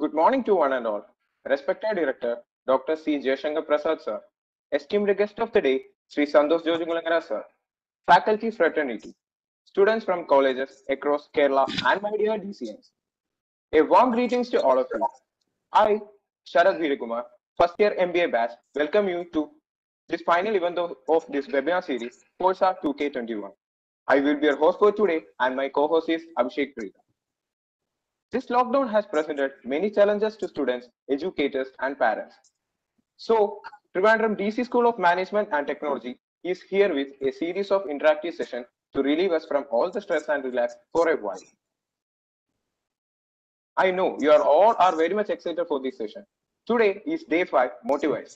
Good morning to one and all. Respected Director, Dr. C. Jayashankar Prasad, sir. Esteemed guest of the day, Sri Santosh Jojimulangara, sir. Faculty fraternity, students from colleges across Kerala and my dear DCNs. A warm greetings to all of you. I, Sharad Veerakumar, first year MBA batch, welcome you to this final event of, of this webinar series, Forza 2K21. I will be your host for today and my co-host is Abhishek Preeta. This lockdown has presented many challenges to students, educators, and parents. So, Trivandrum DC School of Management and Technology is here with a series of interactive sessions to relieve us from all the stress and relax for a while. I know you are all are very much excited for this session. Today is day five, Motivizer.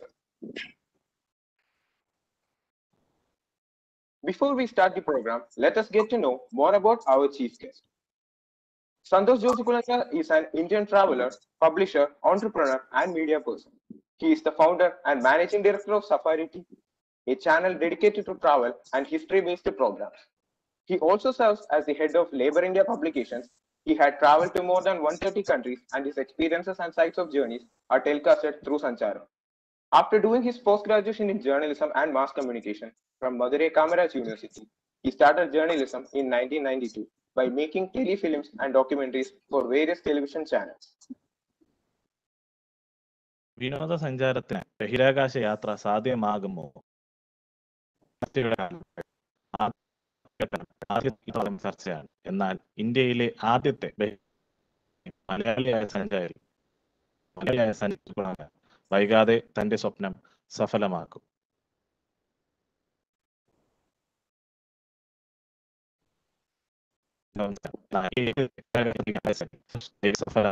Before we start the program, let us get to know more about our chief guest. Santosh Jyotikulanga is an Indian traveler, publisher, entrepreneur, and media person. He is the founder and managing director of Safari TV, a channel dedicated to travel and history-based programs. He also serves as the head of Labor India Publications. He had traveled to more than 130 countries and his experiences and sites of journeys are telecasted through Sancharam. After doing his post-graduation in journalism and mass communication from Madurai Kamaraj University, he started journalism in 1992 by making telefilms and documentaries for various television channels. വിനോദസഞ്ചാരത്തിന് ബഹിരാകാശ യാത്ര സാധ്യമാകുമോ ആദ്യത്തെ ചർച്ചയാണ് എന്നാൽ ഇന്ത്യയിലെ ആദ്യത്തെ ബഹി- മലയാളിയായ സഞ്ചാരി മലയാളിയായ സഞ്ചാരി വൈകാതെ തന്റെ സ്വപ്നം സഫലമാക്കും സഫല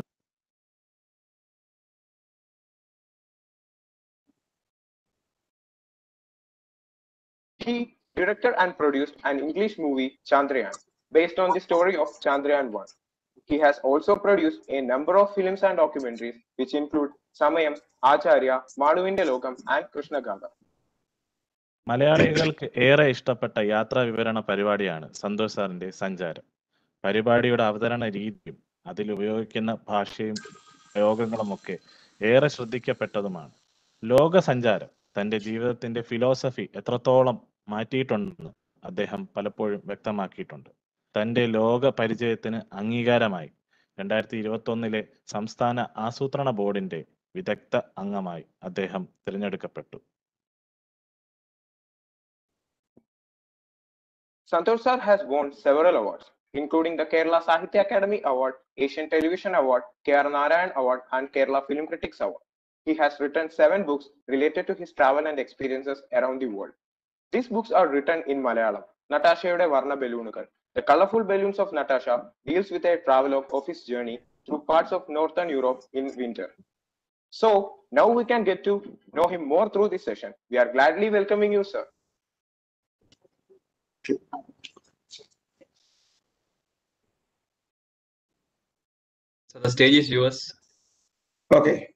He directed and produced an English movie, Chandrayaan, based on the story of Chandrayaan 1. He has also produced a number of films and documentaries, which include Samayam, Acharya, Maduvinte Lokam, and Krishna Ganga. മലയാളികൾക്ക് ഏറെ ഇഷ്ടപ്പെട്ട യാത്രാ വിവരണ പരിപാടിയാണ് സന്തോഷ് സാറിന്റെ സഞ്ചാരം പരിപാടിയുടെ അവതരണ രീതിയും അതിൽ ഉപയോഗിക്കുന്ന ഭാഷയും പ്രയോഗങ്ങളുമൊക്കെ ഏറെ ശ്രദ്ധിക്കപ്പെട്ടതുമാണ് ലോക സഞ്ചാരം തന്റെ ജീവിതത്തിന്റെ ഫിലോസഫി എത്രത്തോളം മാറ്റിയിട്ടുണ്ടെന്ന് അദ്ദേഹം പലപ്പോഴും വ്യക്തമാക്കിയിട്ടുണ്ട് തന്റെ ലോക പരിചയത്തിന് അംഗീകാരമായി രണ്ടായിരത്തി ഇരുപത്തി ഒന്നിലെ സംസ്ഥാന ആസൂത്രണ ബോർഡിന്റെ വിദഗ്ധ അംഗമായി അദ്ദേഹം തിരഞ്ഞെടുക്കപ്പെട്ടു Santosh sir has won several awards, including the Kerala Sahitya Academy Award, Asian Television Award, KR Narayan Award, and Kerala Film Critics Award. He has written seven books related to his travel and experiences around the world. These books are written in Malayalam. Natashayude Varna Balloonugal. The Colorful Balloons of Natasha deals with a travelogue of his journey through parts of Northern Europe in winter. So now we can get to know him more through this session. We are gladly welcoming you, sir. So the stage is yours. Okay.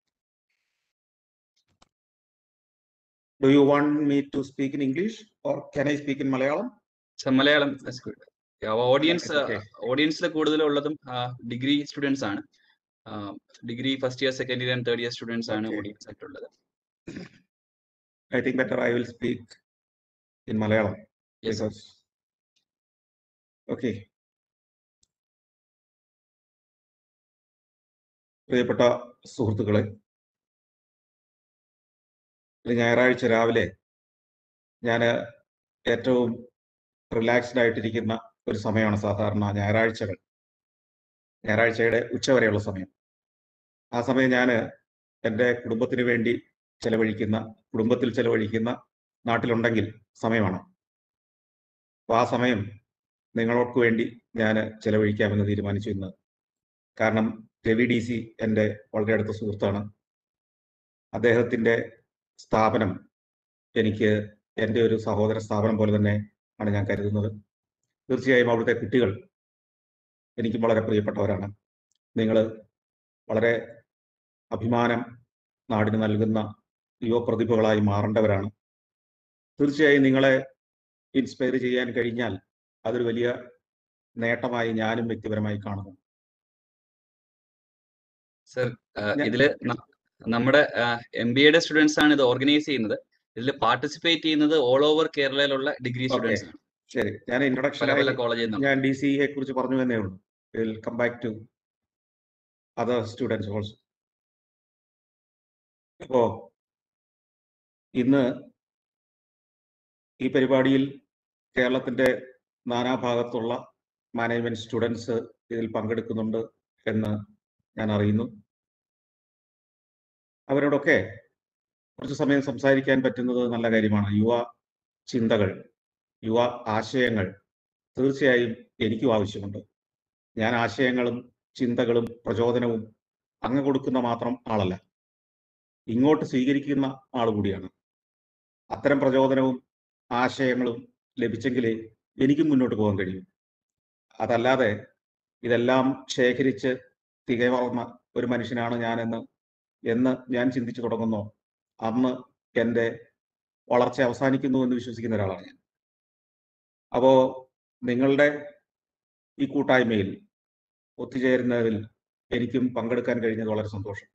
Do you want me to speak in English or can I speak in Malayalam? So Malayalam, that's good. Our audience, Okay. ഓഡിയൻസിൽ കൂടുതലുള്ളതും degree students ആണ് degree first year second year and third year students ആണ് Okay. Audience ആയിട്ടുള്ളത് I think better I will speak in Malayalam Yes, sir. because. Okay. പ്രിയപ്പെട്ട സുഹൃത്തുക്കളെ ഒരു ഞായറാഴ്ച രാവിലെ ഞാൻ ഏറ്റവും റിലാക്സ്ഡ് ആയിട്ടിരിക്കുന്ന ഒരു സമയമാണ് സാധാരണ ഞായറാഴ്ചകൾ ഞായറാഴ്ചയുടെ ഉച്ചവരെയുള്ള സമയം ആ സമയം ഞാൻ എൻ്റെ കുടുംബത്തിന് വേണ്ടി ചെലവഴിക്കുന്ന കുടുംബത്തിൽ ചെലവഴിക്കുന്ന നാട്ടിലുണ്ടെങ്കിൽ സമയമാണ് അപ്പോൾ ആ സമയം നിങ്ങളോർക്ക് വേണ്ടി ഞാൻ ചെലവഴിക്കാമെന്ന് തീരുമാനിച്ചു ഇന്ന് കാരണം രവി ഡി സി എൻ്റെ വളരെ അടുത്ത സുഹൃത്താണ് അദ്ദേഹത്തിൻ്റെ സ്ഥാപനം എനിക്ക് എൻ്റെ ഒരു സഹോദര സ്ഥാപനം പോലെ തന്നെ ആണ് ഞാൻ കരുതുന്നത് തീർച്ചയായും അവിടുത്തെ കുട്ടികൾ എനിക്കും വളരെ പ്രിയപ്പെട്ടവരാണ് നിങ്ങൾ വളരെ അഭിമാനം നാടിന് നൽകുന്ന യുവപ്രതിഭകളായി മാറേണ്ടവരാണ് തീർച്ചയായും നിങ്ങളെ ഇൻസ്പയർ ചെയ്യാൻ കഴിഞ്ഞാൽ അതൊരു വലിയ നേട്ടമായി ഞാനും വ്യക്തിപരമായി കാണുന്നു സർ ഞാൻ- ഇതില് ന- നമ്മുടെ എം ബി എയുടെ സ്റ്റുഡൻസ് ആണ് ഇത് ഓർഗനൈസ് ചെയ്യുന്നത് ഇതിൽ പാർട്ടിസിപ്പേറ്റ് ചെയ്യുന്നത് ഓൾ ഓവർ കേരളയിലുള്ള ഡിഗ്രി Okay. സ്റ്റുഡൻസ് ആണ് ശരി ഞാൻ പല ഇൻട്രൊഡക്ഷൻ പല കോളേജിൽ നിന്നും ഞാൻ ഡി സിയെ കുറിച്ച് പറഞ്ഞു തന്നേ ഉള്ളൂ will come back to other students also ഇപ്പോ ഇന്ന് ഈ പരിപാടിയിൽ കേരളത്തിന്റെ നാനാഭാഗത്തുള്ള മാനേജ്മെന്റ് സ്റ്റുഡൻസ് ഇതിൽ പങ്കെടുക്കുന്നുണ്ട് എന്ന് ഞാൻ അറിയുന്നു അവരോടൊക്കെ കുറച്ച് സമയം സംസാരിക്കാൻ പറ്റുന്നത് നല്ല കാര്യമാണ് യുവ ചിന്തകൾ യുവ ആശയങ്ങൾ തീർച്ചയായും എനിക്കും ആവശ്യമുണ്ട് ഞാൻ ആശയങ്ങളും ചിന്തകളും പ്രചോദനവും അങ്ങ് കൊടുക്കുന്ന മാത്രം ആളല്ല ഇങ്ങോട്ട് സ്വീകരിക്കുന്ന ആൾ കൂടിയാണ് അത്തരം പ്രചോദനവും ആശയങ്ങളും ലഭിച്ചെങ്കിലേ എനിക്കും മുന്നോട്ട് പോകാൻ കഴിയും അതല്ലാതെ ഇതെല്ലാം ശേഖരിച്ച് തികവർന്ന ഒരു മനുഷ്യനാണ് ഞാനെന്ന് എന്ന് ഞാൻ ചിന്തിച്ചു തുടങ്ങുന്നു അന്ന് എൻ്റെ വളർച്ച അവസാനിക്കുന്നു എന്ന് വിശ്വസിക്കുന്ന ഒരാളാണ് ഞാൻ അപ്പോ നിങ്ങളുടെ ഈ കൂട്ടായ്മയിൽ ഒത്തുചേരുന്നതിൽ എനിക്കും പങ്കെടുക്കാൻ കഴിഞ്ഞത് വളരെ സന്തോഷം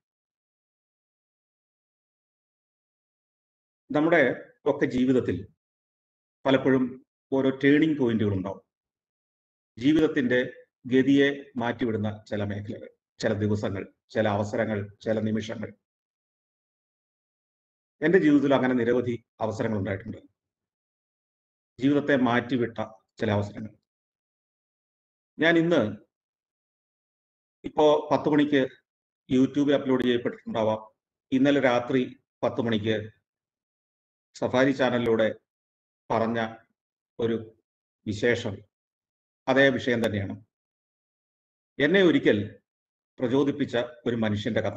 നമ്മുടെ ഒക്കെ ജീവിതത്തിൽ പലപ്പോഴും ഓരോ ടേണിംഗ് പോയിന്റുകൾ ഉണ്ടാവും ജീവിതത്തിന്റെ ഗതിയെ മാറ്റിവിടുന്ന ചില മേഖലകൾ ചില ദിവസങ്ങൾ ചില അവസരങ്ങൾ ചില നിമിഷങ്ങൾ എൻ്റെ ജീവിതത്തിൽ അങ്ങനെ നിരവധി അവസരങ്ങൾ ഉണ്ടായിട്ടുണ്ട് ജീവിതത്തെ മാറ്റിവിട്ട ചില അവസരങ്ങൾ ഞാൻ ഇന്ന് ഇപ്പോ പത്ത് മണിക്ക് യൂട്യൂബിൽ അപ്ലോഡ് ചെയ്യപ്പെട്ടിട്ടുണ്ടാവാം ഇന്നലെ രാത്രി പത്ത് മണിക്ക് സഫാരി ചാനലിലൂടെ പറഞ്ഞ ഒരു വിശേഷം അതേ വിഷയം തന്നെയാണ് എന്നെ ഒരിക്കൽ പ്രചോദിപ്പിച്ച ഒരു മനുഷ്യന്റെ കഥ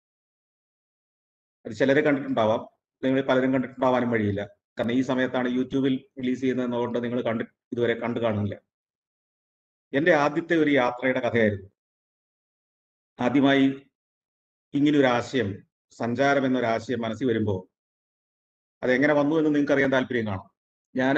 അത് ചിലരെ കണ്ടിട്ടുണ്ടാവാം നിങ്ങൾ പലരും കണ്ടിട്ടുണ്ടാവാനും വഴിയില്ല കാരണം ഈ സമയത്താണ് യൂട്യൂബിൽ റിലീസ് ചെയ്യുന്നതുകൊണ്ട് നിങ്ങൾ കണ്ട് ഇതുവരെ കണ്ടു കാണില്ല എൻ്റെ ആദ്യത്തെ ഒരു യാത്രയുടെ കഥയായിരുന്നു ആദ്യമായി ഇങ്ങനൊരു ആശയം സഞ്ചാരം എന്നൊരു ആശയം മനസ്സിൽ വരുമ്പോൾ അതെങ്ങനെ വന്നു എന്ന് നിങ്ങൾക്ക് അറിയാൻ താല്പര്യം കാണും ഞാൻ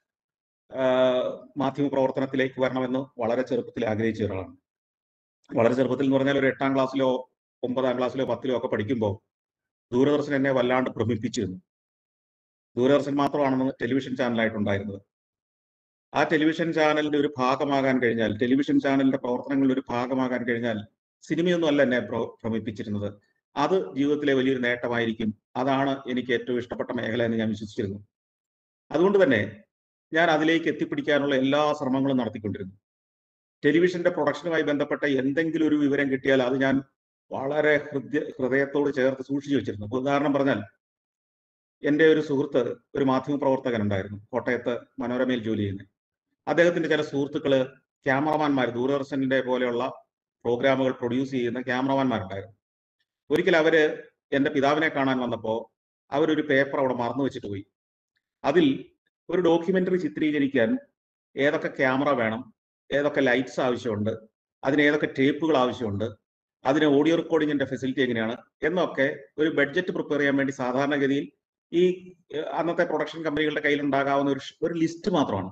മാധ്യമ പ്രവർത്തനത്തിലേക്ക് വരണമെന്ന് വളരെ ചെറുപ്പത്തിൽ ആഗ്രഹിച്ച ഒരാളാണ് വളരെ ചെറുപ്പത്തിൽ എന്ന് പറഞ്ഞാൽ ഒരു എട്ടാം ക്ലാസ്സിലോ ഒമ്പതാം ക്ലാസ്സിലോ പത്തിലോ ഒക്കെ പഠിക്കുമ്പോൾ ദൂരദർശൻ എന്നെ വല്ലാണ്ട് ഭ്രമിപ്പിച്ചിരുന്നു ദൂരദർശൻ മാത്രമാണെന്ന് ടെലിവിഷൻ ചാനലായിട്ടുണ്ടായിരുന്നത് ആ ടെലിവിഷൻ ചാനലിന്റെ ഒരു ഭാഗമാകാൻ കഴിഞ്ഞാൽ ടെലിവിഷൻ ചാനലിന്റെ പ്രവർത്തനങ്ങളുടെ ഒരു ഭാഗമാകാൻ കഴിഞ്ഞാൽ സിനിമയൊന്നും അല്ല എന്നെ ഭ്ര- ഭ്രമിപ്പിച്ചിരുന്നത് അത് ജീവിതത്തിലെ വലിയൊരു നേട്ടമായിരിക്കും അതാണ് എനിക്ക് ഏറ്റവും ഇഷ്ടപ്പെട്ട മേഖല എന്ന് ഞാൻ വിശ്വസിച്ചിരുന്നു അതുകൊണ്ട് തന്നെ ഞാൻ അതിലേക്ക് എത്തിപ്പിടിക്കാനുള്ള എല്ലാ ശ്രമങ്ങളും നടത്തിക്കൊണ്ടിരുന്നു ടെലിവിഷന്റെ പ്രൊഡക്ഷനുമായി ബന്ധപ്പെട്ട എന്തെങ്കിലും ഒരു വിവരം കിട്ടിയാൽ അത് ഞാൻ വളരെ ഹൃദയ ഹൃദയത്തോട് ചേർത്ത് സൂക്ഷിച്ചു വെച്ചിരുന്നു ഇപ്പൊ ഉദാഹരണം പറഞ്ഞാൽ എൻ്റെ ഒരു സുഹൃത്ത് ഒരു മാധ്യമ പ്രവർത്തകൻ ഉണ്ടായിരുന്നു കോട്ടയത്ത് മനോരമയിൽ ജോലി ചെയ്യുന്നത് അദ്ദേഹത്തിന്റെ ചില സുഹൃത്തുക്കള് ക്യാമറമാൻമാർ ദൂരദർശന്റെ പോലെയുള്ള പ്രോഗ്രാമുകൾ പ്രൊഡ്യൂസ് ചെയ്യുന്ന ക്യാമറമാൻമാരുണ്ടായിരുന്നു ഒരിക്കൽ അവര് എൻ്റെ പിതാവിനെ കാണാൻ വന്നപ്പോൾ അവരൊരു പേപ്പർ അവിടെ മറന്നു വെച്ചിട്ട് പോയി അതിൽ ഒരു ഡോക്യുമെന്ററി ചിത്രീകരിക്കാൻ ഏതൊക്കെ ക്യാമറ വേണം ഏതൊക്കെ ലൈറ്റ്സ് ആവശ്യമുണ്ട് അതിന് ഏതൊക്കെ ടേപ്പുകൾ ആവശ്യമുണ്ട് അതിന് ഓഡിയോ റെക്കോർഡിങ്ങിന്റെ ഫെസിലിറ്റി എങ്ങനെയാണ് എന്നൊക്കെ ഒരു ബഡ്ജറ്റ് പ്രിപ്പയർ ചെയ്യാൻ വേണ്ടി സാധാരണഗതിയിൽ ഈ ഏഹ്, അന്നത്തെ പ്രൊഡക്ഷൻ കമ്പനികളുടെ കയ്യിൽ ഉണ്ടാകാവുന്ന ഒരു ഷ്- ഒരു ലിസ്റ്റ് മാത്രമാണ്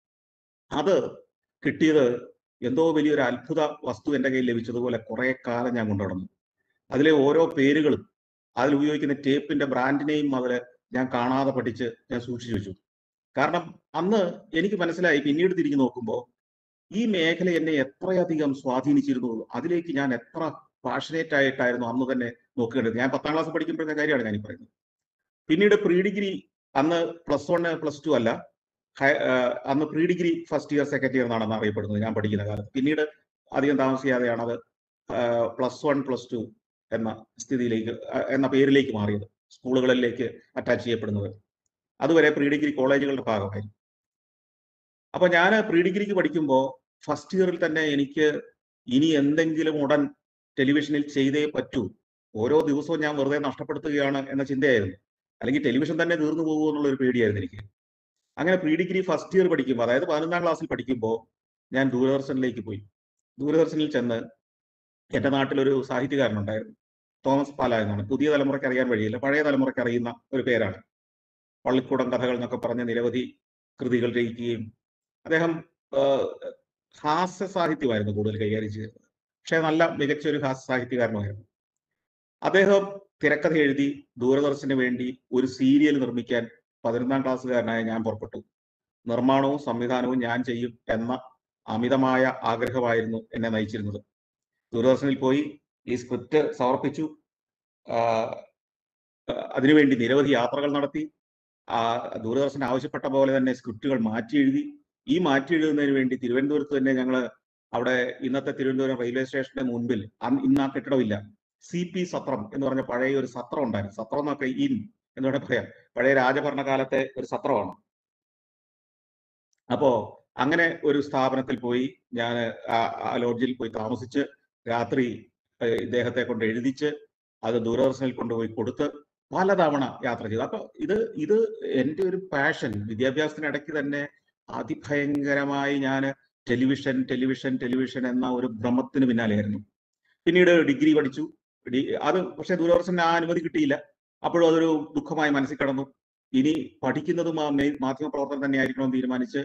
അത് കിട്ടിയത് എന്തോ വലിയൊരു അത്ഭുത വസ്തു എൻ്റെ കയ്യിൽ ലഭിച്ചതുപോലെ കുറെ കാലം ഞാൻ കൊണ്ടുനടന്നു അതിലെ ഓരോ പേരുകളും അതിൽ ഉപയോഗിക്കുന്ന ടേപ്പിന്റെ ബ്രാൻഡിനെയും അതിൽ ഞാൻ കാണാതെ പഠിച്ച് ഞാൻ സൂക്ഷിച്ചു വെച്ചു കാരണം അന്ന് എനിക്ക് മനസ്സിലായി പിന്നീട് തിരിഞ്ഞു നോക്കുമ്പോൾ ഈ മേഖല എന്നെ എത്രയധികം സ്വാധീനിച്ചിരുന്നു അതിലേക്ക് ഞാൻ എത്ര പാഷനേറ്റ് ആയിട്ടായിരുന്നു അന്ന് തന്നെ നോക്കേണ്ടത് ഞാൻ പത്താം ക്ലാസ് പഠിക്കുമ്പോഴത്തെ കാര്യമാണ് ഞാൻ ഈ പറയുന്നത് പിന്നീട് പ്രീ ഡിഗ്രി അന്ന് പ്ലസ് വൺ പ്ലസ് ടു അല്ല ഹൈ- ആഹ് അന്ന് pre degree first year second year എന്നാണ് അറിയപ്പെടുന്നത് ഞാൻ പഠിക്കുന്ന കാലത്ത് പിന്നീട് അധികം താമസിയാതെയാണ് അത് പ്ലസ് വൺ പ്ലസ് ടു എന്ന സ്ഥിതിയിലേക്ക് ആഹ് എന്ന പേരിലേക്ക് മാറിയത് സ്കൂളുകളിലേക്ക് അറ്റാച്ച് ചെയ്യപ്പെടുന്നത് അതുവരെ പ്രീ ഡിഗ്രി കോളേജുകളുടെ ഭാഗമായി അപ്പൊ ഞാൻ പ്രീ ഡിഗ്രിക്ക് പഠിക്കുമ്പോൾ ഫസ്റ്റ് ഇയറിൽ തന്നെ എനിക്ക് ഇനി എന്തെങ്കിലും ഉടൻ ടെലിവിഷനിൽ ചെയ്തേ പറ്റൂ ഓരോ ദിവസവും ഞാൻ വെറുതെ നഷ്ടപ്പെടുത്തുകയാണ് എന്ന ചിന്തയായിരുന്നു അല്ലെങ്കിൽ ടെലിവിഷൻ തന്നെ തീർന്നു പോകുമോ എന്നുള്ള ഒരു പേടിയായിരുന്നു എനിക്ക് അങ്ങനെ പ്രീ ഡിഗ്രി ഫസ്റ്റ് ഇയർ പഠിക്കുമ്പോൾ അതായത് പതിനൊന്നാം ക്ലാസ്സിൽ പഠിക്കുമ്പോൾ ഞാൻ ദൂരദർശനിലേക്ക് പോയി ദൂരദർശനിൽ ചെന്ന് എൻ്റെ നാട്ടിലൊരു സാഹിത്യകാരനുണ്ടായിരുന്നു തോമസ് പാല എന്നാണ് പുതിയ തലമുറയ്ക്ക് അറിയാൻ വഴിയില്ല പഴയ തലമുറയ്ക്ക് അറിയുന്ന ഒരു പേരാണ് പള്ളിക്കൂടം കഥകൾ എന്നൊക്കെ പറഞ്ഞ നിരവധി കൃതികൾ രചിക്കുകയും അദ്ദേഹം ആഹ്, ഹാസ്യ സാഹിത്യമായിരുന്നു കൂടുതൽ കൈകാര്യം ചെയ്തിരുന്നത് പക്ഷേ നല്ല മികച്ച ഒരു ഹാസ്യ സാഹിത്യകാരനുമായിരുന്നു അദ്ദേഹം തിരക്കഥ എഴുതി ദൂരദർശന് വേണ്ടി ഒരു സീരിയൽ നിർമ്മിക്കാൻ പതിനൊന്നാം ക്ലാസ്സുകാരനായ ഞാൻ പുറപ്പെട്ടു നിർമ്മാണവും സംവിധാനവും ഞാൻ ചെയ്യും എന്ന അമിതമായ ആഗ്രഹമായിരുന്നു എന്നെ നയിച്ചിരുന്നത് ദൂരദർശനിൽ പോയി ഈ സ്ക്രിപ്റ്റ് സമർപ്പിച്ചു ആ, ആ, അതിനുവേണ്ടി നിരവധി യാത്രകൾ നടത്തി ആ ദൂരദർശൻ ആവശ്യപ്പെട്ട പോലെ തന്നെ സ്ക്രിപ്റ്റുകൾ മാറ്റി എഴുതി ഈ മാറ്റി എഴുതുന്നതിന് വേണ്ടി തിരുവനന്തപുരത്ത് തന്നെ ഞങ്ങൾ അവിടെ ഇന്നത്തെ തിരുവനന്തപുരം റെയിൽവേ സ്റ്റേഷന്റെ മുൻപിൽ അന്ന് ഇന്ന് ആ കെട്ടിടമില്ല സി പി സത്രം എന്ന് പറഞ്ഞ പഴയ ഒരു സത്രം ഉണ്ടായിരുന്നു സത്രം എന്നൊക്കെ ഇൻ എന്ന് വേണമെങ്കിൽ പറയാം പഴയ രാജഭരണകാലത്തെ ഒരു സത്രമാണ് അപ്പോ അങ്ങനെ ഒരു സ്ഥാപനത്തിൽ പോയി ഞാൻ ആ ലോഡ്ജിൽ പോയി താമസിച്ച് രാത്രി ഏഹ് ഇദ്ദേഹത്തെ കൊണ്ട് എഴുതിച്ച് അത് ദൂരദർശനിൽ കൊണ്ടുപോയി കൊടുത്ത് പലതവണ യാത്ര ചെയ്തു അപ്പൊ ഇത് ഇത് എൻ്റെ ഒരു പാഷൻ വിദ്യാഭ്യാസത്തിനിടയ്ക്ക് തന്നെ അതിഭയങ്കരമായി ഞാൻ ടെലിവിഷൻ ടെലിവിഷൻ ടെലിവിഷൻ എന്ന ഒരു ഭ്രമത്തിന് പിന്നാലെയായിരുന്നു പിന്നീട് ഡിഗ്രി പഠിച്ചു ഡി- അത് പക്ഷെ ദൂരദർശന് ആ അനുമതി കിട്ടിയില്ല അപ്പോഴും അതൊരു ദുഃഖമായി മനസ്സിൽ കടന്നു ഇനി പഠിക്കുന്നതും ആ മെയിൻ മാധ്യമ പ്രവർത്തനം തന്നെയായിരിക്കണമെന്ന് തീരുമാനിച്ച്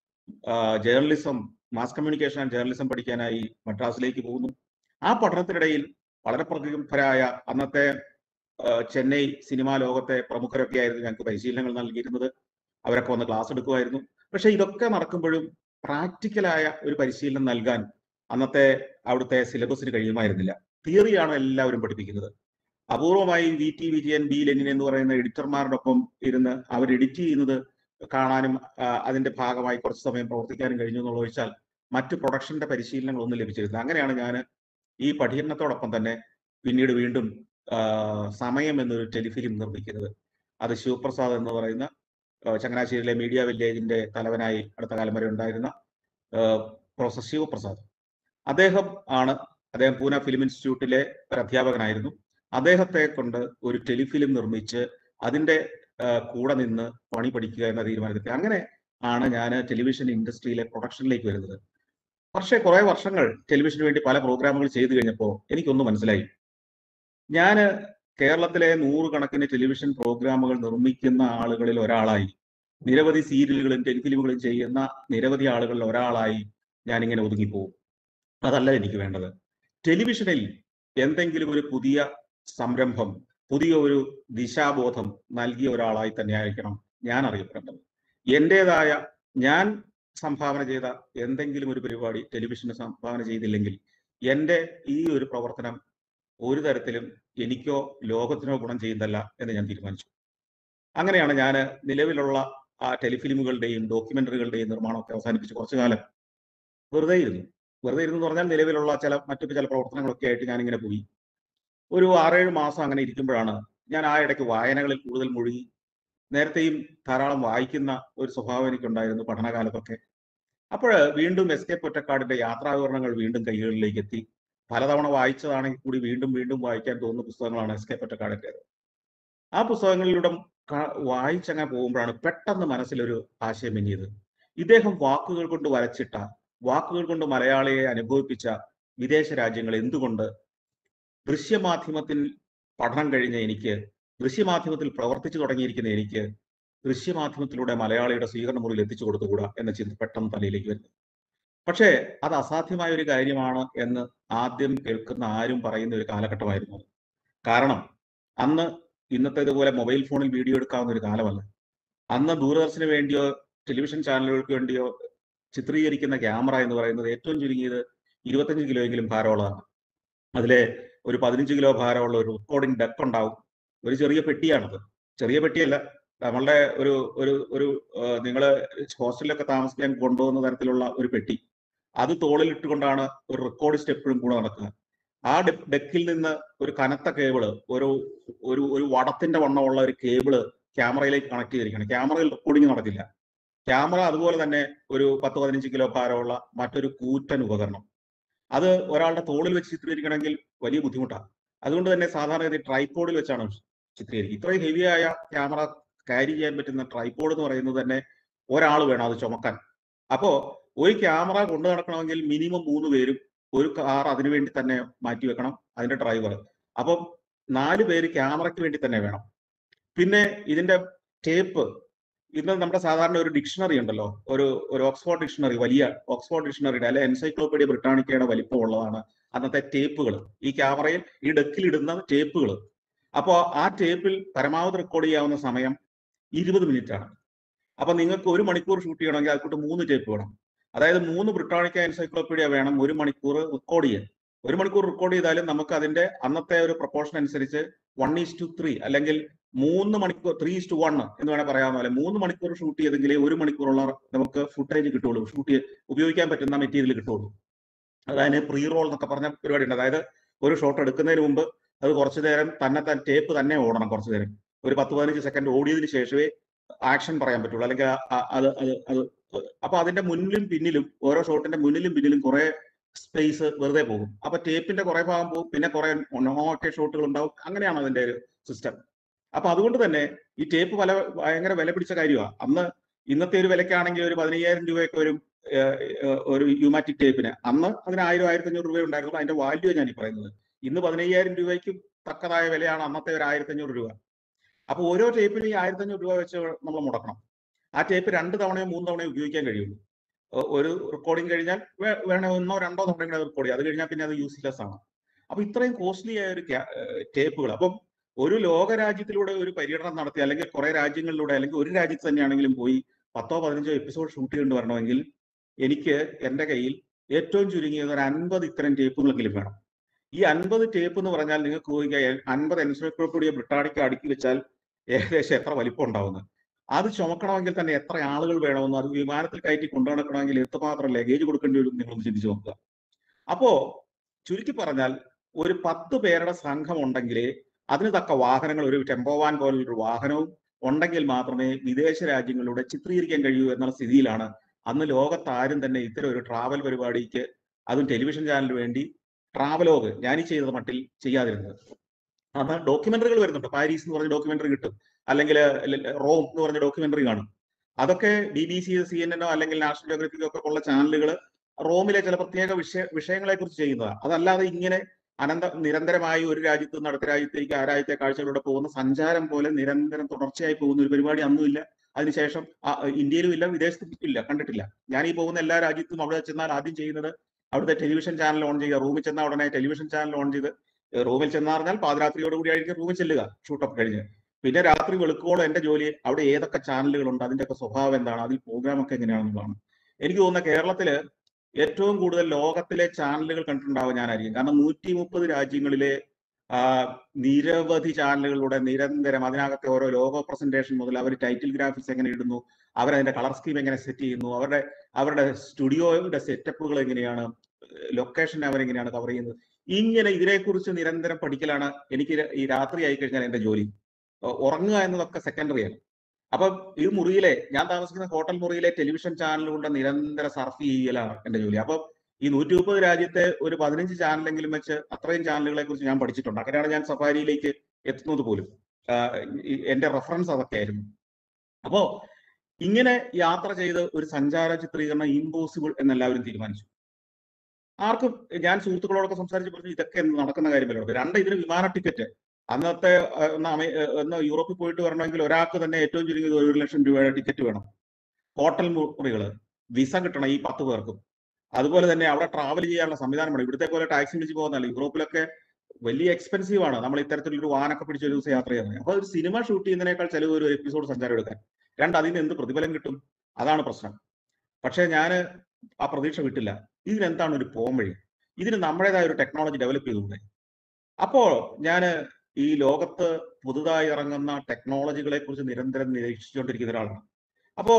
journalism mass communication and journalism പഠിക്കാനായി മദ്രാസിലേക്ക് പോകുന്നു ആ പഠനത്തിനിടയിൽ വളരെ പ്രഗത്ഭരായ അന്നത്തെ ആ, ചെന്നൈ സിനിമാ ലോകത്തെ പ്രമുഖരൊക്കെ ആയിരുന്നു ഞങ്ങൾക്ക് പരിശീലനങ്ങൾ നൽകിയിരുന്നത് അവരൊക്കെ വന്ന് ക്ലാസ് എടുക്കുമായിരുന്നു പക്ഷെ ഇതൊക്കെ നടക്കുമ്പോഴും പ്രാക്ടിക്കലായ ഒരു പരിശീലനം നൽകാൻ അന്നത്തെ അവിടുത്തെ സിലബസിന് കഴിയുമായിരുന്നില്ല തിയറിയാണ് എല്ലാവരും പഠിപ്പിക്കുന്നത് അപൂർവമായി V T Vijayan B Lenin എന്ന് പറയുന്ന എഡിറ്റർമാരോടൊപ്പം ഇരുന്ന് അവർ എഡിറ്റ് ചെയ്യുന്നത് കാണാനും ആ, അതിന്റെ ഭാഗമായി കുറച്ച് സമയം പ്രവർത്തിക്കാനും കഴിഞ്ഞു എന്നുള്ള ഒഴിച്ചാൽ മറ്റ് പ്രൊഡക്ഷന്റെ പരിശീലനങ്ങളൊന്നും ലഭിച്ചിരുന്നില്ല അങ്ങനെയാണ് ഞാൻ ഈ പഠനത്തോടൊപ്പം തന്നെ പിന്നീട് വീണ്ടും ആ, സമയം എന്നൊരു ടെലിഫിലിം നിർമ്മിക്കുന്നത് അത് ശിവപ്രസാദ് എന്ന് പറയുന്ന ആ, ചങ്ങനാശ്ശേരിയിലെ മീഡിയ വില്ലേജിന്റെ തലവനായി അടുത്ത കാലം വരെ ഉണ്ടായിരുന്ന ആ, പ്രൊഫസർ ശിവപ്രസാദ് അദ്ദേഹം ആണ് അദ്ദേഹം പൂന ഫിലിം ഇൻസ്റ്റിറ്റ്യൂട്ടിലെ ഒരു അധ്യാപകനായിരുന്നു അദ്ദേഹത്തെ കൊണ്ട് ഒരു ടെലിഫിലിം നിർമ്മിച്ച് അതിന്റെ ആ, കൂടെ നിന്ന് പണി പഠിക്കുക എന്ന തീരുമാനത്തിൽ അങ്ങനെ ആണ് ഞാൻ ടെലിവിഷൻ ഇൻഡസ്ട്രിയിലെ പ്രൊഡക്ഷനിലേക്ക് വരുന്നത് പക്ഷേ കുറെ വർഷങ്ങൾ ടെലിവിഷന് വേണ്ടി പല പ്രോഗ്രാമുകൾ ചെയ്തു കഴിഞ്ഞപ്പോൾ എനിക്കൊന്ന് മനസ്സിലായി ഞാൻ കേരളത്തിലെ നൂറുകണക്കിന് ടെലിവിഷൻ പ്രോഗ്രാമുകൾ നിർമ്മിക്കുന്ന ആളുകളിൽ ഒരാളായി നിരവധി സീരിയലുകളും ടെലിഫിലിമുകളും ചെയ്യുന്ന നിരവധി ആളുകളിൽ ഒരാളായി ഞാൻ ഇങ്ങനെ ഒതുങ്ങിപ്പോവും അതല്ല എനിക്ക് വേണ്ടത് ടെലിവിഷനിൽ എന്തെങ്കിലും ഒരു പുതിയ സംരംഭം പുതിയ ഒരു ദിശാബോധം നൽകിയ ഒരാളായി തന്നെ ആയിരിക്കണം ഞാൻ അറിയപ്പെടേണ്ടത് എന്റേതായ ഞാൻ സംഭാവന ചെയ്ത എന്തെങ്കിലും ഒരു പരിപാടി ടെലിവിഷന് സംഭാവന ചെയ്തില്ലെങ്കിൽ എൻ്റെ ഈ ഒരു പ്രവർത്തനം ഒരു തരത്തിലും എനിക്കോ ലോകത്തിനോ ഗുണം ചെയ്യുന്നതല്ല എന്ന് ഞാൻ തീരുമാനിച്ചു അങ്ങനെയാണ് ഞാൻ നിലവിലുള്ള ആ ടെലിഫിലിമുകളുടെയും ഡോക്യുമെന്ററികളുടെയും നിർമ്മാണമൊക്കെ അവസാനിപ്പിച്ച് കുറച്ചു കാലം വെറുതെ ഇരുന്നു വെറുതെ ഇരുന്നു എന്ന് പറഞ്ഞാൽ നിലവിലുള്ള ചില മറ്റു ചില പ്രവർത്തനങ്ങളൊക്കെ ആയിട്ട് ഞാൻ ഇങ്ങനെ പോയി ഒരു ആറേഴ് മാസം അങ്ങനെ ഇരിക്കുമ്പോഴാണ് ഞാൻ ആ ഇടയ്ക്ക് വായനകളിൽ കൂടുതൽ മുഴുകി നേരത്തെയും ധാരാളം വായിക്കുന്ന ഒരു സ്വഭാവം എനിക്കുണ്ടായിരുന്നു പഠനകാലത്തൊക്കെ അപ്പോൾ വീണ്ടും എസ് കെ പൊറ്റക്കാടിന്റെ യാത്രാവിവരണങ്ങൾ വീണ്ടും കൈകളിലേക്ക് എത്തി പലതവണ വായിച്ചതാണെങ്കിൽ കൂടി വീണ്ടും വീണ്ടും വായിക്കാൻ തോന്നുന്ന പുസ്തകങ്ങളാണ് എസ് കെ പൊറ്റക്കാടിൻ്റെത് ആ പുസ്തകങ്ങളിലൂടെ ക- വായിച്ചങ്ങനെ പോകുമ്പോഴാണ് പെട്ടെന്ന് മനസ്സിലൊരു ആശയം മിന്നിയത് ഇദ്ദേഹം വാക്കുകൾ കൊണ്ട് വരച്ചിട്ട വാക്കുകൾ കൊണ്ട് മലയാളിയെ അനുഭവിപ്പിച്ച വിദേശ രാജ്യങ്ങൾ എന്തുകൊണ്ട് ദൃശ്യമാധ്യമത്തിൽ പഠനം കഴിഞ്ഞ എനിക്ക് ദൃശ്യമാധ്യമത്തിൽ പ്രവർത്തിച്ചു തുടങ്ങിയിരിക്കുന്ന എനിക്ക് ദൃശ്യമാധ്യമത്തിലൂടെ മലയാളിയുടെ സ്വീകരണ മുറിയിൽ എത്തിച്ചു കൊടുത്തുകൂടാ എന്ന ചിന്ത പെട്ടെന്ന് തലയിലേക്ക് വരുന്നു പക്ഷേ അത് അസാധ്യമായ ഒരു കാര്യമാണ് എന്ന് ആദ്യം കേൾക്കുന്ന ആരും പറയുന്ന ഒരു കാലഘട്ടമായിരുന്നു അത്. കാരണം അന്ന് ഇന്നത്തെ ഇതുപോലെ മൊബൈൽ ഫോണിൽ വീഡിയോ എടുക്കാവുന്ന ഒരു കാലമല്ല അന്ന് ദൂരദർശന് വേണ്ടിയോ ടെലിവിഷൻ ചാനലുകൾക്ക് വേണ്ടിയോ ചിത്രീകരിക്കുന്ന ക്യാമറ എന്ന് പറയുന്നത് ഏറ്റവും ചുരുങ്ങിയത് ഇരുപത്തഞ്ച് കിലോയെങ്കിലും ഭാരമുള്ളതാണ് അതിലെ ഒരു പതിനഞ്ച് കിലോ ഭാരമുള്ള ഒരു റെക്കോർഡിംഗ് ഡെക്ക് ഉണ്ടാവും ഒരു ചെറിയ പെട്ടിയാണത് ചെറിയ പെട്ടിയല്ല നമ്മളുടെ ഒരു ഒരു ഒരു നിങ്ങൾ ഹോസ്റ്റലിലൊക്കെ താമസിക്കാൻ കൊണ്ടുപോകുന്ന തരത്തിലുള്ള ഒരു പെട്ടി അത് തോളിലിട്ടുകൊണ്ടാണ് ഒരു റെക്കോർഡിസ്റ്റ് എപ്പോഴും കൂടെ നടക്കുക ആ ഡെ- ഡെക്കിൽ നിന്ന് ഒരു കനത്ത കേബിള് ഒരു ഒരു ഒരു വടത്തിന്റെ വണ്ണമുള്ള ഒരു കേബിള് ക്യാമറയിലേക്ക് കണക്ട് ചെയ്തിരിക്കണം ക്യാമറയിൽ റെക്കോർഡിംഗ് നടക്കില്ല ക്യാമറ അതുപോലെ തന്നെ ഒരു പത്ത് പതിനഞ്ച് കിലോ ഭാരമുള്ള മറ്റൊരു കൂറ്റൻ ഉപകരണം അത് ഒരാളുടെ തോളിൽ വെച്ച് ചിത്രീകരിക്കണമെങ്കിൽ വലിയ ബുദ്ധിമുട്ടാണ് അതുകൊണ്ട് തന്നെ സാധാരണ ട്രൈപോഡിൽ വെച്ചാണ് ചിത്രീകരിക്കുക ഇത്രയും ഹെവിയായ ക്യാമറ ക്യാരി ചെയ്യാൻ പറ്റുന്ന ട്രൈപോഡ് എന്ന് പറയുന്നത് തന്നെ ഒരാൾ വേണം അത് ചുമക്കാൻ അപ്പോ ഒരു ക്യാമറ കൊണ്ടു നടക്കണമെങ്കിൽ മിനിമം മൂന്ന് പേരും ഒരു കാർ അതിനു വേണ്ടി തന്നെ മാറ്റി വെക്കണം അതിന്റെ ഡ്രൈവർ അപ്പം നാല് പേര് ക്യാമറയ്ക്ക് വേണ്ടി തന്നെ വേണം പിന്നെ ഇതിന്റെ ടേപ്പ് ഇന്ന് നമ്മുടെ സാധാരണ ഒരു ഡിക്ഷണറി ഉണ്ടല്ലോ ഒരു ഒരു ഓക്സ്ഫോർഡ് ഡിക്ഷണറി വലിയ ഓക്സ്ഫോർഡ് ഡിക്ഷണറിയുടെ അല്ലെ എൻസൈക്ലോപീഡിയ ബ്രിട്ടാനിക്കയുടെ വലിപ്പമുള്ളതാണ് അന്നത്തെ ടേപ്പുകൾ ഈ ക്യാമറയിൽ ഈ ഡെക്കിൽ ഇടുന്ന ടേപ്പുകൾ അപ്പോൾ ആ ടേപ്പിൽ പരമാവധി റെക്കോർഡ് ചെയ്യാവുന്ന സമയം ഇരുപത് മിനിറ്റ് ആണ് അപ്പൊ നിങ്ങൾക്ക് ഒരു മണിക്കൂർ ഷൂട്ട് ചെയ്യണമെങ്കിൽ അതുകൊണ്ട് മൂന്ന് ടേപ്പ് വേണം അതായത് മൂന്ന് ബ്രിട്ടാണിക്ക എൻസൈക്ലോപീഡിയ വേണം ഒരു മണിക്കൂർ റെക്കോർഡ് ചെയ്യാൻ ഒരു മണിക്കൂർ റെക്കോർഡ് ചെയ്താലും നമുക്ക് അതിന്റെ അന്നത്തെ ഒരു പ്രപ്പോർഷൻ അനുസരിച്ച് വൺ ഈസ് ടു ത്രീ അല്ലെങ്കിൽ മൂന്ന് മണിക്കൂർ ത്രീ ഈസ് ടു വൺ എന്ന് വേണേൽ പറയാവുന്ന പോലെ മൂന്ന് മണിക്കൂർ ഷൂട്ട് ചെയ്തെങ്കിലേ ഒരു മണിക്കൂറുള്ള നമുക്ക് ഫുട്ടേജ് കിട്ടുള്ളൂ ഷൂട്ട് ചെയ്ത് ഉപയോഗിക്കാൻ പറ്റുന്ന മെറ്റീരിയൽ കിട്ടുള്ളൂ അതായത് പ്രീ റോൾ എന്നൊക്കെ പറഞ്ഞ പരിപാടി ഉണ്ട് അതായത് ഒരു ഷോട്ട് എടുക്കുന്നതിന് മുമ്പ് അത് കുറച്ചു നേരം തന്നെ തന്നെ ടേപ്പ് തന്നെ ഓടണം കുറച്ചു നേരം ഒരു പത്ത് പതിനഞ്ച് സെക്കൻഡ് ഓടിയതിനു ശേഷമേ ആക്ഷൻ പറയാൻ പറ്റുള്ളൂ അല്ലെങ്കിൽ ആ- ആ- അത് അത് അത് അപ്പൊ അതിന്റെ മുന്നിലും പിന്നിലും ഓരോ ഷോട്ടിന്റെ മുന്നിലും പിന്നിലും കുറെ സ്പേസ് വെറുതെ പോകും അപ്പൊ ടേപ്പിന്റെ കുറെ ഭാഗം പോകും പിന്നെ കുറെ നോക്കെ ഷോട്ടുകൾ ഉണ്ടാവും അങ്ങനെയാണ് അതിന്റെ ഒരു സിസ്റ്റം അപ്പൊ അതുകൊണ്ട് തന്നെ ഈ ടേപ്പ് പല ഭയങ്കര വില പിടിച്ച കാര്യമാണ് അന്ന് ഇന്നത്തെ ഒരു വിലക്കാണെങ്കിൽ ഒരു പതിനയ്യായിരം രൂപയൊക്കെ വരും ഏഹ്, ഏഹ്, ഒരു യൂമാറ്റിക് ടേപ്പിന് അന്ന് അതിന് ആയിരം ആയിരത്തി അഞ്ഞൂറ് രൂപ ഉണ്ടായിരുന്നുള്ളൂ അതിന്റെ വാല്യൂ ഞാൻ ഈ പറയുന്നത് ഇന്ന് പതിനയ്യായിരം രൂപയ്ക്ക് തക്കതായ വിലയാണ് അന്നത്തെ ഒരു ആയിരത്തി അഞ്ഞൂറ് രൂപ അപ്പൊ ഓരോ ടേപ്പിനും ഈ ആയിരത്തി അഞ്ഞൂറ് രൂപ വെച്ച് നമ്മൾ മുടക്കണം ആ ടേപ്പ് രണ്ട് തവണയോ മൂന്ന് തവണയോ ഉപയോഗിക്കാൻ കഴിയുള്ളൂ ഒ- ഒരു റെക്കോർഡിംഗ് കഴിഞ്ഞാൽ വേ- വേണേ ഒന്നോ രണ്ടോ തവണ കൂടെ റെക്കോർഡ് ചെയ്യാം അത് കഴിഞ്ഞാൽ പിന്നെ അത് യൂസ്ലെസ് ആണ് അപ്പൊ ഇത്രയും കോസ്റ്റ്ലി ആയ ഒരു ടേപ്പുകൾ അപ്പം ഒരു ലോക രാജ്യത്തിലൂടെ ഒരു പര്യടനം നടത്തി അല്ലെങ്കിൽ കുറെ രാജ്യങ്ങളിലൂടെ അല്ലെങ്കിൽ ഒരു രാജ്യത്ത് തന്നെയാണെങ്കിലും പോയി പത്തോ പതിനഞ്ചോ എപ്പിസോഡ് ഷൂട്ട് ചെയ്തുകൊണ്ട് വരണമെങ്കിൽ എനിക്ക് എന്റെ കയ്യിൽ ഏറ്റവും ചുരുങ്ങിയത് ഒരു അൻപത് ഇത്തരം ടേപ്പുകളെങ്കിലും വേണം ഈ അൻപത് ടേപ്പ് എന്ന് പറഞ്ഞാൽ നിങ്ങൾക്ക് ഊഹിക്കാം അൻപത് എൻസൈക്ലോപീഡിയ ബ്രിട്ടാണിക്ക അടുക്കി വെച്ചാൽ ഏകദേശം എത്ര വലിപ്പം ഉണ്ടാവുന്നത് അത് ചുമക്കണമെങ്കിൽ തന്നെ എത്ര ആളുകൾ വേണമെന്ന് അത് വിമാനത്തിൽ കയറ്റി കൊണ്ടുനടക്കണമെങ്കിൽ എത്രമാത്രം ലഗേജ് കൊടുക്കേണ്ടി വരും നിങ്ങളൊന്ന് ചിന്തിച്ചു നോക്കുക അപ്പോ ചുരുക്കി പറഞ്ഞാൽ ഒരു പത്ത് പേരുടെ സംഘം ഉണ്ടെങ്കിലേ അതിന് തക്ക വാഹനങ്ങൾ ഒരു ടെമ്പോവാൻ പോലുള്ളൊരു വാഹനവും ഉണ്ടെങ്കിൽ മാത്രമേ വിദേശ രാജ്യങ്ങളിലൂടെ ചിത്രീകരിക്കാൻ കഴിയൂ എന്നുള്ള സ്ഥിതിയിലാണ് അന്ന് ലോകത്ത് ആരും തന്നെ ഇത്തരം ഒരു ട്രാവൽ പരിപാടിക്ക് അതും ടെലിവിഷൻ ചാനലിന് വേണ്ടി ട്രാവലോഗ് ഞാൻ ഈ ചെയ്തത് മട്ടിൽ ചെയ്യാതിരുന്നത് അന്ന് ഡോക്യുമെന്ററികൾ വരുന്നുണ്ട് പാരീസ് എന്ന് പറഞ്ഞ ഡോക്യുമെന്ററി കിട്ടും അല്ലെങ്കിൽ റോം എന്ന് പറഞ്ഞ ഡോക്യുമെന്ററി കാണും അതൊക്കെ B B C C N N അല്ലെങ്കിൽ നാഷണൽ ജോഗ്രഫിക്കോ ഒക്കെ ഉള്ള ചാനലുകൾ റോമിലെ ചില പ്രത്യേക വിഷയ വിഷയങ്ങളെ കുറിച്ച് ചെയ്യുന്നതാണ് അതല്ലാതെ ഇങ്ങനെ അനന്ത നിരന്തരമായി ഒരു രാജ്യത്ത് നിന്ന് അടുത്ത രാജ്യത്തേക്ക് ആ രാജ്യത്തെ കാഴ്ചകളിലൂടെ പോകുന്ന സഞ്ചാരം പോലെ നിരന്തരം തുടർച്ചയായി പോകുന്ന ഒരു പരിപാടി അന്നുമില്ല അതിനുശേഷം ആ, ഇന്ത്യയിലും ഇല്ല വിദേശത്തും ഇല്ല കണ്ടിട്ടില്ല ഞാൻ ഈ പോകുന്ന എല്ലാ രാജ്യത്തും അവിടെ ചെന്നാൽ ആദ്യം ചെയ്യുന്നത് അവിടുത്തെ ടെലിവിഷൻ ചാനൽ ഓൺ ചെയ്യുക റൂമിൽ ചെന്നാൽ ഉടനെ ടെലിവിഷൻ ചാനൽ ഓൺ ചെയ്ത് ഏഹ് റൂമിൽ ചെന്നാൽ പറഞ്ഞാൽ പാതിരാത്രിയോട് കൂടി ആയിരിക്കും റൂമിൽ ചെല്ലുക ഷൂട്ടപ്പ് കഴിഞ്ഞ് പിന്നെ രാത്രി വെളുക്കോളം എന്റെ ജോലി അവിടെ ഏതൊക്കെ ചാനലുകളുണ്ട് അതിന്റെയൊക്കെ സ്വഭാവം എന്താണ് അതിൽ പ്രോഗ്രാം ഒക്കെ എങ്ങനെയാണെന്നുള്ളതാണ് എനിക്ക് തോന്നുന്ന കേരളത്തില് ഏറ്റവും കൂടുതൽ ലോകത്തിലെ ചാനലുകൾ കണ്ടിട്ടുണ്ടാവുക ഞാനായിരിക്കും കാരണം നൂറ്റി മുപ്പത് രാജ്യങ്ങളിലെ ആ, നിരവധി ചാനലുകളിലൂടെ നിരന്തരം അതിനകത്തെ ഓരോ ലോഗോ പ്രസന്റേഷൻ മുതൽ അവർ ടൈറ്റിൽ ഗ്രാഫിക്സ് എങ്ങനെ ഇടുന്നു അവരതിന്റെ കളർ സ്കീം എങ്ങനെ സെറ്റ് ചെയ്യുന്നു അവരുടെ അവരുടെ സ്റ്റുഡിയോയുടെ സെറ്റപ്പുകൾ എങ്ങനെയാണ് ലൊക്കേഷൻ അവരെങ്ങനെയാണ് കവർ ചെയ്യുന്നത് ഇങ്ങനെ ഇതിനെക്കുറിച്ച് നിരന്തരം പഠിക്കലാണ് എനിക്ക് ര- ഈ രാത്രി ആയി കഴിഞ്ഞാൽ എന്റെ ജോലി ഉ- ഉറങ്ങുക എന്നതൊക്കെ സെക്കൻഡറിയാണ് അപ്പൊ ഈ മുറിയിലെ ഞാൻ താമസിക്കുന്ന ഹോട്ടൽ മുറിയിലെ ടെലിവിഷൻ ചാനലുകളുടെ നിരന്തര സർഫ് ചെയ്യലാണ് എന്റെ ജോലി അപ്പൊ ഈ നൂറ്റി മുപ്പത് രാജ്യത്തെ ഒരു പതിനഞ്ച് ചാനലെങ്കിലും വെച്ച് അത്രയും ചാനലുകളെ കുറിച്ച് ഞാൻ പഠിച്ചിട്ടുണ്ട് അങ്ങനെയാണ് ഞാൻ സഫാരിയിലേക്ക് എത്തുന്നത് പോലും ആഹ് ഈ എന്റെ റെഫറൻസ് അതൊക്കെ ആയിരുന്നു അപ്പോ ഇങ്ങനെ യാത്ര ചെയ്ത് ഒരു സഞ്ചാര ചിത്രീകരണം ഇമ്പോസിബിൾ എന്നെല്ലാവരും തീരുമാനിച്ചു ആർക്കും ഞാൻ സുഹൃത്തുക്കളോടൊക്കെ സംസാരിച്ച് പറഞ്ഞു ഇതൊക്കെ എന്ത് നടക്കുന്ന കാര്യമല്ലോ രണ്ട് ഇതിന് വിമാന ടിക്കറ്റ് അന്നത്തെ ആ, ഒന്ന് അമേ- ആ, ഒന്ന് യൂറോപ്പിൽ പോയിട്ട് വരണമെങ്കിൽ ഒരാൾക്ക് തന്നെ ഏറ്റവും ചുരുങ്ങിയത് ഒരു ലക്ഷം രൂപയുടെ ടിക്കറ്റ് വേണം ഹോട്ടൽ മുറികള് വിസ കിട്ടണം ഈ പത്ത് പേർക്കും അതുപോലെ തന്നെ അവിടെ ട്രാവൽ ചെയ്യാനുള്ള സംവിധാനം വേണം ഇവിടുത്തെ പോലെ ടാക്സി വിളിച്ച് പോകുന്നതല്ല യൂറോപ്പിലൊക്കെ വലിയ എക്സ്പെൻസീവ് ആണ് നമ്മൾ ഇത്തരത്തിലൊരു വാനൊക്കെ പിടിച്ച് ഒരു ദിവസം യാത്ര ചെയ്യുന്നത് അപ്പൊ ഒരു സിനിമ ഷൂട്ട് ചെയ്യുന്നതിനേക്കാൾ ചെലവ് ഒരു എപ്പിസോഡ് സഞ്ചാരം എടുക്കാൻ രണ്ട് അതിന് എന്ത് പ്രതിഫലം കിട്ടും അതാണ് പ്രശ്നം പക്ഷേ ഞാൻ ആ പ്രതീക്ഷ വിട്ടില്ല ഇതിനെന്താണ് ഒരു പോം വഴി ഇതിന് നമ്മുടേതായ ഒരു ടെക്നോളജി ഡെവലപ്പ് ചെയ്തുകൂടെ അപ്പോ ഞാൻ ഈ ലോകത്ത് പുതുതായി ഇറങ്ങുന്ന ടെക്നോളജികളെ കുറിച്ച് നിരന്തരം നിരീക്ഷിച്ചുകൊണ്ടിരിക്കുന്ന ഒരാളാണ് അപ്പോ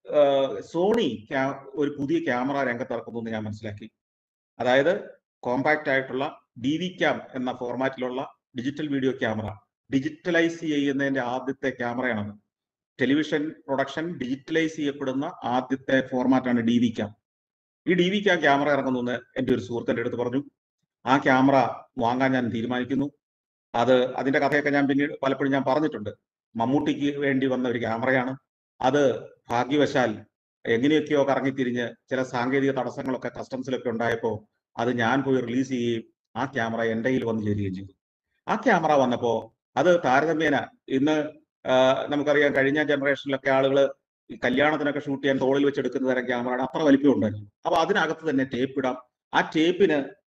സോണി ഒരു പുതിയ ക്യാമറ രംഗത്ത് ഇറക്കുന്നു എന്ന് ഞാൻ മനസ്സിലാക്കി അതായത് കോമ്പാക്റ്റ് ആയിട്ടുള്ള ഡി വി ക്യാം എന്ന ഫോർമാറ്റിലുള്ള ഡിജിറ്റൽ വീഡിയോ ക്യാമറ ഡിജിറ്റലൈസ് ചെയ്യുന്നതിന്റെ ആദ്യത്തെ ക്യാമറയാണത് ടെലിവിഷൻ പ്രൊഡക്ഷൻ ഡിജിറ്റലൈസ് ചെയ്യപ്പെടുന്ന ആദ്യത്തെ ഫോർമാറ്റാണ് ഡി വി ക്യാം ഈ ഡി വി ക്യാം ക്യാമറ ഇറങ്ങുന്നു എന്ന് എൻ്റെ ഒരു സുഹൃത്തിൻ്റെ അടുത്ത് പറഞ്ഞു ആ ക്യാമറ വാങ്ങാൻ ഞാൻ തീരുമാനിക്കുന്നു അത് അതിന്റെ കഥയൊക്കെ ഞാൻ പിന്നീട് പലപ്പോഴും ഞാൻ പറഞ്ഞിട്ടുണ്ട് മമ്മൂട്ടിക്ക് വേണ്ടി വന്ന ഒരു ക്യാമറയാണ് അത് ഭാഗ്യവശാൽ എങ്ങനെയൊക്കെയോ കറങ്ങിത്തിരിഞ്ഞ് ചില സാങ്കേതിക തടസ്സങ്ങളൊക്കെ കസ്റ്റംസിലൊക്കെ ഉണ്ടായപ്പോൾ അത് ഞാൻ പോയി റിലീസ് ചെയ്യുകയും ആ ക്യാമറ എൻ്റെ കയ്യിൽ വന്നു ചേരുകയും ചെയ്തു ആ ക്യാമറ വന്നപ്പോൾ അത് താരതമ്യേന ഇന്ന് ആ, നമുക്കറിയാം കഴിഞ്ഞ ജനറേഷനിലൊക്കെ ആളുകൾ കല്യാണത്തിനൊക്കെ ഷൂട്ട് ചെയ്യാൻ തോളിൽ വെച്ച് എടുക്കുന്ന തരം ക്യാമറ അത്ര വലിപ്പം ഉണ്ടായിരുന്നു അപ്പൊ അതിനകത്ത് തന്നെ ടേപ്പ് ഇടാം ആ ടേപ്പിന്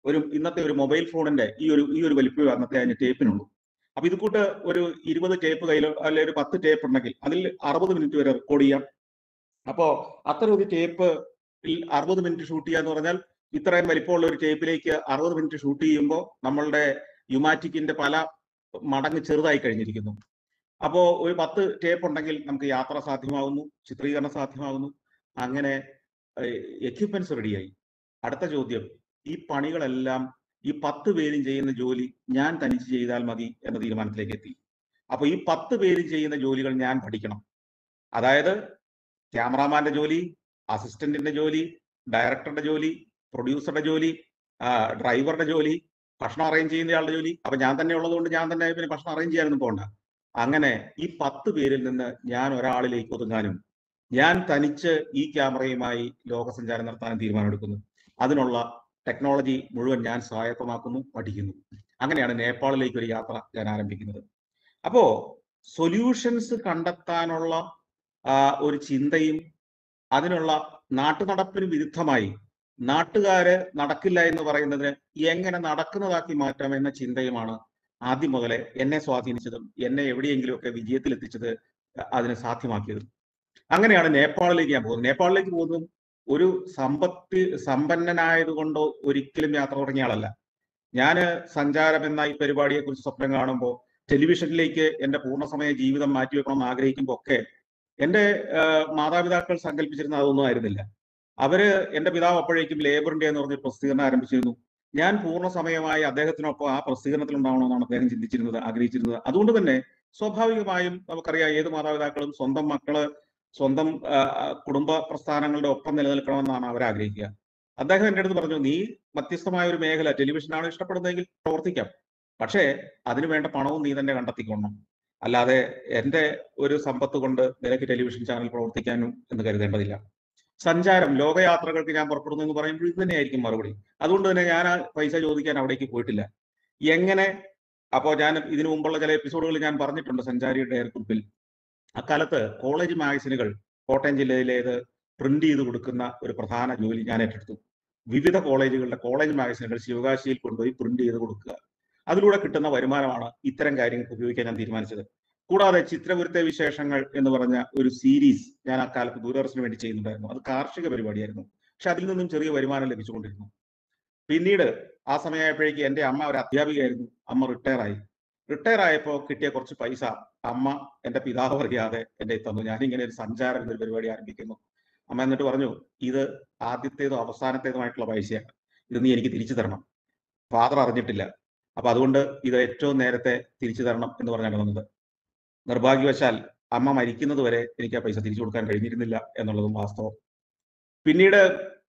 ഒരു ഇന്നത്തെ ഒരു മൊബൈൽ ഫോണിന്റെ ഈ ഒരു ഈ ഒരു വലിപ്പം അന്നത്തെ അതിന്റെ ടേപ്പിനുള്ളൂ അപ്പൊ ഇത് കൂട്ട് ഒരു ഇരുപത് ടേപ്പ് കയ്യിലോ അല്ലെങ്കിൽ ഒരു പത്ത് ടേപ്പ് ഉണ്ടെങ്കിൽ അതിൽ അറുപത് മിനിറ്റ് വരെ റെക്കോർഡ് ചെയ്യാം അപ്പോ അത്തരം ഒരു ടേപ്പ് അറുപത് മിനിറ്റ് ഷൂട്ട് ചെയ്യാന്ന് പറഞ്ഞാൽ ഇത്രയും വലിപ്പമുള്ള ഒരു ടേപ്പിലേക്ക് അറുപത് മിനിറ്റ് ഷൂട്ട് ചെയ്യുമ്പോൾ നമ്മളുടെ യുമാറ്റിക്കിന്റെ പല മടങ്ങ് ചെറുതായി കഴിഞ്ഞിരിക്കുന്നു അപ്പോ ഒരു പത്ത് ടേപ്പ് ഉണ്ടെങ്കിൽ നമുക്ക് യാത്ര സാധ്യമാകുന്നു ചിത്രീകരണം സാധ്യമാകുന്നു അങ്ങനെ എക്യുപ്മെന്റ്സ് റെഡിയായി അടുത്ത ചോദ്യം ഈ പണികളെല്ലാം ഈ പത്ത് പേരും ചെയ്യുന്ന ജോലി ഞാൻ തനിച്ച് ചെയ്താൽ മതി എന്ന തീരുമാനത്തിലേക്ക് എത്തി അപ്പൊ ഈ പത്ത് പേരും ചെയ്യുന്ന ജോലികൾ ഞാൻ പഠിക്കണം അതായത് ക്യാമറാമാന്റെ ജോലി അസിസ്റ്റന്റിന്റെ ജോലി ഡയറക്ടറുടെ ജോലി പ്രൊഡ്യൂസറുടെ ജോലി ഡ്രൈവറുടെ ജോലി ഭക്ഷണം അറേഞ്ച് ചെയ്യുന്നയാളുടെ ജോലി അപ്പൊ ഞാൻ തന്നെ ഉള്ളതുകൊണ്ട് ഞാൻ തന്നെ പിന്നെ ഭക്ഷണം അറേഞ്ച് ചെയ്യാനൊന്നും പോകണ്ട അങ്ങനെ ഈ പത്ത് പേരിൽ നിന്ന് ഞാൻ ഒരാളിലേക്ക് ഒതുങ്ങാനും ഞാൻ തനിച്ച് ഈ ക്യാമറയുമായി ലോകസഞ്ചാരം നടത്താനും തീരുമാനമെടുക്കുന്നു അതിനുള്ള ടെക്നോളജി മുഴുവൻ ഞാൻ സ്വായത്തമാക്കുന്നു പഠിക്കുന്നു അങ്ങനെയാണ് നേപ്പാളിലേക്ക് ഒരു യാത്ര ഞാൻ ആരംഭിക്കുന്നത് അപ്പോ സൊല്യൂഷൻസ് കണ്ടെത്താനുള്ള ആ, ഒരു ചിന്തയും അതിനുള്ള നാട്ടുനടപ്പിന് വിരുദ്ധമായി നാട്ടുകാര് നടക്കില്ല എന്ന് പറയുന്നതിന് എങ്ങനെ നടക്കുന്നതാക്കി മാറ്റാം എന്ന ചിന്തയുമാണ് ആദ്യം മുതലേ എന്നെ സ്വാധീനിച്ചതും എന്നെ എവിടെയെങ്കിലുമൊക്കെ വിജയത്തിൽ എത്തിച്ചത് അതിന് സാധ്യമാക്കിയതും അങ്ങനെയാണ് നേപ്പാളിലേക്ക് ഞാൻ പോകുന്നത് നേപ്പാളിലേക്ക് പോകുന്നതും ഒരു സമ്പത്ത് സമ്പന്നനായതുകൊണ്ടോ ഒരിക്കലും യാത്ര തുടങ്ങിയ ആളല്ല ഞാന് സഞ്ചാരം എന്ന ഈ പരിപാടിയെ കുറിച്ച് സ്വപ്നം കാണുമ്പോൾ ടെലിവിഷനിലേക്ക് എന്റെ പൂർണ്ണസമയ ജീവിതം മാറ്റിവെക്കണമെന്ന് ആഗ്രഹിക്കുമ്പോൾ ഒക്കെ എന്റെ ആ, മാതാപിതാക്കൾ സങ്കല്പിച്ചിരുന്ന അതൊന്നും ആയിരുന്നില്ല അവര് എന്റെ പിതാവ് അപ്പോഴേക്കും ലേബർ ഇന്ത്യ എന്ന് പറഞ്ഞ പ്രസിദ്ധീകരണം ആരംഭിച്ചിരുന്നു ഞാൻ പൂർണ്ണസമയമായി അദ്ദേഹത്തിനൊപ്പം ആ പ്രസിദ്ധീകരണത്തിൽ ഉണ്ടാവണമെന്നാണ് അദ്ദേഹം ചിന്തിച്ചിരുന്നത് ആഗ്രഹിച്ചിരുന്നത് അതുകൊണ്ട് തന്നെ സ്വാഭാവികമായും നമുക്കറിയാം ഏത് മാതാപിതാക്കളും സ്വന്തം മക്കള് സ്വന്തം ആ, ആ, കുടുംബ പ്രസ്ഥാനങ്ങളുടെ ഒപ്പം നിലനിൽക്കണമെന്നാണ് അവർ ആഗ്രഹിക്കുക അദ്ദേഹം എൻ്റെ അടുത്ത് പറഞ്ഞു നീ വ്യത്യസ്തമായ ഒരു മേഖല ടെലിവിഷനാണ് ഇഷ്ടപ്പെടുന്നതെങ്കിൽ പ്രവർത്തിക്കാം പക്ഷേ അതിനു വേണ്ട പണവും നീ തന്നെ കണ്ടെത്തിക്കൊള്ളണം അല്ലാതെ എന്റെ ഒരു സമ്പത്ത് കൊണ്ട് നിനക്ക് ടെലിവിഷൻ ചാനൽ പ്രവർത്തിക്കാനും എന്ന് കരുതേണ്ടതില്ല സഞ്ചാരം ലോകയാത്രകൾക്ക് ഞാൻ പുറപ്പെടുന്നു എന്ന് പറയുമ്പോൾ ഇത് തന്നെയായിരിക്കും മറുപടി അതുകൊണ്ട് തന്നെ ഞാൻ ആ പൈസ ചോദിക്കാൻ അവിടേക്ക് പോയിട്ടില്ല എങ്ങനെ അപ്പോൾ ഞാൻ ഇതിനു മുമ്പുള്ള ചില എപ്പിസോഡുകളിൽ ഞാൻ പറഞ്ഞിട്ടുണ്ട് സഞ്ചാരിയുടെ എയർ ഗ്രൂപ്പിൽ അക്കാലത്ത് കോളേജ് മാഗസിനുകൾ കോട്ടയം ജില്ലയിലേത് പ്രിന്റ് ചെയ്ത് കൊടുക്കുന്ന ഒരു പ്രധാന ജോലി ഞാൻ ഏറ്റെടുത്തു വിവിധ കോളേജുകളുടെ കോളേജ് മാഗസിനുകൾ ശിവകാശിയിൽ കൊണ്ടുപോയി പ്രിന്റ് ചെയ്ത് കൊടുക്കുക അതിലൂടെ കിട്ടുന്ന വരുമാനമാണ് ഇത്തരം കാര്യങ്ങൾക്ക് ഉപയോഗിക്കാൻ ഞാൻ തീരുമാനിച്ചത് കൂടാതെ ചിത്രപുരത്തെ വിശേഷങ്ങൾ എന്ന് പറഞ്ഞ ഒരു സീരീസ് ഞാൻ അക്കാലത്ത് ദൂരദർശന് വേണ്ടി ചെയ്യുന്നുണ്ടായിരുന്നു അത് കാർഷിക പരിപാടിയായിരുന്നു പക്ഷെ അതിൽ നിന്നും ചെറിയ വരുമാനം ലഭിച്ചുകൊണ്ടിരുന്നു പിന്നീട് ആ സമയമായപ്പോഴേക്ക് എന്റെ അമ്മ ഒരു അധ്യാപികയായിരുന്നു അമ്മ റിട്ടയർ ആയി റിട്ടയർ ആയപ്പോൾ കിട്ടിയ കുറച്ച് പൈസ അമ്മ എന്റെ പിതാവ് അറിയാതെ എന്റെ തന്നു ഞാനിങ്ങനെ ഒരു സഞ്ചാരം എന്നൊരു പരിപാടി ആരംഭിക്കുന്നു അമ്മ എന്നിട്ട് പറഞ്ഞു ഇത് ആദ്യത്തേതും അവസാനത്തേതുമായിട്ടുള്ള പൈസയാണ് ഇത് നീ എനിക്ക് തിരിച്ചു തരണം ഫാദർ അറിഞ്ഞിട്ടില്ല അപ്പൊ അതുകൊണ്ട് ഇത് ഏറ്റവും നേരത്തെ തിരിച്ചു തരണം എന്ന് പറഞ്ഞാണ് വന്നത് നിർഭാഗ്യവശാൽ അമ്മ മരിക്കുന്നത് വരെ എനിക്ക് ആ പൈസ തിരിച്ചു കൊടുക്കാൻ കഴിഞ്ഞിരുന്നില്ല എന്നുള്ളതും വാസ്തവം പിന്നീട്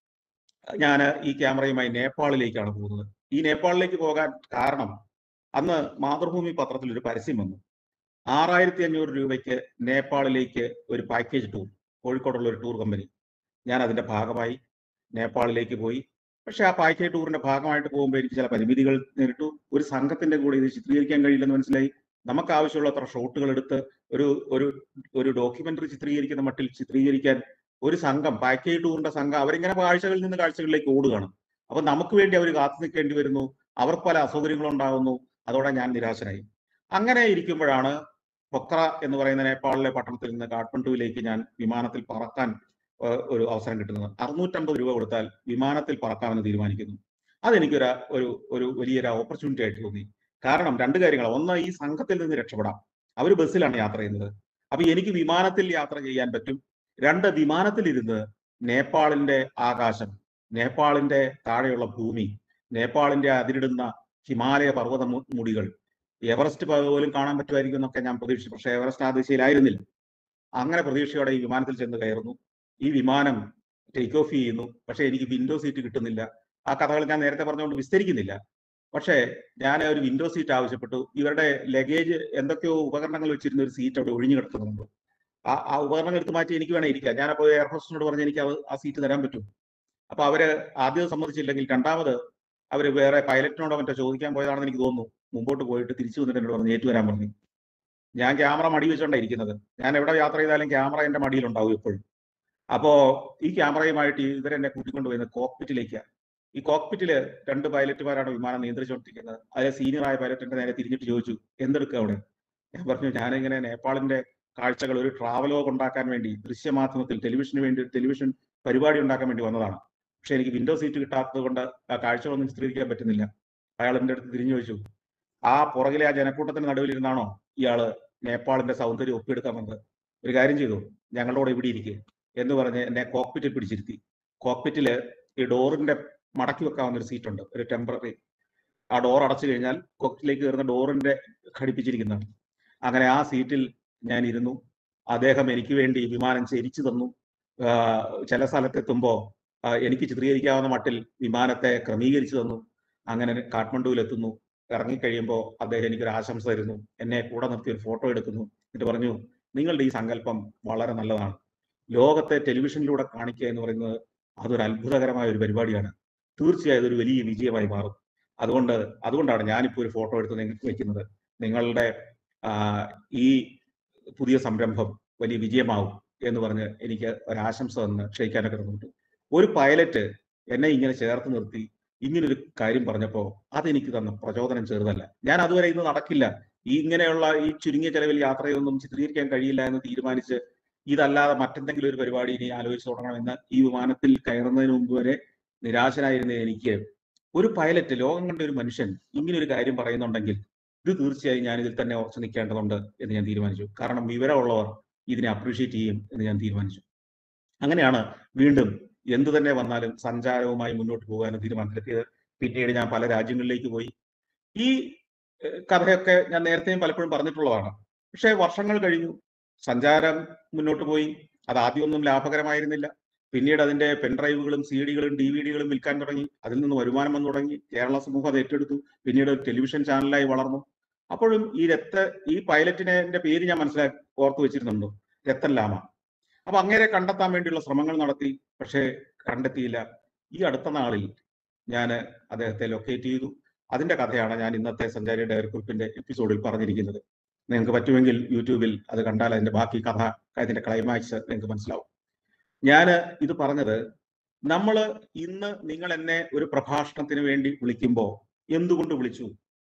ഞാൻ ഈ ക്യാമറയുമായി നേപ്പാളിലേക്കാണ് പോകുന്നത് ഈ നേപ്പാളിലേക്ക് പോകാൻ കാരണം അന്ന് മാതൃഭൂമി പത്രത്തിൽ ഒരു പരസ്യം വന്നു ആറായിരത്തി അഞ്ഞൂറ് രൂപയ്ക്ക് നേപ്പാളിലേക്ക് ഒരു പാക്കേജ് ടൂർ കോഴിക്കോടുള്ള ഒരു ടൂർ കമ്പനി ഞാൻ അതിന്റെ ഭാഗമായി നേപ്പാളിലേക്ക് പോയി പക്ഷെ ആ പാക്കേജ് ടൂറിന്റെ ഭാഗമായിട്ട് പോകുമ്പോൾ എനിക്ക് ചില പരിമിതികൾ നേരിട്ടു ഒരു സംഘത്തിന്റെ കൂടെ ഇത് ചിത്രീകരിക്കാൻ കഴിയില്ലെന്ന് മനസ്സിലായി നമുക്ക് ആവശ്യമുള്ള അത്ര ഷോട്ടുകൾ എടുത്ത് ഒരു ഒരു ഒരു ഡോക്യുമെന്ററി ചിത്രീകരിക്കുന്ന മട്ടിൽ ചിത്രീകരിക്കാൻ ഒരു സംഘം പാക്കേജ് ടൂറിന്റെ സംഘം അവരിങ്ങനെ കാഴ്ചകളിൽ നിന്ന് കാഴ്ചകളിലേക്ക് ഓടുകയാണ് അപ്പൊ നമുക്ക് വേണ്ടി അവർ കാത്തു നിൽക്കേണ്ടി വരുന്നു അവർക്ക് പല അസൗകര്യങ്ങളും ഉണ്ടാകുന്നു അതോടെ ഞാൻ നിരാശനായി അങ്ങനെ ഇരിക്കുമ്പോഴാണ് പൊക്ര എന്ന് പറയുന്ന നേപ്പാളിലെ പട്ടണത്തിൽ നിന്ന് കാഠ്മണ്ഡുവിലേക്ക് ഞാൻ വിമാനത്തിൽ പറക്കാൻ ഏഹ്, ഒരു അവസരം കിട്ടുന്നത് അറുന്നൂറ്റമ്പത് രൂപ കൊടുത്താൽ വിമാനത്തിൽ പറക്കാമെന്ന് തീരുമാനിക്കുന്നു അതെനിക്കൊരു ഒരു ഒരു വലിയൊരു ഓപ്പർച്യൂണിറ്റി ആയിട്ട് തോന്നി കാരണം രണ്ട് കാര്യങ്ങൾ ഒന്ന് ഈ സംഘത്തിൽ നിന്ന് രക്ഷപ്പെടാം അവർ ബസ്സിലാണ് യാത്ര ചെയ്യുന്നത് അപ്പൊ എനിക്ക് വിമാനത്തിൽ യാത്ര ചെയ്യാൻ പറ്റും രണ്ട് വിമാനത്തിലിരുന്ന് നേപ്പാളിന്റെ ആകാശം നേപ്പാളിന്റെ താഴെയുള്ള ഭൂമി നേപ്പാളിന്റെ അതിരിടുന്ന ഹിമാലയ പർവ്വത മു- മുടികൾ എവറസ്റ്റ് പ- പോലും കാണാൻ പറ്റുമായിരിക്കും എന്നൊക്കെ ഞാൻ പ്രതീക്ഷിച്ചു പക്ഷേ എവറസ്റ്റ് ആ ദിശയിലായിരുന്നില്ല അങ്ങനെ പ്രതീക്ഷയോടെ ഈ വിമാനത്തിൽ ചെന്ന് കയറുന്നു ഈ വിമാനം ടേക്ക് ഓഫ് ചെയ്യുന്നു പക്ഷേ എനിക്ക് വിൻഡോ സീറ്റ് കിട്ടുന്നില്ല ആ കഥകൾ ഞാൻ നേരത്തെ പറഞ്ഞുകൊണ്ട് വിസ്തരിക്കുന്നില്ല പക്ഷേ ഞാൻ ഒരു വിൻഡോ സീറ്റ് ആവശ്യപ്പെട്ടു ഇവരുടെ ലഗേജ് എന്തൊക്കെയോ ഉപകരണങ്ങൾ വെച്ചിരുന്ന ഒരു സീറ്റ് അവിടെ ഒഴിഞ്ഞു കിടക്കുന്നുണ്ട് ആ ആ ഉപകരണങ്ങൾ എടുത്ത് മാറ്റി എനിക്ക് വേണം ഇരിക്കാം ഞാനപ്പോൾ എയർ ഹോസ്റ്റസിനോട് പറഞ്ഞ് എനിക്ക് അത് ആ സീറ്റ് തരാൻ പറ്റും അപ്പൊ അവര് ആദ്യം സമ്മതിച്ചില്ലെങ്കിൽ രണ്ടാമത് അവര് വേറെ പൈലറ്റിനോടോ മറ്റോ ചോദിക്കാൻ പോയതാണെന്ന് എനിക്ക് തോന്നുന്നു മുമ്പോട്ട് പോയിട്ട് തിരിച്ചു വന്നിട്ട് എന്നോട് പറഞ്ഞു ഏറ്റു വരാൻ പറഞ്ഞു ഞാൻ ക്യാമറ മടി വെച്ചോണ്ടാണ് ഇരിക്കുന്നത് ഞാൻ എവിടെ യാത്ര ചെയ്താലും ക്യാമറ എന്റെ മടിയിലുണ്ടാവും എപ്പോഴും അപ്പോ ഈ ക്യാമറയുമായിട്ട് ഇവരെന്നെ കൂട്ടിക്കൊണ്ട് പോയത് കോക്പിറ്റിലേക്ക് ഈ കോക്പിറ്റില് രണ്ട് പൈലറ്റുമാരാണ് വിമാനം നിയന്ത്രിച്ചുകൊണ്ടിരിക്കുന്നത് അതിലെ സീനിയറായ പൈലറ്റിന്റെ നേരെ തിരിഞ്ഞിട്ട് ചോദിച്ചു എന്തെടുക്കുക അവിടെ ഞാൻ പറഞ്ഞു ഞാനിങ്ങനെ നേപ്പാളിന്റെ കാഴ്ചകൾ ഒരു ട്രാവലോഗ് ഉണ്ടാക്കാൻ വേണ്ടി ദൃശ്യമാധ്യമത്തിൽ ടെലിവിഷന് വേണ്ടി ഒരു ടെലിവിഷൻ പരിപാടി ഉണ്ടാക്കാൻ വേണ്ടി വന്നതാണ് പക്ഷെ എനിക്ക് വിൻഡോ സീറ്റ് കിട്ടാത്തത് കൊണ്ട് ആ കാഴ്ചകളൊന്നും ചിത്രീകരിക്കാൻ പറ്റുന്നില്ല അയാൾ എന്റെ അടുത്ത് തിരിഞ്ഞു ചോദിച്ചു ആ പുറകിലെ ആ ജനക്കൂട്ടത്തിന് നടുവിലിരുന്നാണോ ഇയാള് നേപ്പാളിന്റെ സൗന്ദര്യം ഒപ്പിയെടുക്കാൻ വന്നത് ഒരു കാര്യം ചെയ്തു ഞങ്ങളുടെ കൂടെ ഇവിടെ ഇരിക്കുക എന്ന് പറഞ്ഞ് എന്നെ കോക്പിറ്റിൽ പിടിച്ചിരുത്തി കോക്പിറ്റില് ഈ ഡോറിന്റെ മടക്കി വെക്കാവുന്ന ഒരു സീറ്റ് ഉണ്ട് ഒരു ടെമ്പററി ആ ഡോർ അടച്ചു കഴിഞ്ഞാൽ കോക്പിറ്റിലേക്ക് കയറുന്ന ഡോറിന്റെ ഘടിപ്പിച്ചിരിക്കുന്നതാണ് അങ്ങനെ ആ സീറ്റിൽ ഞാൻ ഇരുന്നു അദ്ദേഹം എനിക്ക് വേണ്ടി വിമാനം ചരിച്ചു തന്നു ആഹ് ചില സ്ഥലത്തെത്തുമ്പോൾ എനിക്ക് ചിത്രീകരിക്കാവുന്ന മട്ടിൽ വിമാനത്തെ ക്രമീകരിച്ചു തന്നു അങ്ങനെ കാഠ്മണ്ഡുവിൽ എത്തുന്നു ഇറങ്ങിക്കഴിയുമ്പോൾ അദ്ദേഹം എനിക്കൊരു ആശംസ തരുന്നു എന്നെ കൂടെ നിർത്തി ഒരു ഫോട്ടോ എടുക്കുന്നു എന്നിട്ട് പറഞ്ഞു നിങ്ങളുടെ ഈ സങ്കല്പം വളരെ നല്ലതാണ് ലോകത്തെ ടെലിവിഷനിലൂടെ കാണിക്കുക എന്ന് പറയുന്നത് അതൊരു അത്ഭുതകരമായ ഒരു പരിപാടിയാണ് തീർച്ചയായും ഒരു വലിയ വിജയമായി മാറും അതുകൊണ്ട് അതുകൊണ്ടാണ് ഞാനിപ്പോൾ ഒരു ഫോട്ടോ എടുത്ത് നിങ്ങൾക്ക് വെക്കുന്നത് നിങ്ങളുടെ ആഹ് ഈ പുതിയ സംരംഭം വലിയ വിജയമാവും എന്ന് പറഞ്ഞ് എനിക്ക് ഒരാശംസ തന്ന് ക്ഷയിക്കാനൊക്കെ തന്നിട്ടു ഒരു പൈലറ്റ് എന്നെ ഇങ്ങനെ ചേർത്ത് നിർത്തി ഇങ്ങനൊരു കാര്യം പറഞ്ഞപ്പോൾ അതെനിക്ക് തന്ന പ്രചോദനം ചെറുതല്ല ഞാൻ അതുവരെ ഇന്ന് നടക്കില്ല ഈ ഇങ്ങനെയുള്ള ഈ ചുരുങ്ങിയ ചെലവിൽ യാത്രയൊന്നും ചിത്രീകരിക്കാൻ കഴിയില്ല എന്ന് തീരുമാനിച്ച് ഇതല്ലാതെ മറ്റെന്തെങ്കിലും ഒരു പരിപാടി ഇനി ആലോചിച്ച് തുടങ്ങണമെന്ന് ഈ വിമാനത്തിൽ കയറുന്നതിന് മുമ്പ് വരെ നിരാശനായിരുന്ന എനിക്ക് ഒരു പൈലറ്റ് ലോകം കണ്ട ഒരു മനുഷ്യൻ ഇങ്ങനെ ഒരു കാര്യം പറയുന്നുണ്ടെങ്കിൽ ഇത് തീർച്ചയായും ഞാൻ ഇതിൽ തന്നെ ഉറച്ചു നിൽക്കേണ്ടതുണ്ട് എന്ന് ഞാൻ തീരുമാനിച്ചു കാരണം വിവരമുള്ളവർ ഇതിനെ അപ്രീഷിയേറ്റ് ചെയ്യും എന്ന് ഞാൻ തീരുമാനിച്ചു അങ്ങനെയാണ് വീണ്ടും എന്തു തന്നെ വന്നാലും സഞ്ചാരവുമായി മുന്നോട്ട് പോകാൻ തീരുമാനത്തിലെത്തിയത് പിന്നീട് ഞാൻ പല രാജ്യങ്ങളിലേക്ക് പോയി ഈ ഏഹ്, കഥയൊക്കെ ഞാൻ നേരത്തെയും പലപ്പോഴും പറഞ്ഞിട്ടുള്ളതാണ് പക്ഷേ വർഷങ്ങൾ കഴിഞ്ഞു സഞ്ചാരം മുന്നോട്ട് പോയി അത് ആദ്യമൊന്നും ലാഭകരമായിരുന്നില്ല പിന്നീട് അതിന്റെ പെൻഡ്രൈവുകളും സി ഡികളും ഡി വി ഡികളും വിൽക്കാൻ തുടങ്ങി അതിൽ നിന്ന് വരുമാനം വന്നു തുടങ്ങി കേരള സമൂഹം അത് ഏറ്റെടുത്തു പിന്നീട് ഒരു ടെലിവിഷൻ ചാനലായി വളർന്നു അപ്പോഴും ഈ രക്ത ഈ പൈലറ്റിനെ എന്റെ പേര് ഞാൻ മനസ്സിലാക്കി ഓർത്തു വെച്ചിരുന്നുണ്ടോ രത്തൻ ലാമ അപ്പൊ അങ്ങേരെ കണ്ടെത്താൻ വേണ്ടിയുള്ള ശ്രമങ്ങൾ നടത്തി പക്ഷേ കണ്ടെത്തിയില്ല ഈ അടുത്ത നാളിൽ ഞാൻ അദ്ദേഹത്തെ ലൊക്കേറ്റ് ചെയ്തു അതിന്റെ കഥയാണ് ഞാൻ ഇന്നത്തെ സഞ്ചാരി ഡയറി കുറിപ്പിന്റെ എപ്പിസോഡിൽ പറഞ്ഞിരിക്കുന്നത് നിങ്ങൾക്ക് പറ്റുമെങ്കിൽ യൂട്യൂബിൽ അത് കണ്ടാൽ അതിന്റെ ബാക്കി കഥ അതിന്റെ ക്ലൈമാക്സ് നിങ്ങൾക്ക് മനസ്സിലാവും ഞാൻ ഇത് പറഞ്ഞത് നമ്മൾ ഇന്ന് നിങ്ങൾ എന്നെ ഒരു പ്രഭാഷണത്തിന് വേണ്ടി വിളിക്കുമ്പോൾ എന്തുകൊണ്ട് വിളിച്ചു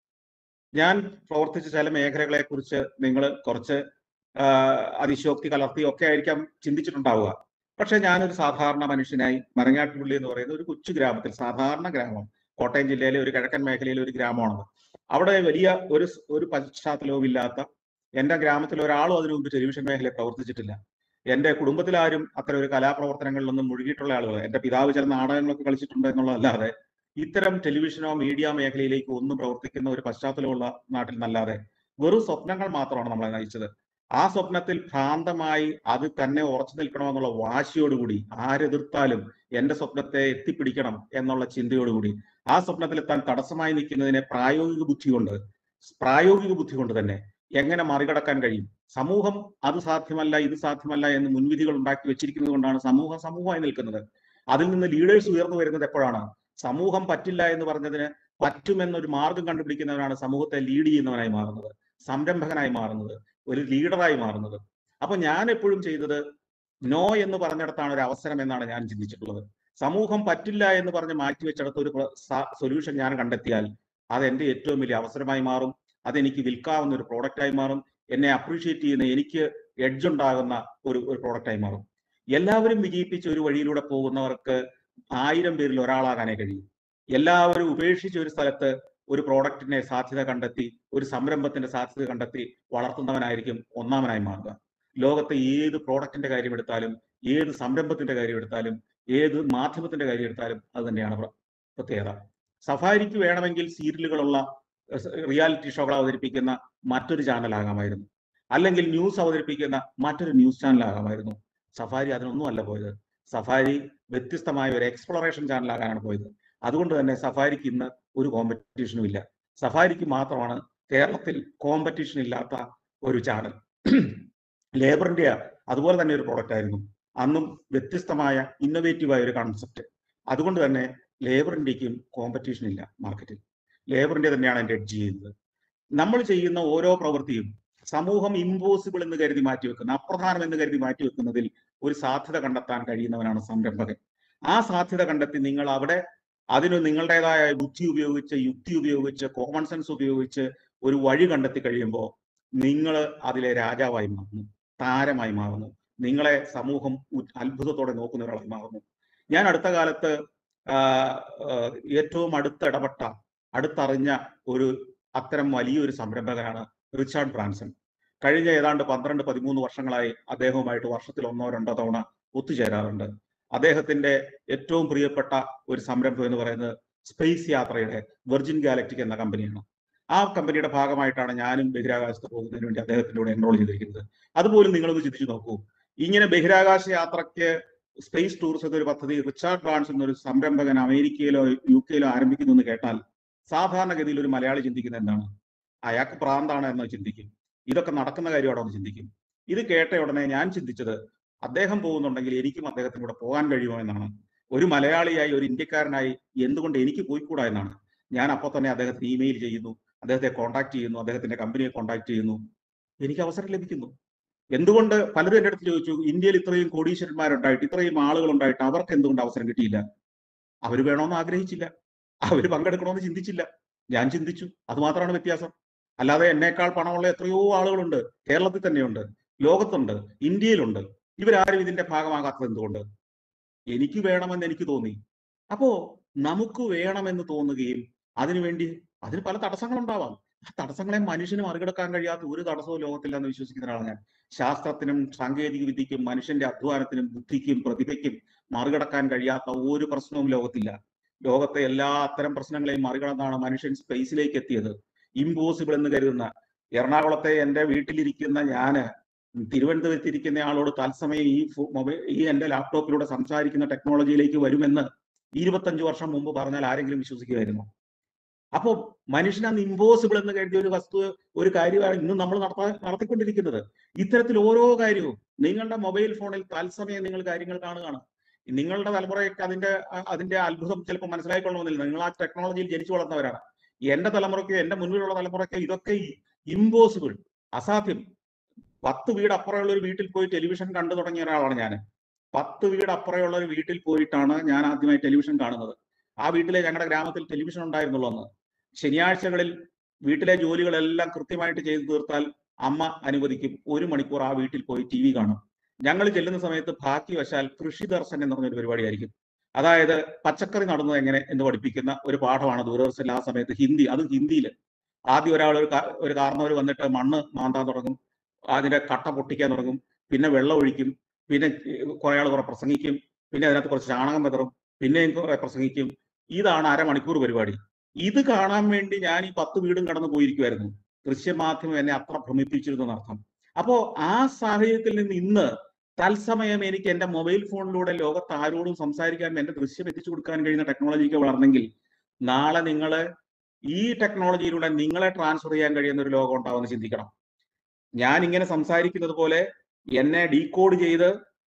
ഞാൻ പ്രവർത്തിച്ച ചില മേഖലകളെ കുറിച്ച് നിങ്ങൾ കുറച്ച് ആ, അതിശോക്തി കലർത്തി ഒക്കെ ആയിരിക്കാം ചിന്തിച്ചിട്ടുണ്ടാവുക പക്ഷെ ഞാനൊരു സാധാരണ മനുഷ്യനായി മരങ്ങാട്ടുപള്ളി എന്ന് പറയുന്ന ഒരു കൊച്ചു ഗ്രാമത്തിൽ സാധാരണ ഗ്രാമം കോട്ടയം ജില്ലയിലെ ഒരു കിഴക്കൻ മേഖലയിലെ ഒരു ഗ്രാമമാണത് അവിടെ വലിയ ഒരു സ്- ഒരു പശ്ചാത്തലവും ഇല്ലാത്ത എന്റെ ഗ്രാമത്തിൽ ഒരാളും അതിനു മുമ്പ് ടെലിവിഷൻ മേഖലയിൽ പ്രവർത്തിച്ചിട്ടില്ല എന്റെ കുടുംബത്തിലാരും അത്തരം ഒരു കലാപ്രവർത്തനങ്ങളിലൊന്നും മുഴുകിയിട്ടുള്ള ആളുകൾ എന്റെ പിതാവ് ചില നാടകങ്ങളൊക്കെ കളിച്ചിട്ടുണ്ട് എന്നുള്ളതല്ലാതെ ഇത്തരം ടെലിവിഷനോ മീഡിയ മേഖലയിലേക്ക് ഒന്നും പ്രവർത്തിക്കുന്ന ഒരു പശ്ചാത്തലമുള്ള നാട്ടിൽ നിന്നല്ലാതെ വെറും സ്വപ്നങ്ങൾ മാത്രമാണ് നമ്മളെ നയിച്ചത് ആ സ്വപ്നത്തിൽ ഭ്രാന്തമായി അത് തന്നെ ഉറച്ചു നിൽക്കണമെന്നുള്ള വാശിയോടുകൂടി ആരെതിർത്താലും എന്റെ സ്വപ്നത്തെ എത്തിപ്പിടിക്കണം എന്നുള്ള ചിന്തയോടുകൂടി ആ സ്വപ്നത്തിലെത്താൻ തടസ്സമായി നിൽക്കുന്നതിനെ പ്രായോഗിക ബുദ്ധി കൊണ്ട് പ്രായോഗിക ബുദ്ധി കൊണ്ട് തന്നെ എങ്ങനെ മറികടക്കാൻ കഴിയും സമൂഹം അത് സാധ്യമല്ല ഇത് സാധ്യമല്ല എന്ന് മുൻവിധികൾ ഉണ്ടാക്കി വെച്ചിരിക്കുന്നത് കൊണ്ടാണ് സമൂഹം സമൂഹമായി നിൽക്കുന്നത് അതിൽ നിന്ന് ലീഡേഴ്സ് ഉയർന്നു വരുന്നത് എപ്പോഴാണ് സമൂഹം പറ്റില്ല എന്ന് പറഞ്ഞതിന് പറ്റുമെന്നൊരു മാർഗം കണ്ടുപിടിക്കുന്നവനാണ് സമൂഹത്തെ ലീഡ് ചെയ്യുന്നവനായി മാറുന്നത് സംരംഭകനായി മാറുന്നത് ഒരു ലീഡറായി മാറുന്നത് അപ്പൊ ഞാൻ എപ്പോഴും ചെയ്തത് നോ എന്ന് പറഞ്ഞിടത്താണ് ഒരു അവസരം എന്നാണ് ഞാൻ ചിന്തിച്ചിട്ടുള്ളത് സമൂഹം പറ്റില്ല എന്ന് പറഞ്ഞ് മാറ്റിവെച്ചിടത്ത് ഒരു സൊല്യൂഷൻ ഞാൻ കണ്ടെത്തിയാൽ അത് എന്റെ ഏറ്റവും വലിയ അവസരമായി മാറും അതെനിക്ക് വിൽക്കാവുന്ന ഒരു പ്രോഡക്റ്റായി മാറും എന്നെ അപ്രീഷിയേറ്റ് ചെയ്യുന്ന എനിക്ക് എഡ്ജ് ഉണ്ടാകുന്ന ഒരു ഒരു പ്രോഡക്റ്റായി മാറും എല്ലാവരും വിജയിപ്പിച്ച് ഒരു വഴിയിലൂടെ പോകുന്നവർക്ക് ആയിരം പേരിൽ ഒരാളാകാനേ കഴിയും എല്ലാവരും ഉപേക്ഷിച്ച ഒരു സ്ഥലത്ത് ഒരു പ്രോഡക്റ്റിനെ സാധ്യത കണ്ടെത്തി ഒരു സംരംഭത്തിന്റെ സാധ്യത കണ്ടെത്തി വളർത്തുന്നവനായിരിക്കും ഒന്നാമനായി മാറുക ലോകത്തെ ഏത് പ്രോഡക്റ്റിന്റെ കാര്യം എടുത്താലും ഏത് സംരംഭത്തിന്റെ കാര്യം എടുത്താലും ഏത് മാധ്യമത്തിന്റെ കാര്യം എടുത്താലും അത് തന്നെയാണ് പ്ര- പ്രത്യേകത സഫാരിക്ക് വേണമെങ്കിൽ സീരിയലുകളുള്ള റിയാലിറ്റി ഷോകൾ അവതരിപ്പിക്കുന്ന മറ്റൊരു ചാനൽ ആകാമായിരുന്നു അല്ലെങ്കിൽ ന്യൂസ് അവതരിപ്പിക്കുന്ന മറ്റൊരു ന്യൂസ് ചാനൽ ആകാമായിരുന്നു സഫാരി അതിനൊന്നും അല്ല പോയത് സഫാരി വ്യത്യസ്തമായ ഒരു എക്സ്പ്ലോറേഷൻ ചാനൽ ആകാനാണ് പോയത് അതുകൊണ്ട് തന്നെ സഫാരിക്ക് ഇന്ന് ഒരു കോമ്പറ്റീഷനും ഇല്ല സഫാരിക്ക് മാത്രമാണ് കേരളത്തിൽ കോമ്പറ്റീഷൻ ഇല്ലാത്ത ഒരു ചാനൽ ലേബർ ഇന്ത്യ അതുപോലെ തന്നെ ഒരു പ്രോഡക്റ്റ് ആയിരുന്നു അന്നും വ്യത്യസ്തമായ ഇന്നോവേറ്റീവായ ഒരു കൺസെപ്റ്റ് അതുകൊണ്ട് തന്നെ ലേബർ ഇന്ത്യക്കും കോമ്പറ്റീഷൻ ഇല്ല മാർക്കറ്റിൽ ലേബർ ഇന്ത്യ തന്നെയാണ് എൻ്റെ എഡ്ജ് ചെയ്യുന്നത് നമ്മൾ ചെയ്യുന്ന ഓരോ പ്രവൃത്തിയും സമൂഹം ഇമ്പോസിബിൾ എന്ന് കരുതി മാറ്റിവെക്കുന്ന അപ്രധാനം എന്ന് കരുതി മാറ്റിവെക്കുന്നതിൽ ഒരു സാധ്യത കണ്ടെത്താൻ കഴിയുന്നവനാണ് സംരംഭകൻ ആ സാധ്യത കണ്ടെത്തി നിങ്ങൾ അവിടെ അതിന് നിങ്ങളുടേതായ ബുദ്ധി ഉപയോഗിച്ച് യുക്തി ഉപയോഗിച്ച് കോമൺ സെൻസ് ഉപയോഗിച്ച് ഒരു വഴി കണ്ടെത്തി കഴിയുമ്പോൾ നിങ്ങൾ അതിലെ രാജാവായി മാറുന്നു താരമായി മാറുന്നു നിങ്ങളെ സമൂഹം ഉ- അത്ഭുതത്തോടെ നോക്കുന്ന ഒരാളായി മാറുന്നു ഞാൻ അടുത്ത കാലത്ത് ആ, ആ, ഏറ്റവും അടുത്ത് ഇടപെട്ട അടുത്തറിഞ്ഞ ഒരു അത്തരം വലിയൊരു സംരംഭകനാണ് റിച്ചാർഡ് ബ്രാൻസൺ കഴിഞ്ഞ ഏതാണ്ട് പന്ത്രണ്ട് പതിമൂന്ന് വർഷങ്ങളായി അദ്ദേഹവുമായിട്ട് വർഷത്തിൽ ഒന്നോ രണ്ടോ തവണ ഒത്തുചേരാറുണ്ട് അദ്ദേഹത്തിന്റെ ഏറ്റവും പ്രിയപ്പെട്ട ഒരു സംരംഭം എന്ന് പറയുന്നത് സ്പേസ് യാത്രയുടെ വെർജിൻ ഗാലക്ടിക് എന്ന കമ്പനിയാണ് ആ കമ്പനിയുടെ ഭാഗമായിട്ടാണ് ഞാനും ബഹിരാകാശത്ത് പോകുന്നതിന് വേണ്ടി അദ്ദേഹത്തിന്റെ കൂടെ എൻറോൾ ചെയ്തിരിക്കുന്നത് അതുപോലും നിങ്ങളൊന്ന് ചിന്തിച്ചു നോക്കൂ ഇങ്ങനെ ബഹിരാകാശ യാത്രയ്ക്ക് സ്പേസ് ടൂറിസം എന്നൊരു പദ്ധതി റിച്ചാർഡ് ബ്രാൻസ് എന്നൊരു സംരംഭകൻ അമേരിക്കയിലോ യു കെയിലോ ആരംഭിക്കുന്നു എന്ന് കേട്ടാൽ സാധാരണഗതിയിൽ ഒരു മലയാളി ചിന്തിക്കുന്നത് എന്താണ് അയാൾക്ക് പ്രാന്താണ് എന്ന് ചിന്തിക്കും ഇതൊക്കെ നടക്കുന്ന കാര്യമാണോ എന്ന് ചിന്തിക്കും ഇത് കേട്ട ഉടനെ ഞാൻ ചിന്തിച്ചത് അദ്ദേഹം പോകുന്നുണ്ടെങ്കിൽ എനിക്കും അദ്ദേഹത്തിന് കൂടെ പോകാൻ കഴിയുമോ എന്നാണ് ഒരു മലയാളിയായി ഒരു ഇന്ത്യക്കാരനായി എന്തുകൊണ്ട് എനിക്ക് പോയിക്കൂടാ എന്നാണ് ഞാൻ അപ്പോൾ തന്നെ അദ്ദേഹത്തിന് ഇമെയിൽ ചെയ്യുന്നു അദ്ദേഹത്തെ കോൺടാക്ട് ചെയ്യുന്നു അദ്ദേഹത്തിന്റെ കമ്പനിയെ കോൺടാക്ട് ചെയ്യുന്നു എനിക്ക് അവസരം ലഭിക്കുന്നു എന്തുകൊണ്ട് പലരും എൻ്റെ അടുത്ത് ചോദിച്ചു ഇന്ത്യയിൽ ഇത്രയും കോടീശ്വരന്മാരുണ്ടായിട്ട് ഇത്രയും ആളുകൾ ഉണ്ടായിട്ട് അവർക്ക് എന്തുകൊണ്ട് അവസരം കിട്ടിയില്ല അവർ വേണമെന്ന് ആഗ്രഹിച്ചില്ല അവർ പങ്കെടുക്കണമെന്ന് ചിന്തിച്ചില്ല ഞാൻ ചിന്തിച്ചു അത് മാത്രമാണ് വ്യത്യാസം അല്ലാതെ എന്നേക്കാൾ പണമുള്ള എത്രയോ ആളുകളുണ്ട് കേരളത്തിൽ തന്നെയുണ്ട് ലോകത്തുണ്ട് ഇന്ത്യയിലുണ്ട് ഇവരാരും ഇതിന്റെ ഭാഗമാകാത്തത് എന്തുകൊണ്ട് എനിക്ക് വേണമെന്ന് എനിക്ക് തോന്നി അപ്പോ നമുക്ക് വേണമെന്ന് തോന്നുകയും അതിനുവേണ്ടി അതിന് പല തടസ്സങ്ങളുണ്ടാവാം ആ തടസ്സങ്ങളെ മനുഷ്യന് മറികടക്കാൻ കഴിയാത്ത ഒരു തടസ്സവും ലോകത്തില്ല എന്ന് വിശ്വസിക്കുന്ന ഒരാളാണ് ഞാൻ ശാസ്ത്രത്തിനും സാങ്കേതിക വിദ്യയ്ക്കും മനുഷ്യന്റെ അധ്വാനത്തിനും ബുദ്ധിക്കും പ്രതിഭയ്ക്കും മറികടക്കാൻ കഴിയാത്ത ഒരു പ്രശ്നവും ലോകത്തില്ല ലോകത്തെ എല്ലാ അത്തരം പ്രശ്നങ്ങളെയും മറികടന്നാണ് മനുഷ്യൻ സ്പേസിലേക്ക് എത്തിയത് ഇമ്പോസിബിൾ എന്ന് കരുതുന്ന എറണാകുളത്തെ എന്റെ വീട്ടിലിരിക്കുന്ന ഞാന് തിരുവനന്തപുരത്ത് ഇരിക്കുന്ന ആളോട് തത്സമയം ഈ മൊബൈൽ ഈ എന്റെ ലാപ്ടോപ്പിലൂടെ സംസാരിക്കുന്ന ടെക്നോളജിയിലേക്ക് വരുമെന്ന് ഇരുപത്തഞ്ചു വർഷം മുമ്പ് പറഞ്ഞാൽ ആരെങ്കിലും വിശ്വസിക്കുമായിരുന്നു അപ്പോ മനുഷ്യൻ അന്ന് ഇമ്പോസിബിൾ എന്ന് കരുതിയ ഒരു വസ്തു ഒരു കാര്യമാണ് ഇന്ന് നമ്മൾ നടത്താ നടത്തിക്കൊണ്ടിരിക്കുന്നത് ഇത്തരത്തിൽ ഓരോ കാര്യവും നിങ്ങളുടെ മൊബൈൽ ഫോണിൽ തത്സമയം നിങ്ങൾ കാര്യങ്ങൾ കാണുകയാണ് നിങ്ങളുടെ തലമുറയൊക്കെ അതിന്റെ അ- അതിന്റെ അത്ഭുതം ചിലപ്പോൾ മനസ്സിലായിക്കൊള്ളണമെന്നില്ല നിങ്ങൾ ആ ടെക്നോളജിയിൽ ജനിച്ചു വളർന്നവരാണ് എന്റെ തലമുറയ്ക്ക് എന്റെ മുൻപിലുള്ള തലമുറയ്ക്ക് ഇതൊക്കെ ഇമ്പോസിബിൾ അസാധ്യം പത്ത് വീട് അപ്പുറമുള്ള ഒരു വീട്ടിൽ പോയി ടെലിവിഷൻ കണ്ടു തുടങ്ങിയ ഒരാളാണ് ഞാൻ പത്ത് വീട് അപ്പുറമുള്ള ഒരു വീട്ടിൽ പോയിട്ടാണ് ഞാൻ ആദ്യമായി ടെലിവിഷൻ കാണുന്നത് ആ വീട്ടിലെ ഞങ്ങളുടെ ഗ്രാമത്തിൽ ടെലിവിഷൻ ഉണ്ടായിരുന്നുള്ളൂ അന്ന് ശനിയാഴ്ചകളിൽ വീട്ടിലെ ജോലികളെല്ലാം കൃത്യമായിട്ട് ചെയ്തു തീർത്താൽ അമ്മ അനുവദിക്കും ഒരു മണിക്കൂർ ആ വീട്ടിൽ പോയി ടി വി കാണും ഞങ്ങൾ ചെല്ലുന്ന സമയത്ത് ഭാഗ്യവശാൽ കൃഷി ദർശൻ എന്ന് പറഞ്ഞൊരു പരിപാടിയായിരിക്കും അതായത് പച്ചക്കറി നടുന്നത് എങ്ങനെ എന്ന് പഠിപ്പിക്കുന്ന ഒരു പാഠമാണ് ദൂരദർശനിൽ ആ സമയത്ത് ഹിന്ദി അതും ഹിന്ദിയിൽ ആദ്യം ഒരാൾ ഒരു കാ- ഒരു കാരണവർ വന്നിട്ട് മണ്ണ് മാന്താൻ തുടങ്ങും അതിന്റെ കട്ട പൊട്ടിക്കാൻ തുടങ്ങും പിന്നെ വെള്ളം ഒഴിക്കും പിന്നെ കുറെ ആൾ കുറെ പ്രസംഗിക്കും പിന്നെ അതിനകത്ത് കുറച്ച് ചാണകം വിതറും പിന്നെയും കുറെ പ്രസംഗിക്കും ഇതാണ് അരമണിക്കൂർ പരിപാടി ഇത് കാണാൻ വേണ്ടി ഞാൻ ഈ പത്ത് വീടും കടന്നു പോയിരിക്കുമായിരുന്നു ദൃശ്യമാധ്യമം എന്നെ അത്ര ഭ്രമിപ്പിച്ചിരുന്നു എന്നർത്ഥം അപ്പോ ആ സാഹചര്യത്തിൽ നിന്ന് ഇന്ന് തത്സമയം എനിക്ക് എന്റെ മൊബൈൽ ഫോണിലൂടെ ലോകത്ത് ആരോടും സംസാരിക്കാനും എന്റെ ദൃശ്യം എത്തിച്ചു കൊടുക്കാൻ കഴിയുന്ന ടെക്നോളജിക്ക് വളർന്നെങ്കിൽ നാളെ നിങ്ങൾ ഈ ടെക്നോളജിയിലൂടെ നിങ്ങളെ ട്രാൻസ്ഫർ ചെയ്യാൻ കഴിയുന്ന ഒരു ലോകം ഉണ്ടാവുമെന്ന് ചിന്തിക്കണം ഞാൻ ഇങ്ങനെ സംസാരിക്കുന്നത് പോലെ എന്നെ ഡീകോഡ് ചെയ്ത്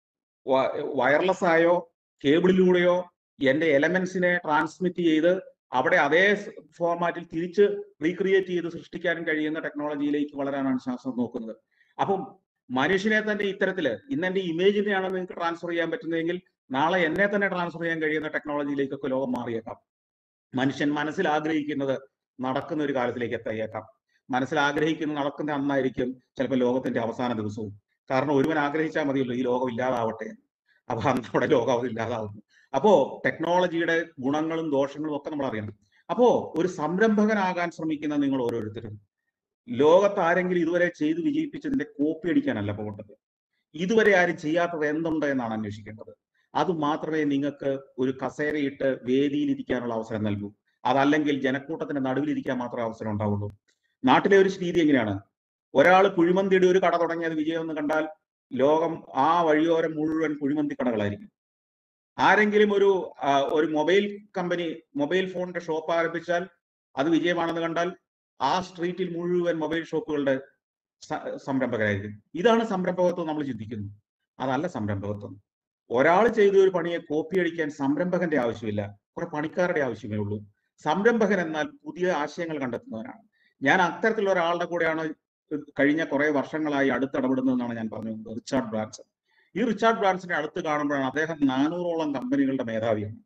വയർലെസ് ആയോ കേബിളിലൂടെയോ എന്റെ എലമെന്റ്സിനെ ട്രാൻസ്മിറ്റ് ചെയ്ത് അവിടെ അതേ ഫോർമാറ്റിൽ തിരിച്ച് റീക്രിയേറ്റ് ചെയ്ത് സൃഷ്ടിക്കാനും കഴിയുന്ന ടെക്നോളജിയിലേക്ക് വളരാനാണ് ശാസ്ത്രം നോക്കുന്നത് അപ്പം മനുഷ്യനെ തന്നെ ഇത്തരത്തില് ഇന്ന് എന്റെ ഇമേജിനെയാണ് നിങ്ങൾക്ക് ട്രാൻസ്ഫർ ചെയ്യാൻ പറ്റുന്നതെങ്കിൽ നാളെ എന്നെ തന്നെ ട്രാൻസ്ഫർ ചെയ്യാൻ കഴിയുന്ന ടെക്നോളജിയിലേക്കൊക്കെ ലോകം മാറിയേക്കാം മനുഷ്യൻ മനസ്സിൽ ആഗ്രഹിക്കുന്നത് നടക്കുന്ന ഒരു കാലത്തിലേക്ക് എത്തിയേക്കാം മനസ്സിൽ ആഗ്രഹിക്കുന്നത് നടക്കുന്ന അന്നായിരിക്കും ചിലപ്പോൾ ലോകത്തിന്റെ അവസാന ദിവസവും കാരണം ഒരുവൻ ആഗ്രഹിച്ചാൽ മതിയല്ലോ ഈ ലോകം ഇല്ലാതാവട്ടെ എന്ന്. അപ്പൊ അന്ന് അവിടെ ലോകം ഇല്ലാതാവുന്നു അപ്പോ ടെക്നോളജിയുടെ ഗുണങ്ങളും ദോഷങ്ങളും ഒക്കെ നമ്മൾ അറിയണം അപ്പോ ഒരു സംരംഭകനാകാൻ ശ്രമിക്കുന്ന നിങ്ങൾ ഓരോരുത്തരും ലോകത്ത് ആരെങ്കിലും ഇതുവരെ ചെയ്ത് വിജയിപ്പിച്ചതിന്റെ കോപ്പി അടിക്കാനല്ല പോകേണ്ടത് ഇതുവരെ ആരും ചെയ്യാത്തത് എന്തുണ്ട് എന്നാണ് അന്വേഷിക്കേണ്ടത് അത് മാത്രമേ നിങ്ങൾക്ക് ഒരു കസേരയിട്ട് വേദിയിലിരിക്കാനുള്ള അവസരം നൽകൂ അതല്ലെങ്കിൽ ജനക്കൂട്ടത്തിന്റെ നടുവിലിരിക്കാൻ മാത്രമേ അവസരം ഉണ്ടാവുള്ളൂ നാട്ടിലെ ഒരു രീതി എങ്ങനെയാണ് ഒരാൾ കുഴിമന്തിയുടെ ഒരു കട തുടങ്ങിയത് വിജയം എന്ന് കണ്ടാൽ ലോകം ആ വഴിയോരം മുഴുവൻ കുഴിമന്തി കടകളായിരിക്കും ആരെങ്കിലും ഒരു ആ, ഒരു മൊബൈൽ കമ്പനി മൊബൈൽ ഫോണിന്റെ ഷോപ്പ് ആരംഭിച്ചാൽ അത് വിജയമാണെന്ന് കണ്ടാൽ ആ സ്ട്രീറ്റിൽ മുഴുവൻ മൊബൈൽ ഷോപ്പുകളുടെ സ- സംരംഭകരായിരിക്കും ഇതാണ് സംരംഭകത്വം നമ്മൾ ചിന്തിക്കുന്നത് അതല്ല സംരംഭകത്വം ഒരാൾ ചെയ്ത ഒരു പണിയെ കോപ്പി അടിക്കാൻ സംരംഭകന്റെ ആവശ്യമില്ല കുറെ പണിക്കാരുടെ ആവശ്യമേ ഉള്ളൂ സംരംഭകൻ എന്നാൽ പുതിയ ആശയങ്ങൾ കണ്ടെത്തുന്നവനാണ് ഞാൻ അത്തരത്തിലുള്ള ഒരാളുടെ കൂടെയാണ് കഴിഞ്ഞ കുറെ വർഷങ്ങളായി അടുത്തിടപെടുന്നതെന്നാണ് ഞാൻ പറഞ്ഞത് റിച്ചാർഡ് ബ്രാൻസൺ ഈ റിച്ചാർഡ് ബ്രാൻസിനെ അടുത്ത് കാണുമ്പോഴാണ് അദ്ദേഹം നാനൂറോളം കമ്പനികളുടെ മേധാവിയാണ്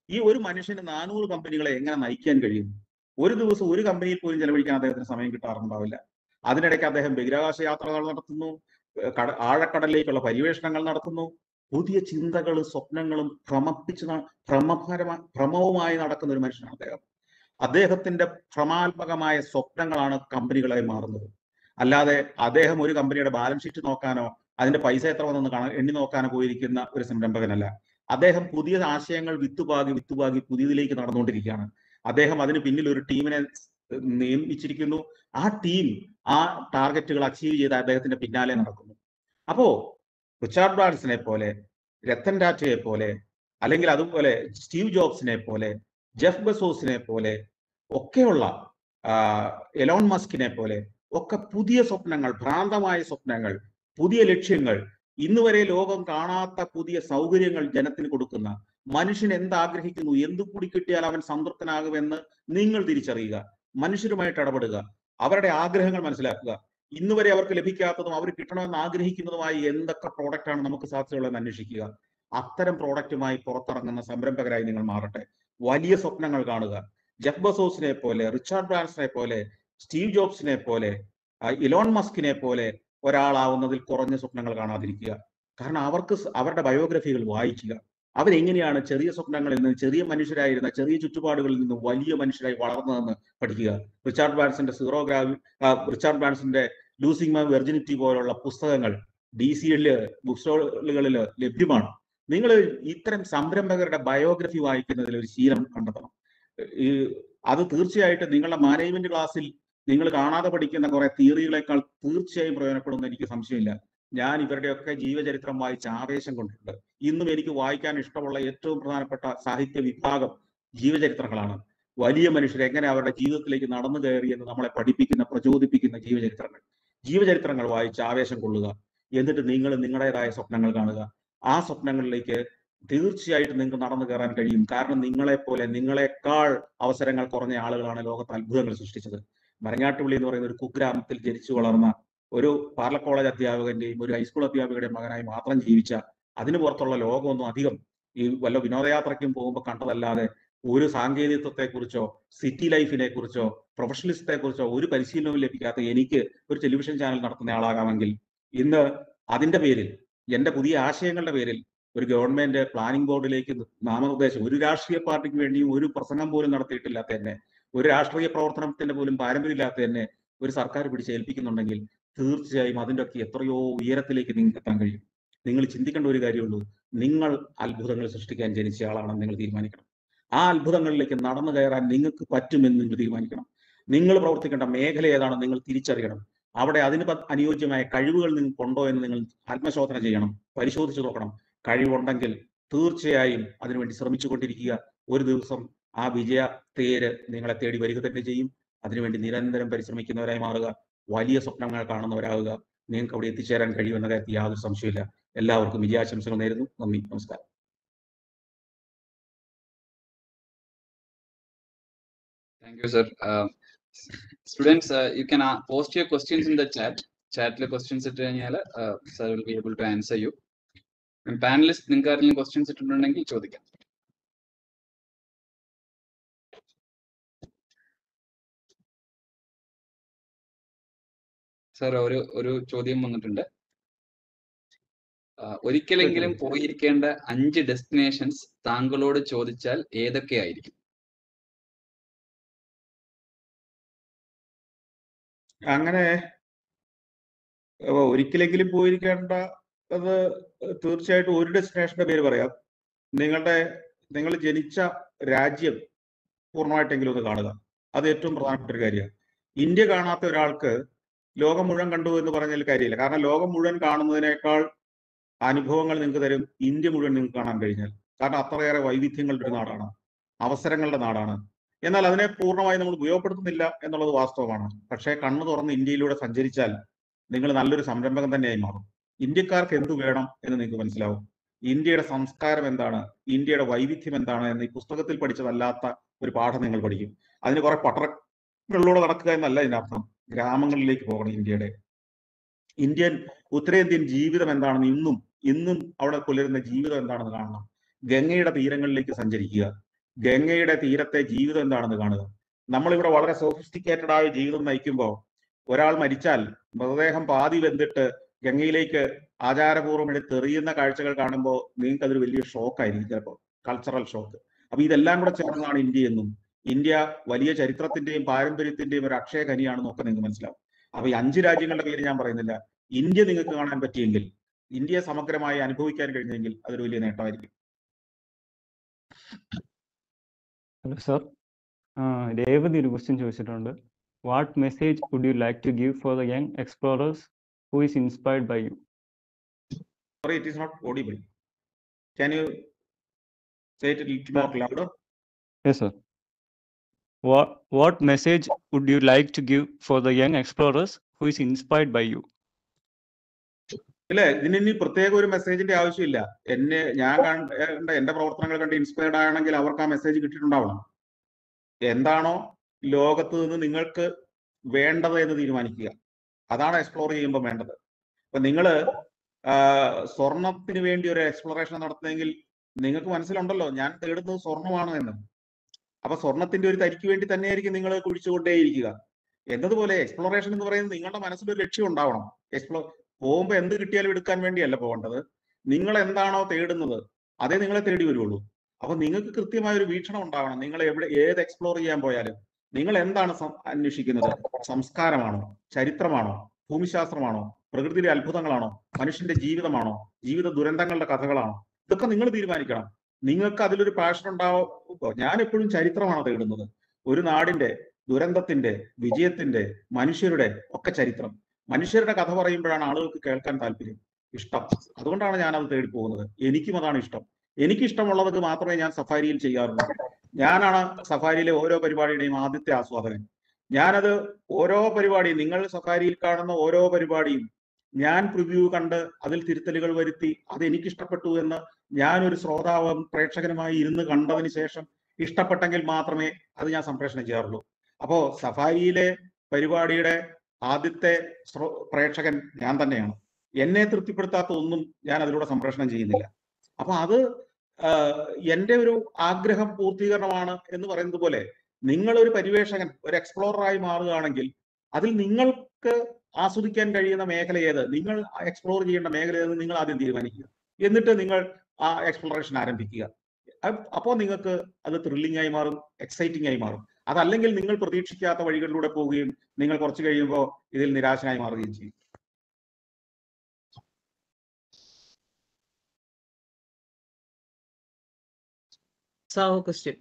ഈ ഒരു മനുഷ്യന് നാനൂറ് കമ്പനികളെ എങ്ങനെ നയിക്കാൻ കഴിയും ഒരു ദിവസം ഒരു കമ്പനിയിൽ പോലും ചെലവഴിക്കാൻ അദ്ദേഹത്തിന് സമയം കിട്ടാറുണ്ടാവില്ല അതിനിടയ്ക്ക് അദ്ദേഹം ബഹിരാകാശ യാത്രകൾ നടത്തുന്നു ഏഹ് കട ആഴക്കടലിലേക്കുള്ള പര്യവേഷണങ്ങൾ നടത്തുന്നു പുതിയ ചിന്തകളും സ്വപ്നങ്ങളും ഭ്രമപ്പിച്ച് ന- ഭ്രമപരമ ഭ്രമവുമായി നടക്കുന്ന ഒരു മനുഷ്യനാണ് അദ്ദേഹം അദ്ദേഹത്തിന്റെ ഭ്രമാത്മകമായ സ്വപ്നങ്ങളാണ് കമ്പനികളായി മാറുന്നത് അല്ലാതെ അദ്ദേഹം ഒരു കമ്പനിയുടെ ബാലൻസ് ഷീറ്റ് നോക്കാനോ അതിന്റെ പൈസ എത്ര വന്നെന്ന് കാണാൻ എണ്ണി നോക്കാനോ പോയിരിക്കുന്ന ഒരു സംരംഭകനല്ല അദ്ദേഹം പുതിയ ആശയങ്ങൾ വിത്തുപാകി വിത്തുപാകി പുതിയതിലേക്ക് നടന്നുകൊണ്ടിരിക്കുകയാണ് അദ്ദേഹം അതിന് പിന്നിൽ ഒരു ടീമിനെ നിയമിച്ചിരിക്കുന്നു ആ ടീം ആ ടാർഗറ്റുകൾ അച്ചീവ് ചെയ്ത് അദ്ദേഹത്തിന്റെ പിന്നാലെ നടക്കുന്നു അപ്പോ റിച്ചാർഡ് ബ്രാൻസിനെ പോലെ രത്തൻ ടാറ്റയെ പോലെ അല്ലെങ്കിൽ അതുപോലെ സ്റ്റീവ് ജോബ്സിനെ പോലെ ജെഫ് ബസോസിനെ പോലെ ഒക്കെയുള്ള ആ, എലോൺ മസ്കിനെ പോലെ ഒക്കെ പുതിയ സ്വപ്നങ്ങൾ ഭ്രാന്തമായ സ്വപ്നങ്ങൾ പുതിയ ലക്ഷ്യങ്ങൾ ഇന്ന് വരെ ലോകം കാണാത്ത പുതിയ സൗകര്യങ്ങൾ ജനത്തിന് കൊടുക്കുന്ന മനുഷ്യൻ എന്താഗ്രഹിക്കുന്നു എന്തു കൂടി കിട്ടിയാൽ അവൻ സംതൃപ്തനാകുമെന്ന് നിങ്ങൾ തിരിച്ചറിയുക മനുഷ്യരുമായിട്ട് ഇടപെടുക അവരുടെ ആഗ്രഹങ്ങൾ മനസ്സിലാക്കുക ഇന്ന് വരെ അവർക്ക് ലഭിക്കാത്തതും അവർ കിട്ടണമെന്ന് ആഗ്രഹിക്കുന്നതുമായി എന്തൊക്കെ പ്രോഡക്റ്റ് ആണ് നമുക്ക് സാധ്യതയുള്ളതെന്ന് അന്വേഷിക്കുക അത്തരം പ്രോഡക്റ്റുമായി പുറത്തിറങ്ങുന്ന സംരംഭകരായി നിങ്ങൾ മാറട്ടെ വലിയ സ്വപ്നങ്ങൾ കാണുക ജെഫ് ബസോസിനെ പോലെ റിച്ചാർഡ് ബ്രാൻസിനെ പോലെ സ്റ്റീവ് ജോബ്സിനെ പോലെ ആ, ഇലോൺ മസ്കിനെ പോലെ ഒരാളാവുന്നതിൽ കുറഞ്ഞ സ്വപ്നങ്ങൾ കാണാതിരിക്കുക കാരണം അവർക്ക് സ് അവരുടെ ബയോഗ്രഫികൾ വായിക്കുക അവരെങ്ങനെയാണ് ചെറിയ സ്വപ്നങ്ങളിൽ നിന്ന് ചെറിയ മനുഷ്യരായിരുന്ന ചെറിയ ചുറ്റുപാടുകളിൽ നിന്ന് വലിയ മനുഷ്യരായി വളർന്നതെന്ന് പഠിക്കുക റിച്ചാർഡ് ബ്രാൻസിന്റെ സീറോ ഗ്രാവി ആ, റിച്ചാർഡ് ബ്രാൻസിന്റെ ലൂസിംഗ് മൈ വെർജിനിറ്റി പോലുള്ള പുസ്തകങ്ങൾ ഡി സിയില് ബുക്ക് സ്റ്റോളുകളിൽ ലഭ്യമാണ് നിങ്ങൾ ഇത്തരം സംരംഭകരുടെ ബയോഗ്രഫി വായിക്കുന്നതിൽ ഒരു ശീലം കണ്ടെത്തണം ഈ അത് തീർച്ചയായിട്ടും നിങ്ങളുടെ മാനേജ്മെന്റ് ക്ലാസ്സിൽ നിങ്ങൾ കാണാതെ പഠിക്കുന്ന കുറെ തിയറികളെക്കാൾ തീർച്ചയായും പ്രയോജനപ്പെടുമെന്ന് എനിക്ക് സംശയമില്ല ഞാൻ ഇവരുടെയൊക്കെ ജീവചരിത്രം വായിച്ച് ആവേശം കൊണ്ടിട്ടുണ്ട് ഇന്നും എനിക്ക് വായിക്കാൻ ഇഷ്ടമുള്ള ഏറ്റവും പ്രധാനപ്പെട്ട സാഹിത്യ വിഭാഗം ജീവചരിത്രങ്ങളാണ് വലിയ മനുഷ്യർ എങ്ങനെ അവരുടെ ജീവിതത്തിലേക്ക് നടന്നു കയറി എന്ന് നമ്മളെ പഠിപ്പിക്കുന്ന പ്രചോദിപ്പിക്കുന്ന ജീവചരിത്രങ്ങൾ ജീവചരിത്രങ്ങൾ വായിച്ച് ആവേശം കൊള്ളുക എന്നിട്ട് നിങ്ങൾ നിങ്ങളുടേതായ സ്വപ്നങ്ങൾ കാണുക ആ സ്വപ്നങ്ങളിലേക്ക് തീർച്ചയായിട്ടും നിങ്ങൾക്ക് നടന്നു കയറാൻ കഴിയും കാരണം നിങ്ങളെ പോലെ നിങ്ങളെക്കാൾ അവസരങ്ങൾ കുറഞ്ഞ ആളുകളാണ് ലോകത്ത് അത്ഭുതങ്ങൾ സൃഷ്ടിച്ചത് മരങ്ങാട്ടുപള്ളി എന്ന് പറയുന്ന ഒരു കുഗ്രാമത്തിൽ ജനിച്ചു വളർന്ന ഒരു പാർല കോളേജ് അധ്യാപകന്റെയും ഒരു ഹൈസ്കൂൾ അധ്യാപകരുടെയും മകനായി മാത്രം ജീവിച്ച അതിന് പുറത്തുള്ള ലോകമൊന്നും അധികം ഈ വല്ല വിനോദയാത്രയ്ക്കും പോകുമ്പോൾ കണ്ടതല്ലാതെ ഒരു സാങ്കേതികത്വത്തെ കുറിച്ചോ സിറ്റി ലൈഫിനെ കുറിച്ചോ പ്രൊഫഷണലിസത്തെ കുറിച്ചോ ഒരു പരിശീലനവും ലഭിക്കാത്ത എനിക്ക് ഒരു ടെലിവിഷൻ ചാനൽ നടത്തുന്ന ആളാകാമെങ്കിൽ ഇന്ന് അതിന്റെ പേരിൽ എന്റെ പുതിയ ആശയങ്ങളുടെ പേരിൽ ഒരു ഗവൺമെന്റ് പ്ലാനിംഗ് ബോർഡിലേക്ക് നാമനിർദ്ദേശം ഒരു രാഷ്ട്രീയ പാർട്ടിക്ക് വേണ്ടിയും ഒരു പ്രസംഗം പോലും നടത്തിയിട്ടില്ലാത്ത എന്നെ ഒരു രാഷ്ട്രീയ പ്രവർത്തനത്തിന്റെ പോലും പാരമ്പര്യമില്ലാത്ത എന്നെ ഒരു സർക്കാർ പിടിച്ചേൽപ്പിക്കുന്നുണ്ടെങ്കിൽ തീർച്ചയായും അതിന്റെ ഒക്കെ എത്രയോ ഉയരത്തിലേക്ക് നിങ്ങൾക്ക് എത്താൻ കഴിയും നിങ്ങൾ ചിന്തിക്കേണ്ട ഒരു കാര്യമുള്ളൂ നിങ്ങൾ അത്ഭുതങ്ങൾ സൃഷ്ടിക്കാൻ ജനിച്ച ആളാണെന്ന് നിങ്ങൾ തീരുമാനിക്കണം ആ അത്ഭുതങ്ങളിലേക്ക് നടന്നു കയറാൻ നിങ്ങൾക്ക് പറ്റുമെന്ന് നിങ്ങൾ തീരുമാനിക്കണം നിങ്ങൾ പ്രവർത്തിക്കേണ്ട മേഖല ഏതാണെന്ന് നിങ്ങൾ തിരിച്ചറിയണം അവിടെ അതിന് പ- അനുയോജ്യമായ കഴിവുകൾ നിങ്ങൾക്കുണ്ടോ എന്ന് നിങ്ങൾ ആത്മശോധന ചെയ്യണം പരിശോധിച്ചു നോക്കണം കഴിവുണ്ടെങ്കിൽ തീർച്ചയായും അതിനുവേണ്ടി ശ്രമിച്ചുകൊണ്ടിരിക്കുക ഒരു ദിവസം ആ വിജയ തേര് നിങ്ങളെ തേടി വരിക തന്നെ ചെയ്യും അതിനുവേണ്ടി നിരന്തരം പരിശ്രമിക്കുന്നവരായി മാറുക വലിയ സ്വപ്നങ്ങൾ കാണുന്നവരാകുക നിങ്ങൾക്ക് അവിടെ എത്തിച്ചേരാൻ കഴിയുമെന്ന കാര്യത്തിൽ യാതൊരു സംശയമില്ല എല്ലാവർക്കും വിജയാശംസകൾ നേരുന്നു നന്ദി നമസ്കാരം Thank you, sir. Uh, students, uh, you can uh, post your questions in the chat. Chat questions ഇട്ട് കഴിഞ്ഞാൽ sir will be able to answer you. Panelist നിങ്ങൾക്ക് ആരെങ്കിലും ക്വസ്റ്റ്യൻസ് ഇട്ടിട്ടുണ്ടെങ്കിൽ ചോദിക്കാം സർ ഒരു ഒരു ചോദ്യം വന്നിട്ടുണ്ട് ആ, ഒരിക്കലെങ്കിലും പോയിരിക്കേണ്ട അഞ്ച് ഡെസ്റ്റിനേഷൻസ് താങ്കളോട് ചോദിച്ചാൽ ഏതൊക്കെയായിരിക്കും അങ്ങനെ ഓ, ഒരിക്കലെങ്കിലും പോയിരിക്കേണ്ട അത് തീർച്ചയായിട്ടും ഒരു ഡെസ്റ്റിനേഷന്റെ പേര് പറയാം നിങ്ങളുടെ നിങ്ങൾ ജനിച്ച രാജ്യം പൂർണ്ണമായിട്ടെങ്കിലും ഒന്ന് കാണുക അത് ഏറ്റവും പ്രധാനപ്പെട്ട ഒരു കാര്യമാണ് ഇന്ത്യ കാണാത്ത ഒരാൾക്ക് ലോകം മുഴുവൻ കണ്ടു എന്ന് പറഞ്ഞാൽ കാര്യമില്ല കാരണം ലോകം മുഴുവൻ കാണുന്നതിനേക്കാൾ അനുഭവങ്ങൾ നിങ്ങൾക്ക് തരും ഇന്ത്യ മുഴുവൻ നിങ്ങൾക്ക് കാണാൻ കഴിഞ്ഞാൽ കാരണം അത്രയേറെ വൈവിധ്യങ്ങളുടെ ഒരു നാടാണ് അവസരങ്ങളുടെ നാടാണ് എന്നാൽ അതിനെ പൂർണ്ണമായി നമ്മൾ ഉപയോഗപ്പെടുത്തുന്നില്ല എന്നുള്ളത് വാസ്തവമാണ് പക്ഷേ കണ്ണു തുറന്ന് ഇന്ത്യയിലൂടെ സഞ്ചരിച്ചാൽ നിങ്ങൾ നല്ലൊരു സംരംഭകൻ തന്നെയായി മാറും ഇന്ത്യക്കാർക്ക് എന്ത് വേണം എന്ന് നിങ്ങൾക്ക് മനസ്സിലാവും ഇന്ത്യയുടെ സംസ്കാരം എന്താണ് ഇന്ത്യയുടെ വൈവിധ്യം എന്താണ് എന്ന് ഈ പുസ്തകത്തിൽ പഠിച്ചതല്ലാത്ത ഒരു പാഠം നിങ്ങൾ പഠിക്കും അതിന് കുറെ പട്ടണങ്ങളിലൂടെ നടക്കുക എന്നല്ല ഇതിന്റെ അർത്ഥം ഗ്രാമങ്ങളിലേക്ക് പോകണം ഇന്ത്യയുടെ ഇന്ത്യൻ ഉത്തരേന്ത്യൻ ജീവിതം എന്താണെന്ന് ഇന്നും ഇന്നും അവിടെ പുലരുന്ന ജീവിതം എന്താണെന്ന് കാണണം ഗംഗയുടെ തീരങ്ങളിലേക്ക് സഞ്ചരിക്കുക ഗംഗയുടെ തീരത്തെ ജീവിതം എന്താണെന്ന് കാണുക നമ്മളിവിടെ വളരെ സോഫിസ്റ്റിക്കേറ്റഡ് ആയ ജീവിതം നയിക്കുമ്പോൾ ഒരാൾ മരിച്ചാൽ മൃതദേഹം പാതി വെന്തിട്ട് ഗംഗയിലേക്ക് ആചാരപൂർവ്വം എടുത്ത് എറിയുന്ന കാഴ്ചകൾ കാണുമ്പോൾ നിങ്ങൾക്ക് അതൊരു വലിയ ഷോക്കായിരിക്കും ചിലപ്പോൾ കൾച്ചറൽ ഷോക്ക് അപ്പൊ ഇതെല്ലാം കൂടെ ചേർന്നതാണ് ഇന്ത്യ എന്നും ഇന്ത്യ വലിയ ചരിത്രത്തിന്റെയും പാരമ്പര്യത്തിന്റെയും ഒരു അക്ഷയ ഖനിയാണെന്നും ഒക്കെ നിങ്ങൾക്ക് മനസ്സിലാവും അപ്പൊ ഈ അഞ്ച് രാജ്യങ്ങളുടെ പേര് ഞാൻ പറയുന്നില്ല ഇന്ത്യ നിങ്ങൾക്ക് കാണാൻ പറ്റിയെങ്കിൽ ഇന്ത്യയെ സമഗ്രമായി അനുഭവിക്കാൻ കഴിഞ്ഞെങ്കിൽ അതൊരു വലിയ നേട്ടമായിരിക്കും ഹലോ സർ രേവതി ഒരു ക്വസ്റ്റ്യൻ ചോദിച്ചിട്ടുണ്ട് what message would you like to give for the young explorers who is inspired by you Sorry, it is not audible. Can you say it a little more louder? Yes sir what what message would you like to give for the young explorers who is inspired by you ഇല്ല ഇതിന് ഇനി പ്രത്യേക ഒരു മെസ്സേജിന്റെ ആവശ്യമില്ല എന്നെ ഞാൻ കണ്ട എന്റെ പ്രവർത്തനങ്ങൾ കണ്ട് ഇൻസ്പയർഡ് ആണെങ്കിൽ അവർക്ക് ആ മെസ്സേജ് കിട്ടിയിട്ടുണ്ടാവണം എന്താണോ ലോകത്ത് നിന്ന് നിങ്ങൾക്ക് വേണ്ടത് എന്ന് തീരുമാനിക്കുക അതാണ് എക്സ്പ്ലോർ ചെയ്യുമ്പോൾ വേണ്ടത് അപ്പൊ നിങ്ങള് സ്വർണത്തിന് വേണ്ടി ഒരു എക്സ്പ്ലോറേഷൻ നടത്തുന്നെങ്കിൽ നിങ്ങൾക്ക് മനസ്സിലുണ്ടല്ലോ ഞാൻ തേടുന്നത് സ്വർണമാണ് എന്ന് അപ്പൊ സ്വർണത്തിന്റെ ഒരു തരിക്ക് വേണ്ടി തന്നെയായിരിക്കും നിങ്ങൾ കുഴിച്ചുകൊണ്ടേയിരിക്കുക എന്നതുപോലെ എക്സ്പ്ലോറേഷൻ എന്ന് പറയുന്നത് നിങ്ങളുടെ മനസ്സിലൊരു ലക്ഷ്യം ഉണ്ടാവണം എക്സ്പ്ലോ പോകുമ്പോൾ എന്ത് കിട്ടിയാലും എടുക്കാൻ വേണ്ടിയല്ല പോകേണ്ടത് നിങ്ങൾ എന്താണോ തേടുന്നത് അതേ നിങ്ങളെ തേടി വരുള്ളൂ അപ്പൊ നിങ്ങൾക്ക് കൃത്യമായ ഒരു വീക്ഷണം ഉണ്ടാവണം നിങ്ങൾ എവിടെ ഏത് എക്സ്പ്ലോർ ചെയ്യാൻ പോയാലും നിങ്ങൾ എന്താണ് സം- അന്വേഷിക്കുന്നത് സംസ്കാരമാണോ ചരിത്രമാണോ ഭൂമിശാസ്ത്രമാണോ പ്രകൃതിയിലെ അത്ഭുതങ്ങളാണോ മനുഷ്യന്റെ ജീവിതമാണോ ജീവിത ദുരന്തങ്ങളുടെ കഥകളാണോ ഇതൊക്കെ നിങ്ങൾ തീരുമാനിക്കണം നിങ്ങൾക്ക് അതിലൊരു പാഷൻ ഉണ്ടാവുമ്പോൾ ഞാൻ എപ്പോഴും ചരിത്രമാണ് തേടുന്നത് ഒരു നാടിന്റെ ദുരന്തത്തിന്റെ വിജയത്തിന്റെ മനുഷ്യരുടെ ഒക്കെ ചരിത്രം മനുഷ്യരുടെ കഥ പറയുമ്പോഴാണ് ആളുകൾക്ക് കേൾക്കാൻ താല്പര്യം ഇഷ്ടം അതുകൊണ്ടാണ് ഞാൻ അത് തേടി പോകുന്നത് എനിക്കും അതാണ് ഇഷ്ടം എനിക്ക് ഇഷ്ടമുള്ളത് മാത്രമേ ഞാൻ സഫാരിയിൽ ചെയ്യാറുള്ളൂ ഞാനാണ് സഫാരിയിലെ ഓരോ പരിപാടിയുടെയും ആദ്യത്തെ ആസ്വാദകൻ ഞാനത് ഓരോ പരിപാടിയും നിങ്ങൾ സഫാരിയിൽ കാണുന്ന ഓരോ പരിപാടിയും ഞാൻ പ്രിവ്യൂ കണ്ട് അതിൽ തിരുത്തലുകൾ വരുത്തി അത് എനിക്ക് ഇഷ്ടപ്പെട്ടു എന്ന് ഞാൻ ഒരു ശ്രോതാവും പ്രേക്ഷകനുമായി ഇരുന്ന് കണ്ടതിന് ശേഷം ഇഷ്ടപ്പെട്ടെങ്കിൽ മാത്രമേ അത് ഞാൻ സംപ്രേഷണം ചെയ്യാറുള്ളൂ അപ്പോ സഫാരിയിലെ പരിപാടിയുടെ ആദ്യത്തെ ശ്രോ- പ്രേക്ഷകൻ ഞാൻ തന്നെയാണ് എന്നെ തൃപ്തിപ്പെടുത്താത്ത ഒന്നും ഞാൻ അതിലൂടെ സംപ്രേഷണം ചെയ്യുന്നില്ല അപ്പൊ അത് ആഹ്, എന്റെ ഒരു ആഗ്രഹം പൂർത്തീകരണമാണ് എന്ന് പറയുന്നത് പോലെ നിങ്ങൾ ഒരു പരിവേഷകൻ ഒരു എക്സ്പ്ലോററായി മാറുകയാണെങ്കിൽ അതിൽ നിങ്ങൾക്ക് ആസ്വദിക്കാൻ കഴിയുന്ന മേഖല ഏത് നിങ്ങൾ എക്സ്പ്ലോർ ചെയ്യേണ്ട മേഖല ഏത് നിങ്ങൾ ആദ്യം തീരുമാനിക്കുക എന്നിട്ട് നിങ്ങൾ ആ എക്സ്പ്ലോറേഷൻ ആരംഭിക്കുക അ- അപ്പോ നിങ്ങൾക്ക് അത് ത്രില്ലിംഗ് ആയി മാറും എക്സൈറ്റിംഗ് ആയി മാറും അതല്ലെങ്കിൽ നിങ്ങൾ പ്രതീക്ഷിക്കാത്ത വഴികളിലൂടെ പോവുകയും നിങ്ങൾ കുറച്ച് കഴിയുമ്പോൾ ഇതിൽ നിരാശനായി മാറുകയും ചെയ്യും സാർ ക്വസ്റ്റ്യൻ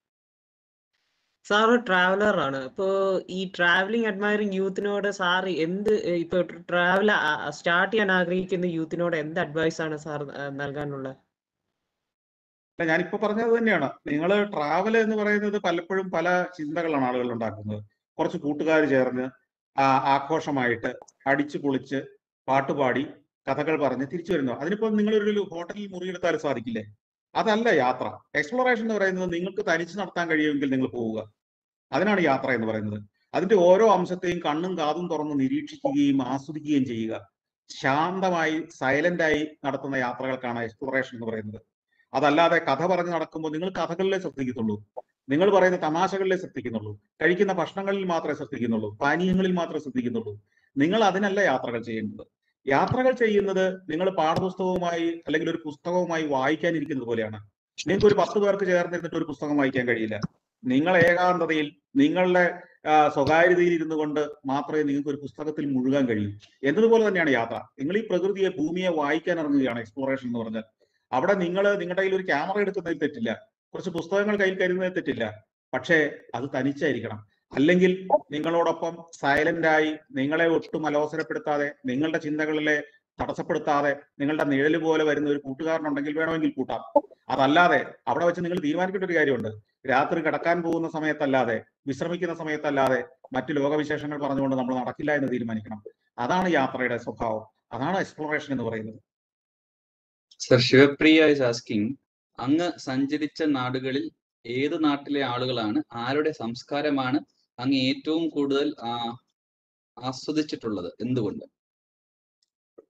സാർ ട്രാവലർ ആണ് ഇപ്പോ ഈ ട്രാവലിംഗ് അഡ്മയറിംഗ് യൂത്തിനോട് സാർ എന്ത് ഏഹ് ഇപ്പൊ ട്രാവൽ സ്റ്റാർട്ട് ചെയ്യാൻ ആഗ്രഹിക്കുന്ന യൂത്തിനോട് എന്ത് അഡ്വൈസ് ആണ് സാർ നൽകാനുള്ളത് അല്ല ഞാനിപ്പോ പറഞ്ഞത് തന്നെയാണ് നിങ്ങൾ ട്രാവൽ എന്ന് പറയുന്നത് പലപ്പോഴും പല ചിന്തകളാണ് ആളുകൾ ഉണ്ടാക്കുന്നത് കുറച്ച് കൂട്ടുകാർ ചേർന്ന് ആ ആഘോഷമായിട്ട് അടിച്ചു പൊളിച്ച് പാട്ടുപാടി കഥകൾ പറഞ്ഞ് തിരിച്ചു വരുന്നു അതിനിപ്പോ നിങ്ങൾ ഒരു ഹോട്ടലിൽ മുറിയെടുത്താലും സാധിക്കില്ലേ അതല്ല യാത്ര എക്സ്പ്ലോറേഷൻ എന്ന് പറയുന്നത് നിങ്ങൾക്ക് തനിച്ച് നടത്താൻ കഴിയുമെങ്കിൽ നിങ്ങൾ പോവുക അതിനാണ് യാത്ര എന്ന് പറയുന്നത് അതിന്റെ ഓരോ അംശത്തെയും കണ്ണും കാതും തുറന്ന് നിരീക്ഷിക്കുകയും ആസ്വദിക്കുകയും ചെയ്യുക ശാന്തമായി സൈലന്റായി നടത്തുന്ന യാത്രകൾക്കാണ് എക്സ്പ്ലോറേഷൻ എന്ന് പറയുന്നത് അതല്ലാതെ കഥ പറഞ്ഞ് നടക്കുമ്പോൾ നിങ്ങൾ കഥകളിലേ ശ്രദ്ധിക്കത്തുള്ളൂ നിങ്ങൾ പറയുന്ന തമാശകളിലേ ശ്രദ്ധിക്കുന്നുള്ളൂ കഴിക്കുന്ന ഭക്ഷണങ്ങളിൽ മാത്രമേ ശ്രദ്ധിക്കുന്നുള്ളൂ പാനീയങ്ങളിൽ മാത്രമേ ശ്രദ്ധിക്കുന്നുള്ളൂ നിങ്ങൾ അതിനല്ല യാത്രകൾ ചെയ്യേണ്ടത് യാത്രകൾ ചെയ്യുന്നത് നിങ്ങൾ പാഠപുസ്തകവുമായി അല്ലെങ്കിൽ ഒരു പുസ്തകവുമായി വായിക്കാനിരിക്കുന്നത് പോലെയാണ് നിങ്ങൾക്ക് ഒരു പത്ത് പേർക്ക് ചേർന്നിരുന്നിട്ട് ഒരു പുസ്തകം വായിക്കാൻ കഴിയില്ല നിങ്ങൾ ഏകാന്തതയിൽ നിങ്ങളുടെ ആ, സ്വകാര്യതയിൽ ഇരുന്നു കൊണ്ട് മാത്രമേ നിങ്ങൾക്ക് ഒരു പുസ്തകത്തിൽ മുഴുകാൻ കഴിയൂ എന്നതുപോലെ തന്നെയാണ് യാത്ര നിങ്ങൾ ഈ പ്രകൃതിയെ ഭൂമിയെ വായിക്കാൻ ഇറങ്ങുകയാണ് എക്സ്പ്ലോറേഷൻ എന്ന് പറഞ്ഞാൽ അവിടെ നിങ്ങൾ നിങ്ങളുടെ കയ്യിൽ ഒരു ക്യാമറ എടുക്കുന്നതിൽ തെറ്റില്ല കുറച്ച് പുസ്തകങ്ങൾ കയ്യിൽ കരുതുന്നതിൽ തെറ്റില്ല പക്ഷേ അത് തനിച്ചായിരിക്കണം അല്ലെങ്കിൽ നിങ്ങളോടൊപ്പം സൈലന്റ് ആയി നിങ്ങളെ ഒട്ടും അലോസരപ്പെടുത്താതെ നിങ്ങളുടെ ചിന്തകളിലെ തടസ്സപ്പെടുത്താതെ നിങ്ങളുടെ നിഴല് പോലെ വരുന്ന ഒരു കൂട്ടുകാരനുണ്ടെങ്കിൽ വേണമെങ്കിൽ കൂട്ടാം അതല്ലാതെ അവിടെ വെച്ച് നിങ്ങൾ തീരുമാനിക്കേണ്ട ഒരു കാര്യമുണ്ട് രാത്രി കിടക്കാൻ പോകുന്ന സമയത്തല്ലാതെ വിശ്രമിക്കുന്ന സമയത്തല്ലാതെ മറ്റു ലോകവിശേഷങ്ങൾ പറഞ്ഞുകൊണ്ട് നമ്മൾ നടക്കില്ല എന്ന് തീരുമാനിക്കണം അതാണ് യാത്രയുടെ സ്വഭാവം അതാണ് എക്സ്പ്ലോറേഷൻ എന്ന് പറയുന്നത് സർ ശിവപ്രിയ ഇസ് ആസ്കിങ് അങ്ങ് സഞ്ചരിച്ച നാടുകളിൽ ഏത് നാട്ടിലെ ആളുകളാണ് ആരുടെ സംസ്കാരമാണ് അങ്ങ് ഏറ്റവും കൂടുതൽ ആ, ആസ്വദിച്ചിട്ടുള്ളത് എന്തുകൊണ്ട്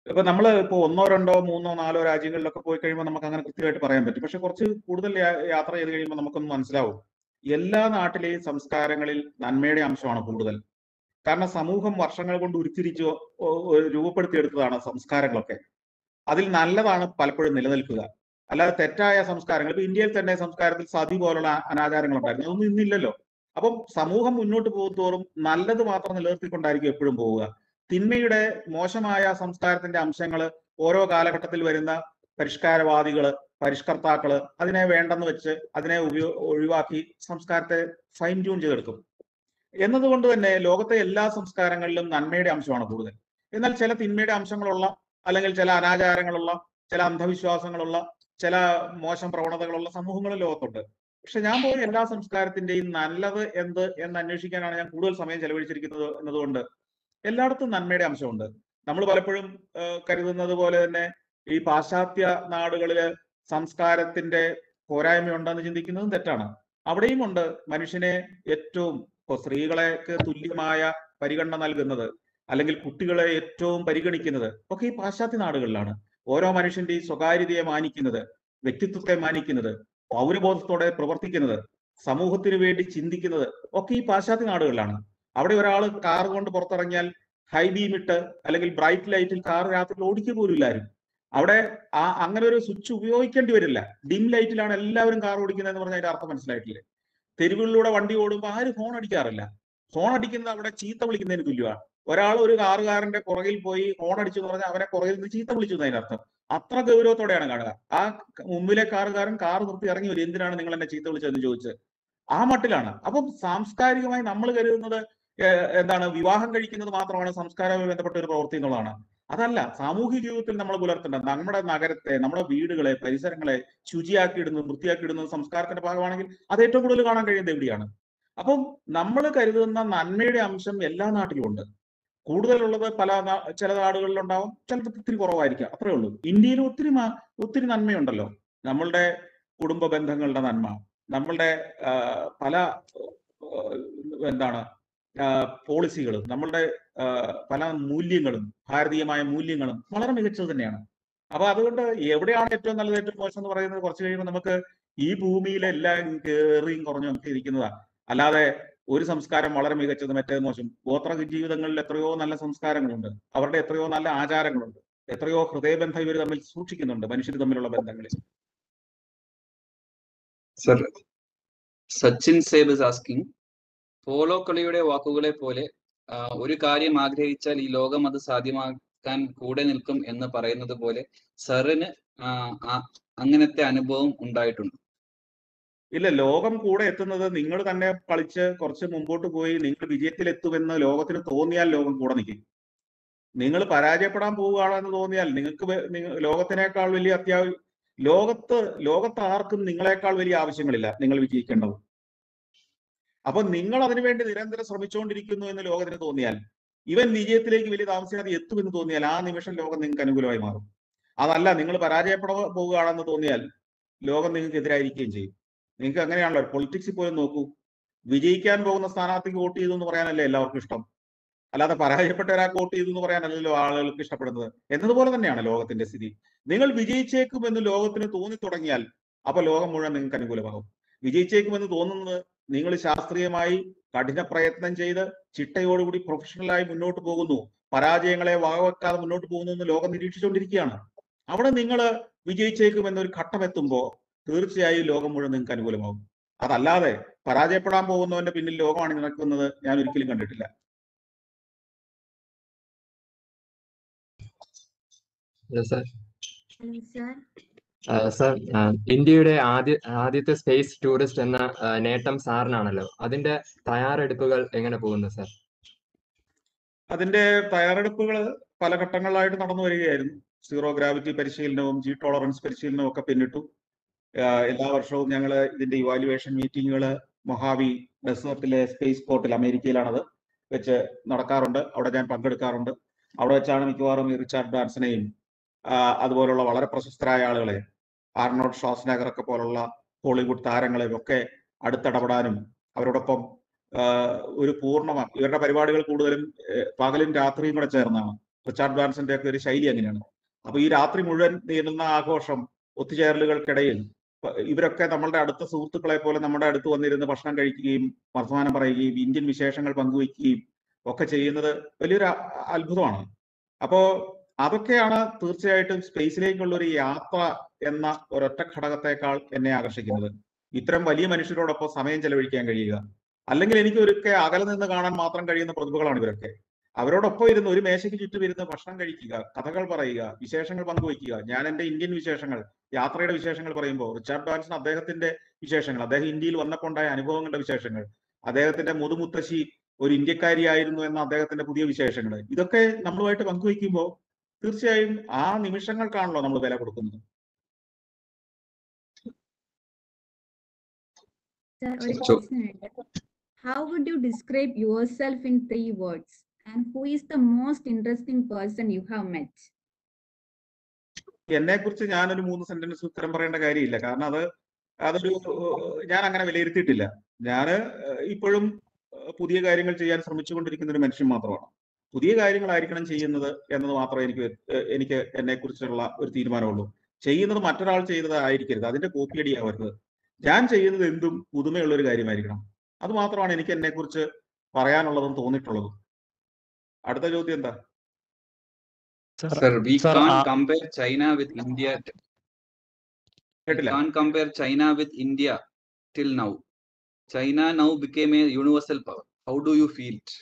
ഇപ്പൊ നമ്മൾ ഇപ്പൊ ഒന്നോ രണ്ടോ മൂന്നോ നാലോ രാജ്യങ്ങളിലൊക്കെ പോയി കഴിയുമ്പോൾ നമുക്ക് അങ്ങനെ കൃത്യമായിട്ട് പറയാൻ പറ്റും പക്ഷെ കുറച്ച് കൂടുതൽ യാ- യാത്ര ചെയ്ത് കഴിയുമ്പോൾ നമുക്കൊന്ന് മനസ്സിലാവും എല്ലാ നാട്ടിലെയും സംസ്കാരങ്ങളിൽ നന്മയുടെ അംശമാണ് കൂടുതൽ കാരണം സമൂഹം വർഷങ്ങൾ കൊണ്ട് ഉരുത്തിരിച്ച് ഒ- ഒ- രൂപപ്പെടുത്തിയെടുത്തതാണ് സംസ്കാരങ്ങളൊക്കെ അതിൽ നല്ലതാണ് പലപ്പോഴും നിലനിൽക്കുക അല്ലാതെ തെറ്റായ സംസ്കാരങ്ങൾ ഇപ്പൊ ഇന്ത്യയിൽ തന്നെ സംസ്കാരത്തിൽ സതി പോലുള്ള അനാചാരങ്ങൾ ഉണ്ടായിരുന്നു അതൊന്നും ഇന്നില്ലല്ലോ അപ്പം സമൂഹം മുന്നോട്ട് പോകും തോറും നല്ലത് മാത്രം നിലനിർത്തിക്കൊണ്ടായിരിക്കും എപ്പോഴും പോവുക തിന്മയുടെ മോശമായ സംസ്കാരത്തിന്റെ അംശങ്ങൾ ഓരോ കാലഘട്ടത്തിൽ വരുന്ന പരിഷ്കാരവാദികള് പരിഷ്കർത്താക്കള് അതിനെ വേണ്ടെന്ന് വെച്ച് അതിനെ ഉപയോ ഒഴിവാക്കി സംസ്കാരത്തെ ഫൈൻ ട്യൂൺ ചെയ്തെടുക്കും എന്നതുകൊണ്ട് തന്നെ ലോകത്തെ എല്ലാ സംസ്കാരങ്ങളിലും നന്മയുടെ അംശമാണ് കൂടുതൽ എന്നാൽ ചില തിന്മയുടെ അംശങ്ങളുള്ള അല്ലെങ്കിൽ ചില അനാചാരങ്ങളുള്ള ചില അന്ധവിശ്വാസങ്ങളുള്ള ചില മോശം പ്രവണതകളുള്ള സമൂഹങ്ങൾ ലോകത്തുണ്ട് പക്ഷെ ഞാൻ പോയി എല്ലാ സംസ്കാരത്തിന്റെയും നല്ലത് എന്ത് എന്ന് അന്വേഷിക്കാനാണ് ഞാൻ കൂടുതൽ സമയം ചെലവഴിച്ചിരിക്കുന്നത് എന്നതുകൊണ്ട് എല്ലായിടത്തും നന്മയുടെ അംശമുണ്ട് നമ്മൾ പലപ്പോഴും ആ, കരുതുന്നത് പോലെ തന്നെ ഈ പാശ്ചാത്യ നാടുകളില് സംസ്കാരത്തിന്റെ പോരായ്മയുണ്ടെന്ന് ചിന്തിക്കുന്നതും തെറ്റാണ് അവിടെയും ഉണ്ട് മനുഷ്യനെ ഏറ്റവും ഇപ്പൊ സ്ത്രീകളെക്ക് തുല്യമായ പരിഗണന നൽകുന്നത് അല്ലെങ്കിൽ കുട്ടികളെ ഏറ്റവും പരിഗണിക്കുന്നത് ഒക്കെ ഈ പാശ്ചാത്യ നാടുകളിലാണ് ഓരോ മനുഷ്യന്റെയും സ്വകാര്യതയെ മാനിക്കുന്നത് വ്യക്തിത്വത്തെ മാനിക്കുന്നത് പൗരബോധത്തോടെ പ്രവർത്തിക്കുന്നത് സമൂഹത്തിന് വേണ്ടി ചിന്തിക്കുന്നത് ഒക്കെ ഈ പാശ്ചാത്യ നാടുകളിലാണ് അവിടെ ഒരാൾ കാർ കൊണ്ട് പുറത്തിറങ്ങിയാൽ ഹൈ ബീം ഇട്ട് അല്ലെങ്കിൽ ബ്രൈറ്റ് ലൈറ്റിൽ കാർ രാത്രി ഓടിക്കുക പോലും ഇല്ലാരും അവിടെ ആ അങ്ങനെ ഒരു സ്വിച്ച് ഉപയോഗിക്കേണ്ടി വരില്ല ഡിം ലൈറ്റിലാണ് എല്ലാവരും കാർ ഓടിക്കുന്നതെന്ന് പറഞ്ഞാൽ അതിന്റെ അർത്ഥം മനസ്സിലായിട്ടില്ലേ തെരുവുകളിലൂടെ വണ്ടി ഓടുമ്പോൾ ആരും ഹോൺ അടിക്കാറില്ല ഹോൺ അടിക്കുന്നത് അവിടെ ചീത്ത വിളിക്കുന്നതിന് തുല്യമാണ് ഒരാൾ ഒരു കാറുകാരന്റെ പുറകിൽ പോയി ഹോൺ അടിച്ചു എന്ന് പറഞ്ഞാൽ അവനെ പുറകിൽ നിന്ന് ചീത്ത വിളിച്ചു എന്നതിന്റെ അർത്ഥം അത്ര ഗൗരവത്തോടെയാണ് കാണുക ആ മുമ്പിലെ കാറുകാരൻ കാർ നിർത്തി ഇറങ്ങി വരും എന്തിനാണ് നിങ്ങൾ എന്നെ ചീത്ത വിളിച്ചതെന്ന് ചോദിച്ച് ആ മട്ടിലാണ് അപ്പം സാംസ്കാരികമായി നമ്മൾ കരുതുന്നത് ഏഹ് എന്താണ് വിവാഹം കഴിക്കുന്നത് മാത്രമാണ് സംസ്കാരവുമായി ബന്ധപ്പെട്ട ഒരു പ്രവൃത്തി എന്നുള്ളതാണ് അതല്ല സാമൂഹിക ജീവിതത്തിൽ നമ്മൾ പുലർത്തേണ്ടത് നമ്മുടെ നഗരത്തെ നമ്മുടെ വീടുകളെ പരിസരങ്ങളെ ശുചിയാക്കിയിടുന്നതും വൃത്തിയാക്കിയിടുന്നതും സംസ്കാരത്തിന്റെ ഭാഗമാണെങ്കിൽ അത് ഏറ്റവും കൂടുതൽ കാണാൻ കഴിയുന്നത് എവിടെയാണ് അപ്പം നമ്മൾ കരുതുന്ന നന്മയുടെ അംശം എല്ലാ നാട്ടിലും ഉണ്ട് കൂടുതലുള്ളത് പല നാ- ചില നാടുകളിലുണ്ടാവും ചിലത് ഒത്തിരി കുറവായിരിക്കാം അത്രേ ഉള്ളൂ ഇന്ത്യയിൽ ഒത്തിരി മാ- ഒത്തിരി നന്മയുണ്ടല്ലോ നമ്മളുടെ കുടുംബ ബന്ധങ്ങളുടെ നന്മ നമ്മളുടെ ആ, പല ആ, എന്താണ് പോളിസികളും നമ്മളുടെ ആ, പല മൂല്യങ്ങളും ഭാരതീയമായ മൂല്യങ്ങളും വളരെ മികച്ചത് തന്നെയാണ് അപ്പൊ അതുകൊണ്ട് എവിടെയാണ് ഏറ്റവും നല്ലത് ഏറ്റവും മോശം എന്ന് പറയുന്നത് കുറച്ച് കഴിയുമ്പോൾ നമുക്ക് ഈ ഭൂമിയിലെല്ലാം കയറിയും കുറഞ്ഞും ഒക്കെ ഇരിക്കുന്നതാ അല്ലാതെ ഒരു സംസ്കാരം വളരെ മികച്ചത് മറ്റേത് മോശം ഗോത്ര ജീവിതങ്ങളിൽ എത്രയോ നല്ല സംസ്കാരങ്ങളുണ്ട് അവരുടെ എത്രയോ നല്ല ആചാരങ്ങളുണ്ട് എത്രയോ ഹൃദയബന്ധം ഇവർ തമ്മിൽ സൂക്ഷിക്കുന്നുണ്ട് മനുഷ്യർ തമ്മിലുള്ള ബന്ധങ്ങളിൽ sir Sachin Saheb is asking polo കളിയുടെ വാക്കുകളെ പോലെ ആ, ഒരു കാര്യം ആഗ്രഹിച്ചാൽ ഈ ലോകം അത് സാധ്യമാക്കാൻ കൂടെ നിൽക്കും എന്ന് പറയുന്നത് പോലെ സാറിന് ആ, ആ- അങ്ങനത്തെ അനുഭവം ഉണ്ടായിട്ടുണ്ട് ഇല്ല ലോകം കൂടെ എത്തുന്നത് നിങ്ങൾ തന്നെ കളിച്ച് കുറച്ച് മുമ്പോട്ട് പോയി നിങ്ങൾ വിജയത്തിലെത്തുമെന്ന് ലോകത്തിന് തോന്നിയാൽ ലോകം കൂടെ നിൽക്കും നിങ്ങൾ പരാജയപ്പെടാൻ പോവുകയാണെന്ന് തോന്നിയാൽ നിങ്ങൾക്ക് വെ- നിങ്ങ- ലോകത്തിനേക്കാൾ വലിയ അത്യാവശ്യം ലോകത്ത് ലോകത്ത് ആർക്കും നിങ്ങളെക്കാൾ വലിയ ആവശ്യങ്ങളില്ല നിങ്ങൾ വിജയിക്കേണ്ടത് അപ്പൊ നിങ്ങൾ അതിനുവേണ്ടി നിരന്തരം ശ്രമിച്ചുകൊണ്ടിരിക്കുന്നു എന്ന് ലോകത്തിന് തോന്നിയാൽ ഇവൻ വിജയത്തിലേക്ക് വലിയ താമസിയാതെ എത്തുമെന്ന് തോന്നിയാൽ ആ നിമിഷം ലോകം നിങ്ങൾക്ക് അനുകൂലമായി മാറും അതല്ല നിങ്ങൾ പരാജയപ്പെടാൻ പോവുകയാണെന്ന് തോന്നിയാൽ ലോകം നിങ്ങൾക്ക് എതിരായിരിക്കുകയും ചെയ്യും നിങ്ങൾക്ക് അങ്ങനെയാണല്ലോ പൊളിറ്റിക്സിൽ പോലും നോക്കൂ വിജയിക്കാൻ പോകുന്ന സ്ഥാനാർത്ഥിക്ക് വോട്ട് ചെയ്തു എന്ന് പറയാനല്ലേ എല്ലാവർക്കും ഇഷ്ടം അല്ലാതെ പരാജയപ്പെട്ട ഒരാൾക്ക് വോട്ട് ചെയ്തു എന്ന് പറയാനല്ലല്ലോ ആളുകൾക്ക് ഇഷ്ടപ്പെടുന്നത് എന്നതുപോലെ തന്നെയാണ് ലോകത്തിന്റെ സ്ഥിതി നിങ്ങൾ വിജയിച്ചേക്കുമെന്ന് ലോകത്തിന് തോന്നി തുടങ്ങിയാൽ അപ്പൊ ലോകം മുഴുവൻ നിങ്ങൾക്ക് അനുകൂലമാകും വിജയിച്ചേക്കുമെന്ന് തോന്നുന്നത് നിങ്ങൾ ശാസ്ത്രീയമായി കഠിന പ്രയത്നം ചെയ്ത് ചിട്ടയോടുകൂടി പ്രൊഫഷണലായി മുന്നോട്ട് പോകുന്നു പരാജയങ്ങളെ വകവെക്കാതെ മുന്നോട്ട് പോകുന്നു എന്ന് ലോകം നിരീക്ഷിച്ചുകൊണ്ടിരിക്കുകയാണ് അവിടെ നിങ്ങൾ വിജയിച്ചേക്കുമെന്നൊരു ഘട്ടം എത്തുമ്പോൾ തീർച്ചയായും ലോകം മുഴുവൻ നിങ്ങൾക്ക് അനുകൂലമാകും അതല്ലാതെ പരാജയപ്പെടാൻ പോകുന്നവന്റെ പിന്നിൽ ലോകമാണ് നടക്കുന്നത് ഞാൻ ഒരിക്കലും കണ്ടിട്ടില്ല ഹലോ സാർ സാർ സാർ ഇന്ത്യയുടെ ആദ്യ ആദ്യത്തെ സ്പേസ് ടൂറിസ്റ്റ് എന്ന ആ, നേട്ടം സാറിനാണല്ലോ അതിന്റെ തയ്യാറെടുപ്പുകൾ എങ്ങനെ പോകുന്നു സാർ അതിന്റെ തയ്യാറെടുപ്പുകൾ പല ഘട്ടങ്ങളിലായിട്ട് നടന്നു വരികയായിരുന്നു സീറോ ഗ്രാവിറ്റി പരിശീലനവും ജി ടോളറൻസ് പരിശീലനവും ഒക്കെ പിന്നിട്ടു ആഹ് എല്ലാ വർഷവും ഞങ്ങൾ ഇതിന്റെ ഇവാലുവേഷൻ മീറ്റിങ്ങുകൾ മൊഹാവി ഡെസേർട്ടിലെ സ്പേസ് പോർട്ടിൽ അമേരിക്കയിലാണത് വെച്ച് നടക്കാറുണ്ട് അവിടെ ഞാൻ പങ്കെടുക്കാറുണ്ട് അവിടെ വെച്ചാണ് മിക്കവാറും ഈ റിച്ചാർഡ് ഡാൻസനെയും ആഹ് അതുപോലുള്ള വളരെ പ്രശസ്തരായ ആളുകളെ ആർണോൾഡ് ഷോസ്നഗർ ഒക്കെ പോലുള്ള ഹോളിവുഡ് താരങ്ങളെയും ഒക്കെ അടുത്തിടപെടാനും അവരോടൊപ്പം ആഹ് ഒരു പൂർണ്ണ ഇവരുടെ പരിപാടികൾ കൂടുതലും ഏഹ് പകലും രാത്രിയും കൂടെ ചേർന്നാണ് റിച്ചാർഡ് ബ്രാൻസന്റെ ഒക്കെ ഒരു ശൈലി അങ്ങനെയാണ് അപ്പൊ ഈ രാത്രി മുഴുവൻ നീളുന്ന ആഘോഷം ഒത്തുചേരലുകൾക്കിടയിൽ പ- ഇവരൊക്കെ നമ്മളുടെ അടുത്ത സുഹൃത്തുക്കളെ പോലെ നമ്മുടെ അടുത്ത് വന്നിരുന്ന് ഭക്ഷണം കഴിക്കുകയും വർത്തമാനം പറയുകയും ഇന്ത്യൻ വിശേഷങ്ങൾ പങ്കുവയ്ക്കുകയും ഒക്കെ ചെയ്യുന്നത് വലിയൊരു അ- അത്ഭുതമാണ് അപ്പോ അതൊക്കെയാണ് തീർച്ചയായിട്ടും സ്പേസിലേക്കുള്ള ഒരു യാത്ര എന്ന ഒരൊറ്റ ഘടകത്തെക്കാൾ എന്നെ ആകർഷിക്കുന്നത് ഇത്തരം വലിയ മനുഷ്യരോടൊപ്പം സമയം ചെലവഴിക്കാൻ കഴിയുക അല്ലെങ്കിൽ എനിക്ക് ഒരിക്കൽ അകലെ നിന്ന് കാണാൻ മാത്രം കഴിയുന്ന പ്രതിഭകളാണ് ഇവരൊക്കെ അവരോടൊപ്പം ഇരുന്ന് ഒരു മേശയ്ക്ക് ചുറ്റും ഇരുന്ന് ഭക്ഷണം കഴിക്കുക കഥകൾ പറയുക വിശേഷങ്ങൾ പങ്കുവയ്ക്കുക ഞാൻ എന്റെ ഇന്ത്യൻ വിശേഷങ്ങൾ യാത്രയുടെ വിശേഷങ്ങൾ പറയുമ്പോൾ റിച്ചാർഡ് ബാൻസൺ അദ്ദേഹത്തിന്റെ വിശേഷങ്ങൾ അദ്ദേഹം ഇന്ത്യയിൽ വന്നപ്പോൾ ഉണ്ടായ അനുഭവങ്ങളുടെ വിശേഷങ്ങൾ അദ്ദേഹത്തിന്റെ മുതുമുത്തശ്ശി ഒരു ഇന്ത്യക്കാരിയായിരുന്നു എന്ന അദ്ദേഹത്തിന്റെ പുതിയ വിശേഷങ്ങൾ ഇതൊക്കെ നമ്മളുമായിട്ട് പങ്കുവയ്ക്കുമ്പോൾ തീർച്ചയായും ആ നിമിഷങ്ങൾക്കാണല്ലോ നമ്മൾ വില കൊടുക്കുന്നത് Sir, ഒരു So- question ഉണ്ട്. How would you describe yourself in three words? And who is the most interesting person you have met? എന്നെ കുറിച്ച് ഞാനൊരു മൂന്ന് സെന്റൻസ് ഉത്തരം പറയേണ്ട കാര്യമില്ല കാരണം അത് അതൊരു ഏഹ്, ഞാൻ അങ്ങനെ വിലയിരുത്തിയിട്ടില്ല ഞാൻ ഇപ്പോഴും ഏഹ്, പുതിയ കാര്യങ്ങൾ ചെയ്യാൻ ശ്രമിച്ചുകൊണ്ടിരിക്കുന്ന ഒരു മനുഷ്യൻ മാത്രമാണ് പുതിയ കാര്യങ്ങളായിരിക്കണം ചെയ്യുന്നത് എന്നത് മാത്രമേ എനിക്ക് ഏഹ്, എനിക്ക് എന്നെ കുറിച്ചുള്ള ഒരു തീരുമാനമുള്ളൂ ചെയ്യുന്നത് മറ്റൊരാൾ ചെയ്തത് ആയിരിക്കരുത് അതിന്റെ കോപ്പിയടി ആവരുത് ഞാൻ ചെയ്യുന്നത് എന്തും പുതുമയുള്ള ഒരു കാര്യമായിരിക്കണം അത് മാത്രമാണ് എനിക്ക് എന്നെ കുറിച്ച് പറയാനുള്ളതും തോന്നിയിട്ടുള്ളതും അടുത്ത ചോദ്യം എന്താ Sir, Sir, we sir, can't uh, compare China with India. t- We കേട്ടില്ല can't compare China with India till now. China now became a universal power. How do you feel it?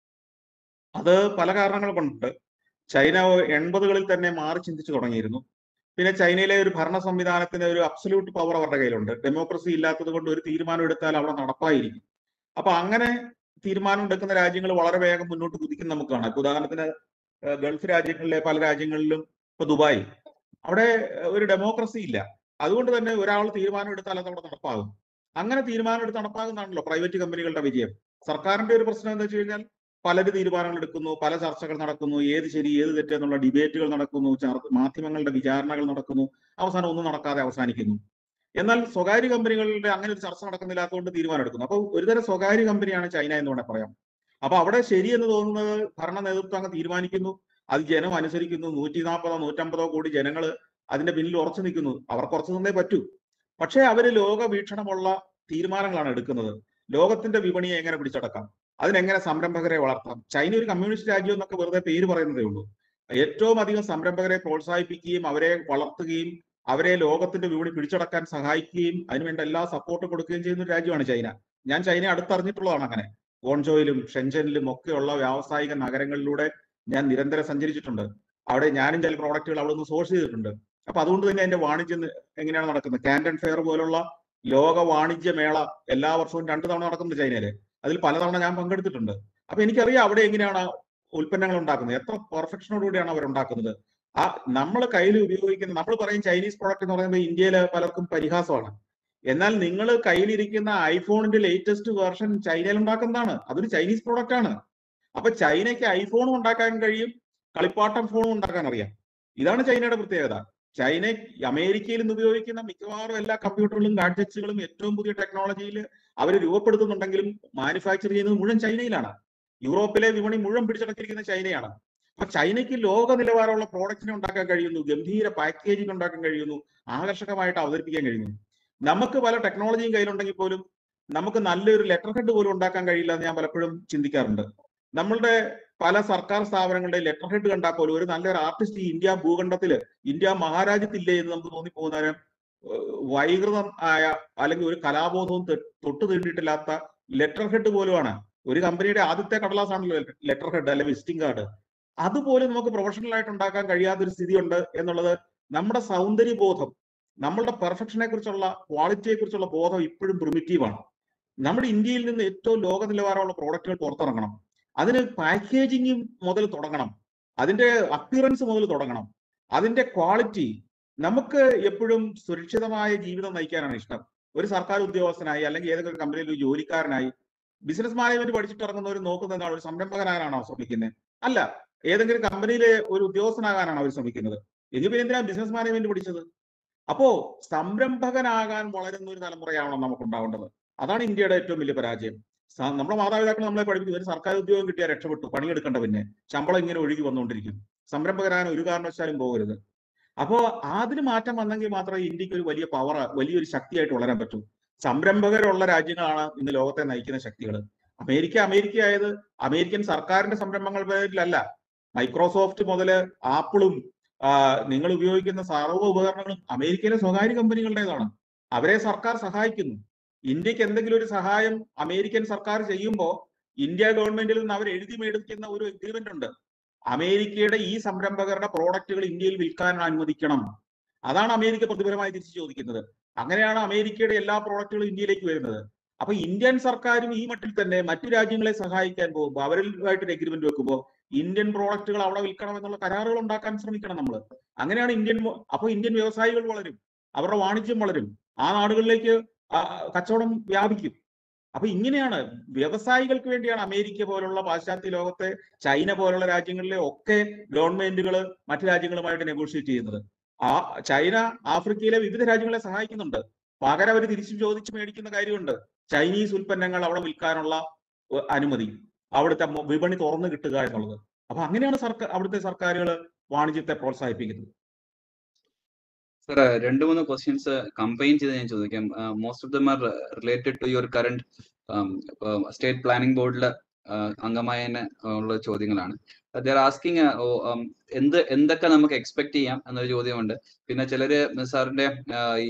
അത് പല കാരണങ്ങൾ കൊണ്ടുണ്ട് ചൈന എൺപതുകളിൽ തന്നെ മാറി ചിന്തിച്ചു തുടങ്ങിയിരുന്നു പിന്നെ ചൈനയിലെ ഒരു ഭരണ സംവിധാനത്തിന് ഒരു അബ്സല്യൂട്ട് പവർ അവരുടെ കയ്യിലുണ്ട് ഡെമോക്രസി ഇല്ലാത്തത് കൊണ്ട് ഒരു തീരുമാനം എടുത്താൽ അവിടെ നടപ്പായിരിക്കും അപ്പൊ അങ്ങനെ തീരുമാനം എടുക്കുന്ന രാജ്യങ്ങൾ വളരെ വേഗം മുന്നോട്ട് കുതിക്കും നമുക്ക് കാണാം ഇപ്പൊ ഉദാഹരണത്തിന് ഏഹ് ഗൾഫ് രാജ്യങ്ങളിലെ പല രാജ്യങ്ങളിലും ഇപ്പൊ ദുബായ് അവിടെ ഏഹ് ഒരു ഡെമോക്രസി ഇല്ല അതുകൊണ്ട് തന്നെ ഒരാൾ തീരുമാനം എടുത്താൽ അത് അവിടെ നടപ്പാകും അങ്ങനെ തീരുമാനം എടുത്ത് നടപ്പാകുന്നതാണല്ലോ പ്രൈവറ്റ് കമ്പനികളുടെ വിജയം സർക്കാരിന്റെ ഒരു പ്രശ്നം എന്താ വെച്ച് കഴിഞ്ഞാൽ പലര് തീരുമാനങ്ങൾ എടുക്കുന്നു പല ചർച്ചകൾ നടക്കുന്നു ഏത് ശരി ഏത് തെറ്റ് എന്നുള്ള ഡിബേറ്റുകൾ നടക്കുന്നു ചർ- മാധ്യമങ്ങളുടെ വിചാരണകൾ നടക്കുന്നു അവസാനം ഒന്നും നടക്കാതെ അവസാനിക്കുന്നു എന്നാൽ സ്വകാര്യ കമ്പനികളുടെ അങ്ങനെ ഒരു ചർച്ച നടക്കുന്നില്ലാത്തതുകൊണ്ട് തീരുമാനം എടുക്കുന്നു അപ്പൊ ഒരുതരം സ്വകാര്യ കമ്പനിയാണ് ചൈന എന്ന് വേണേൽ പറയാം അപ്പൊ അവിടെ ശരിയെന്ന് തോന്നുന്നത് ഭരണ നേതൃത്വം അങ്ങ് തീരുമാനിക്കുന്നു അത് ജനം അനുസരിക്കുന്നു നൂറ്റി നാൽപ്പതോ നൂറ്റമ്പതോ കോടി ജനങ്ങൾ അതിന്റെ പിന്നിൽ ഉറച്ചു നിൽക്കുന്നു അവർക്ക് ഉറച്ചു നിന്നേ പറ്റൂ പക്ഷേ അവര് ലോക വീക്ഷണമുള്ള തീരുമാനങ്ങളാണ് എടുക്കുന്നത് ലോകത്തിന്റെ വിപണിയെ എങ്ങനെ പിടിച്ചടക്കാം അതിനെങ്ങനെ സംരംഭകരെ വളർത്താം ചൈന ഒരു കമ്മ്യൂണിസ്റ്റ് രാജ്യം എന്നൊക്കെ വെറുതെ പേര് പറയുന്നതേ ഉള്ളൂ ഏറ്റവും അധികം സംരംഭകരെ പ്രോത്സാഹിപ്പിക്കുകയും അവരെ വളർത്തുകയും അവരെ ലോകത്തിന്റെ വിപണി പിടിച്ചടക്കാൻ സഹായിക്കുകയും അതിനുവേണ്ട എല്ലാ സപ്പോർട്ടും കൊടുക്കുകയും ചെയ്യുന്ന ഒരു രാജ്യമാണ് ചൈന ഞാൻ ചൈനയെ അടുത്തറിഞ്ഞിട്ടുള്ളതാണ് അങ്ങനെ ഗോൺജോയിലും ഷെൻജനിലും ഒക്കെയുള്ള വ്യാവസായിക നഗരങ്ങളിലൂടെ ഞാൻ നിരന്തരം സഞ്ചരിച്ചിട്ടുണ്ട് അവിടെ ഞാനും ചില പ്രോഡക്റ്റുകൾ അവിടെ നിന്ന് സോഴ്സ് ചെയ്തിട്ടുണ്ട് അപ്പൊ അതുകൊണ്ട് തന്നെ എന്റെ വാണിജ്യം എങ്ങനെയാണ് നടക്കുന്നത് കാൻഡൻ ഫെയർ പോലുള്ള ലോക വാണിജ്യ മേള എല്ലാ വർഷവും രണ്ടു തവണ നടക്കുന്നത് ചൈനയില് അതിൽ പലതവണ ഞാൻ പങ്കെടുത്തിട്ടുണ്ട് അപ്പൊ എനിക്കറിയാം അവിടെ എങ്ങനെയാണ് ഉൽപ്പന്നങ്ങൾ ഉണ്ടാക്കുന്നത് എത്ര പെർഫെക്ഷനോടുകൂടിയാണ് അവർ ഉണ്ടാക്കുന്നത് ആ നമ്മൾ കയ്യിൽ ഉപയോഗിക്കുന്ന നമ്മൾ പറയും ചൈനീസ് പ്രോഡക്റ്റ് എന്ന് പറയുമ്പോൾ ഇന്ത്യയിലെ പലർക്കും പരിഹാസമാണ് എന്നാൽ നിങ്ങൾ കയ്യിലിരിക്കുന്ന ഐഫോണിന്റെ ലേറ്റസ്റ്റ് വേർഷൻ ചൈനയിൽ ഉണ്ടാക്കുന്നതാണ് അതൊരു ചൈനീസ് പ്രോഡക്റ്റ് ആണ് അപ്പൊ ചൈനയ്ക്ക് ഐഫോണും ഉണ്ടാക്കാൻ കഴിയും കളിപ്പാട്ടം ഫോണും ഉണ്ടാക്കാൻ അറിയാം ഇതാണ് ചൈനയുടെ പ്രത്യേകത ചൈന അമേരിക്കയിൽ നിന്ന് ഉപയോഗിക്കുന്ന മിക്കവാറും എല്ലാ കമ്പ്യൂട്ടറുകളും ഗാഡ്ജറ്റ്സുകളും ഏറ്റവും പുതിയ ടെക്നോളജിയിൽ അവർ രൂപപ്പെടുത്തുന്നുണ്ടെങ്കിലും മാനുഫാക്ചർ ചെയ്യുന്നത് മുഴുവൻ ചൈനയിലാണ് യൂറോപ്പിലെ വിപണി മുഴുവൻ പിടിച്ചടക്കിയിരിക്കുന്ന ചൈനയാണ് അപ്പൊ ചൈനയ്ക്ക് ലോക നിലവാരമുള്ള പ്രോഡക്റ്റിനെ ഉണ്ടാക്കാൻ കഴിയുന്നു ഗംഭീര പാക്കേജിംഗ് ഉണ്ടാക്കാൻ കഴിയുന്നു ആകർഷകമായിട്ട് അവതരിപ്പിക്കാൻ കഴിയുന്നു നമുക്ക് പല ടെക്നോളജിയും കയ്യിലുണ്ടെങ്കിൽ പോലും നമുക്ക് നല്ലൊരു ലെറ്റർ ഹെഡ് പോലും ഉണ്ടാക്കാൻ കഴിയില്ല എന്ന് ഞാൻ പലപ്പോഴും ചിന്തിക്കാറുണ്ട് നമ്മളുടെ പല സർക്കാർ സ്ഥാപനങ്ങളുടെ ലെറ്റർ ഹെഡ് കണ്ടാൽ പോലും ഒരു നല്ലൊരു ആർട്ടിസ്റ്റ് ഈ ഇന്ത്യ ഭൂഖണ്ഡത്തില് ഇന്ത്യ മഹാരാജ്യത്തില്ലേ എന്ന് നമുക്ക് തോന്നിപ്പോകുന്നവരെ വൈകൃതം ആയ അല്ലെങ്കിൽ ഒരു കലാബോധവും തെ- തൊട്ട് തീണ്ടിയിട്ടില്ലാത്ത ലെറ്റർ ഹെഡ് പോലുമാണ് ഒരു കമ്പനിയുടെ ആദ്യത്തെ കടലാസാണല്ലോ ലെറ്റർ ഹെഡ് അല്ലെ വിസിറ്റിംഗ് കാർഡ് അതുപോലും നമുക്ക് പ്രൊഫഷണൽ ആയിട്ട് ഉണ്ടാക്കാൻ കഴിയാത്തൊരു സ്ഥിതിയുണ്ട് എന്നുള്ളത് നമ്മുടെ സൗന്ദര്യബോധം നമ്മളുടെ പെർഫെക്ഷനെ കുറിച്ചുള്ള ക്വാളിറ്റിയെ കുറിച്ചുള്ള ബോധം ഇപ്പോഴും പ്രിമിറ്റീവാണ് നമ്മുടെ ഇന്ത്യയിൽ നിന്ന് ഏറ്റവും ലോക നിലവാരമുള്ള പ്രോഡക്റ്റുകൾ പുറത്തിറങ്ങണം അതിന് പാക്കേജിങ് മുതൽ തുടങ്ങണം അതിന്റെ അപ്പിയറൻസ് മുതൽ തുടങ്ങണം അതിന്റെ ക്വാളിറ്റി നമുക്ക് എപ്പോഴും സുരക്ഷിതമായ ജീവിതം നയിക്കാനാണ് ഇഷ്ടം ഒരു സർക്കാർ ഉദ്യോഗസ്ഥനായി അല്ലെങ്കിൽ ഏതെങ്കിലും ഒരു കമ്പനിയിൽ ഒരു ജോലിക്കാരനായി ബിസിനസ് മാനേജ്മെന്റ് പഠിച്ചിട്ട് ഇറങ്ങുന്നവർ നോക്കുന്നത് എന്താണ് ഒരു സംരംഭകനാകാനാണോ ശ്രമിക്കുന്നത് അല്ല ഏതെങ്കിലും കമ്പനിയിലെ ഒരു ഉദ്യോഗസ്ഥനാകാനാണ് അവർ ശ്രമിക്കുന്നത് എങ്കിൽ പിന്നെ എന്തിനാണ് ബിസിനസ് മാനേജ്മെന്റ് പഠിച്ചത് അപ്പോ സംരംഭകനാകാൻ വളരുന്ന ഒരു തലമുറയാണോ നമുക്ക് ഉണ്ടാവേണ്ടത് അതാണ് ഇന്ത്യയുടെ ഏറ്റവും വലിയ പരാജയം സ- നമ്മുടെ മാതാപിതാക്കൾ നമ്മളെ പഠിപ്പിക്കും ഒരു സർക്കാർ ഉദ്യോഗം കിട്ടിയാൽ രക്ഷപ്പെട്ടു പണിയെടുക്കേണ്ട പിന്നെ ശമ്പളം ഇങ്ങനെ ഒഴുകി വന്നുകൊണ്ടിരിക്കും സംരംഭകരാൻ ഒരു കാരണവശാലും പോകരുത് അപ്പോ അതിന് മാറ്റം വന്നെങ്കിൽ മാത്രമേ ഇന്ത്യക്ക് ഒരു വലിയ പവർ വലിയൊരു ശക്തിയായിട്ട് വളരാൻ പറ്റൂ സംരംഭകരുള്ള രാജ്യങ്ങളാണ് ഇന്ന് ലോകത്തെ നയിക്കുന്ന ശക്തികൾ അമേരിക്ക അമേരിക്ക ആയത് അമേരിക്കൻ സർക്കാരിന്റെ സംരംഭങ്ങൾ പേരിലല്ല മൈക്രോസോഫ്റ്റ് മുതല് ആപ്പിളും ആ, നിങ്ങൾ ഉപയോഗിക്കുന്ന സർവ്വ ഉപകരണങ്ങളും അമേരിക്കയിലെ സ്വകാര്യ കമ്പനികളുടേതാണ് അവരെ സർക്കാർ സഹായിക്കുന്നു ഇന്ത്യക്ക് എന്തെങ്കിലും ഒരു സഹായം അമേരിക്കൻ സർക്കാർ ചെയ്യുമ്പോൾ ഇന്ത്യ ഗവൺമെന്റിൽ നിന്ന് അവർ എഴുതി മേടിക്കുന്ന ഒരു എഗ്രിമെന്റ് ഉണ്ട് അമേരിക്കയുടെ ഈ സംരംഭകരുടെ പ്രോഡക്റ്റുകൾ ഇന്ത്യയിൽ വിൽക്കാൻ അനുവദിക്കണം അതാണ് അമേരിക്ക പ്രതിഫലമായി തിരിച്ചു ചോദിക്കുന്നത് അങ്ങനെയാണ് അമേരിക്കയുടെ എല്ലാ പ്രോഡക്റ്റുകളും ഇന്ത്യയിലേക്ക് വരുന്നത് അപ്പൊ ഇന്ത്യൻ സർക്കാരും ഈ മട്ടിൽ തന്നെ മറ്റു രാജ്യങ്ങളെ സഹായിക്കാൻ പോകുമ്പോൾ അവരുമായിട്ട് എഗ്രിമെന്റ് വെക്കുമ്പോൾ ഇന്ത്യൻ പ്രോഡക്റ്റുകൾ അവിടെ വിൽക്കണം എന്നുള്ള കരാറുകൾ ഉണ്ടാക്കാൻ ശ്രമിക്കണം നമ്മൾ അങ്ങനെയാണ് ഇന്ത്യൻ മോ- അപ്പൊ ഇന്ത്യൻ വ്യവസായികൾ വളരും അവരുടെ വാണിജ്യം വളരും ആ നാടുകളിലേക്ക് ആ, കച്ചവടം വ്യാപിക്കും അപ്പൊ ഇങ്ങനെയാണ് വ്യവസായികൾക്ക് വേണ്ടിയാണ് അമേരിക്ക പോലുള്ള പാശ്ചാത്യ ലോകത്തെ ചൈന പോലുള്ള രാജ്യങ്ങളിലെ ഒക്കെ ഗവൺമെന്റുകൾ മറ്റു രാജ്യങ്ങളുമായിട്ട് നെഗോഷിയേറ്റ് ചെയ്യുന്നത് ആ ചൈന ആഫ്രിക്കയിലെ വിവിധ രാജ്യങ്ങളെ സഹായിക്കുന്നുണ്ട് പകരം അവർ തിരിച്ചു ചോദിച്ചു മേടിക്കുന്ന കാര്യമുണ്ട് ചൈനീസ് ഉൽപ്പന്നങ്ങൾ അവിടെ വിൽക്കാനുള്ള ഏഹ്, അനുമതി അവിടുത്തെ മൊ- വിപണി തുറന്നു കിട്ടുക എന്നുള്ളത് അപ്പൊ അങ്ങനെയാണ് സർക്കാർ അവിടുത്തെ സർക്കാരുകൾ വാണിജ്യത്തെ പ്രോത്സാഹിപ്പിക്കുന്നത് സർ രണ്ട് മൂന്ന് ക്വസ്റ്റ്യൻസ് കമ്പൈൻ ചെയ്ത് ഞാൻ ചോദിക്കാം most of them are related to your current state planning ബോർഡിൽ അംഗമായ തന്നെ ഉള്ള ചോദ്യങ്ങളാണ് ദർ ആസ്കിങ് എന്ത് എന്തൊക്കെ നമുക്ക് എക്സ്പെക്ട് ചെയ്യാം എന്നൊരു ചോദ്യമുണ്ട് പിന്നെ ചിലര് സാറിന്റെ ഈ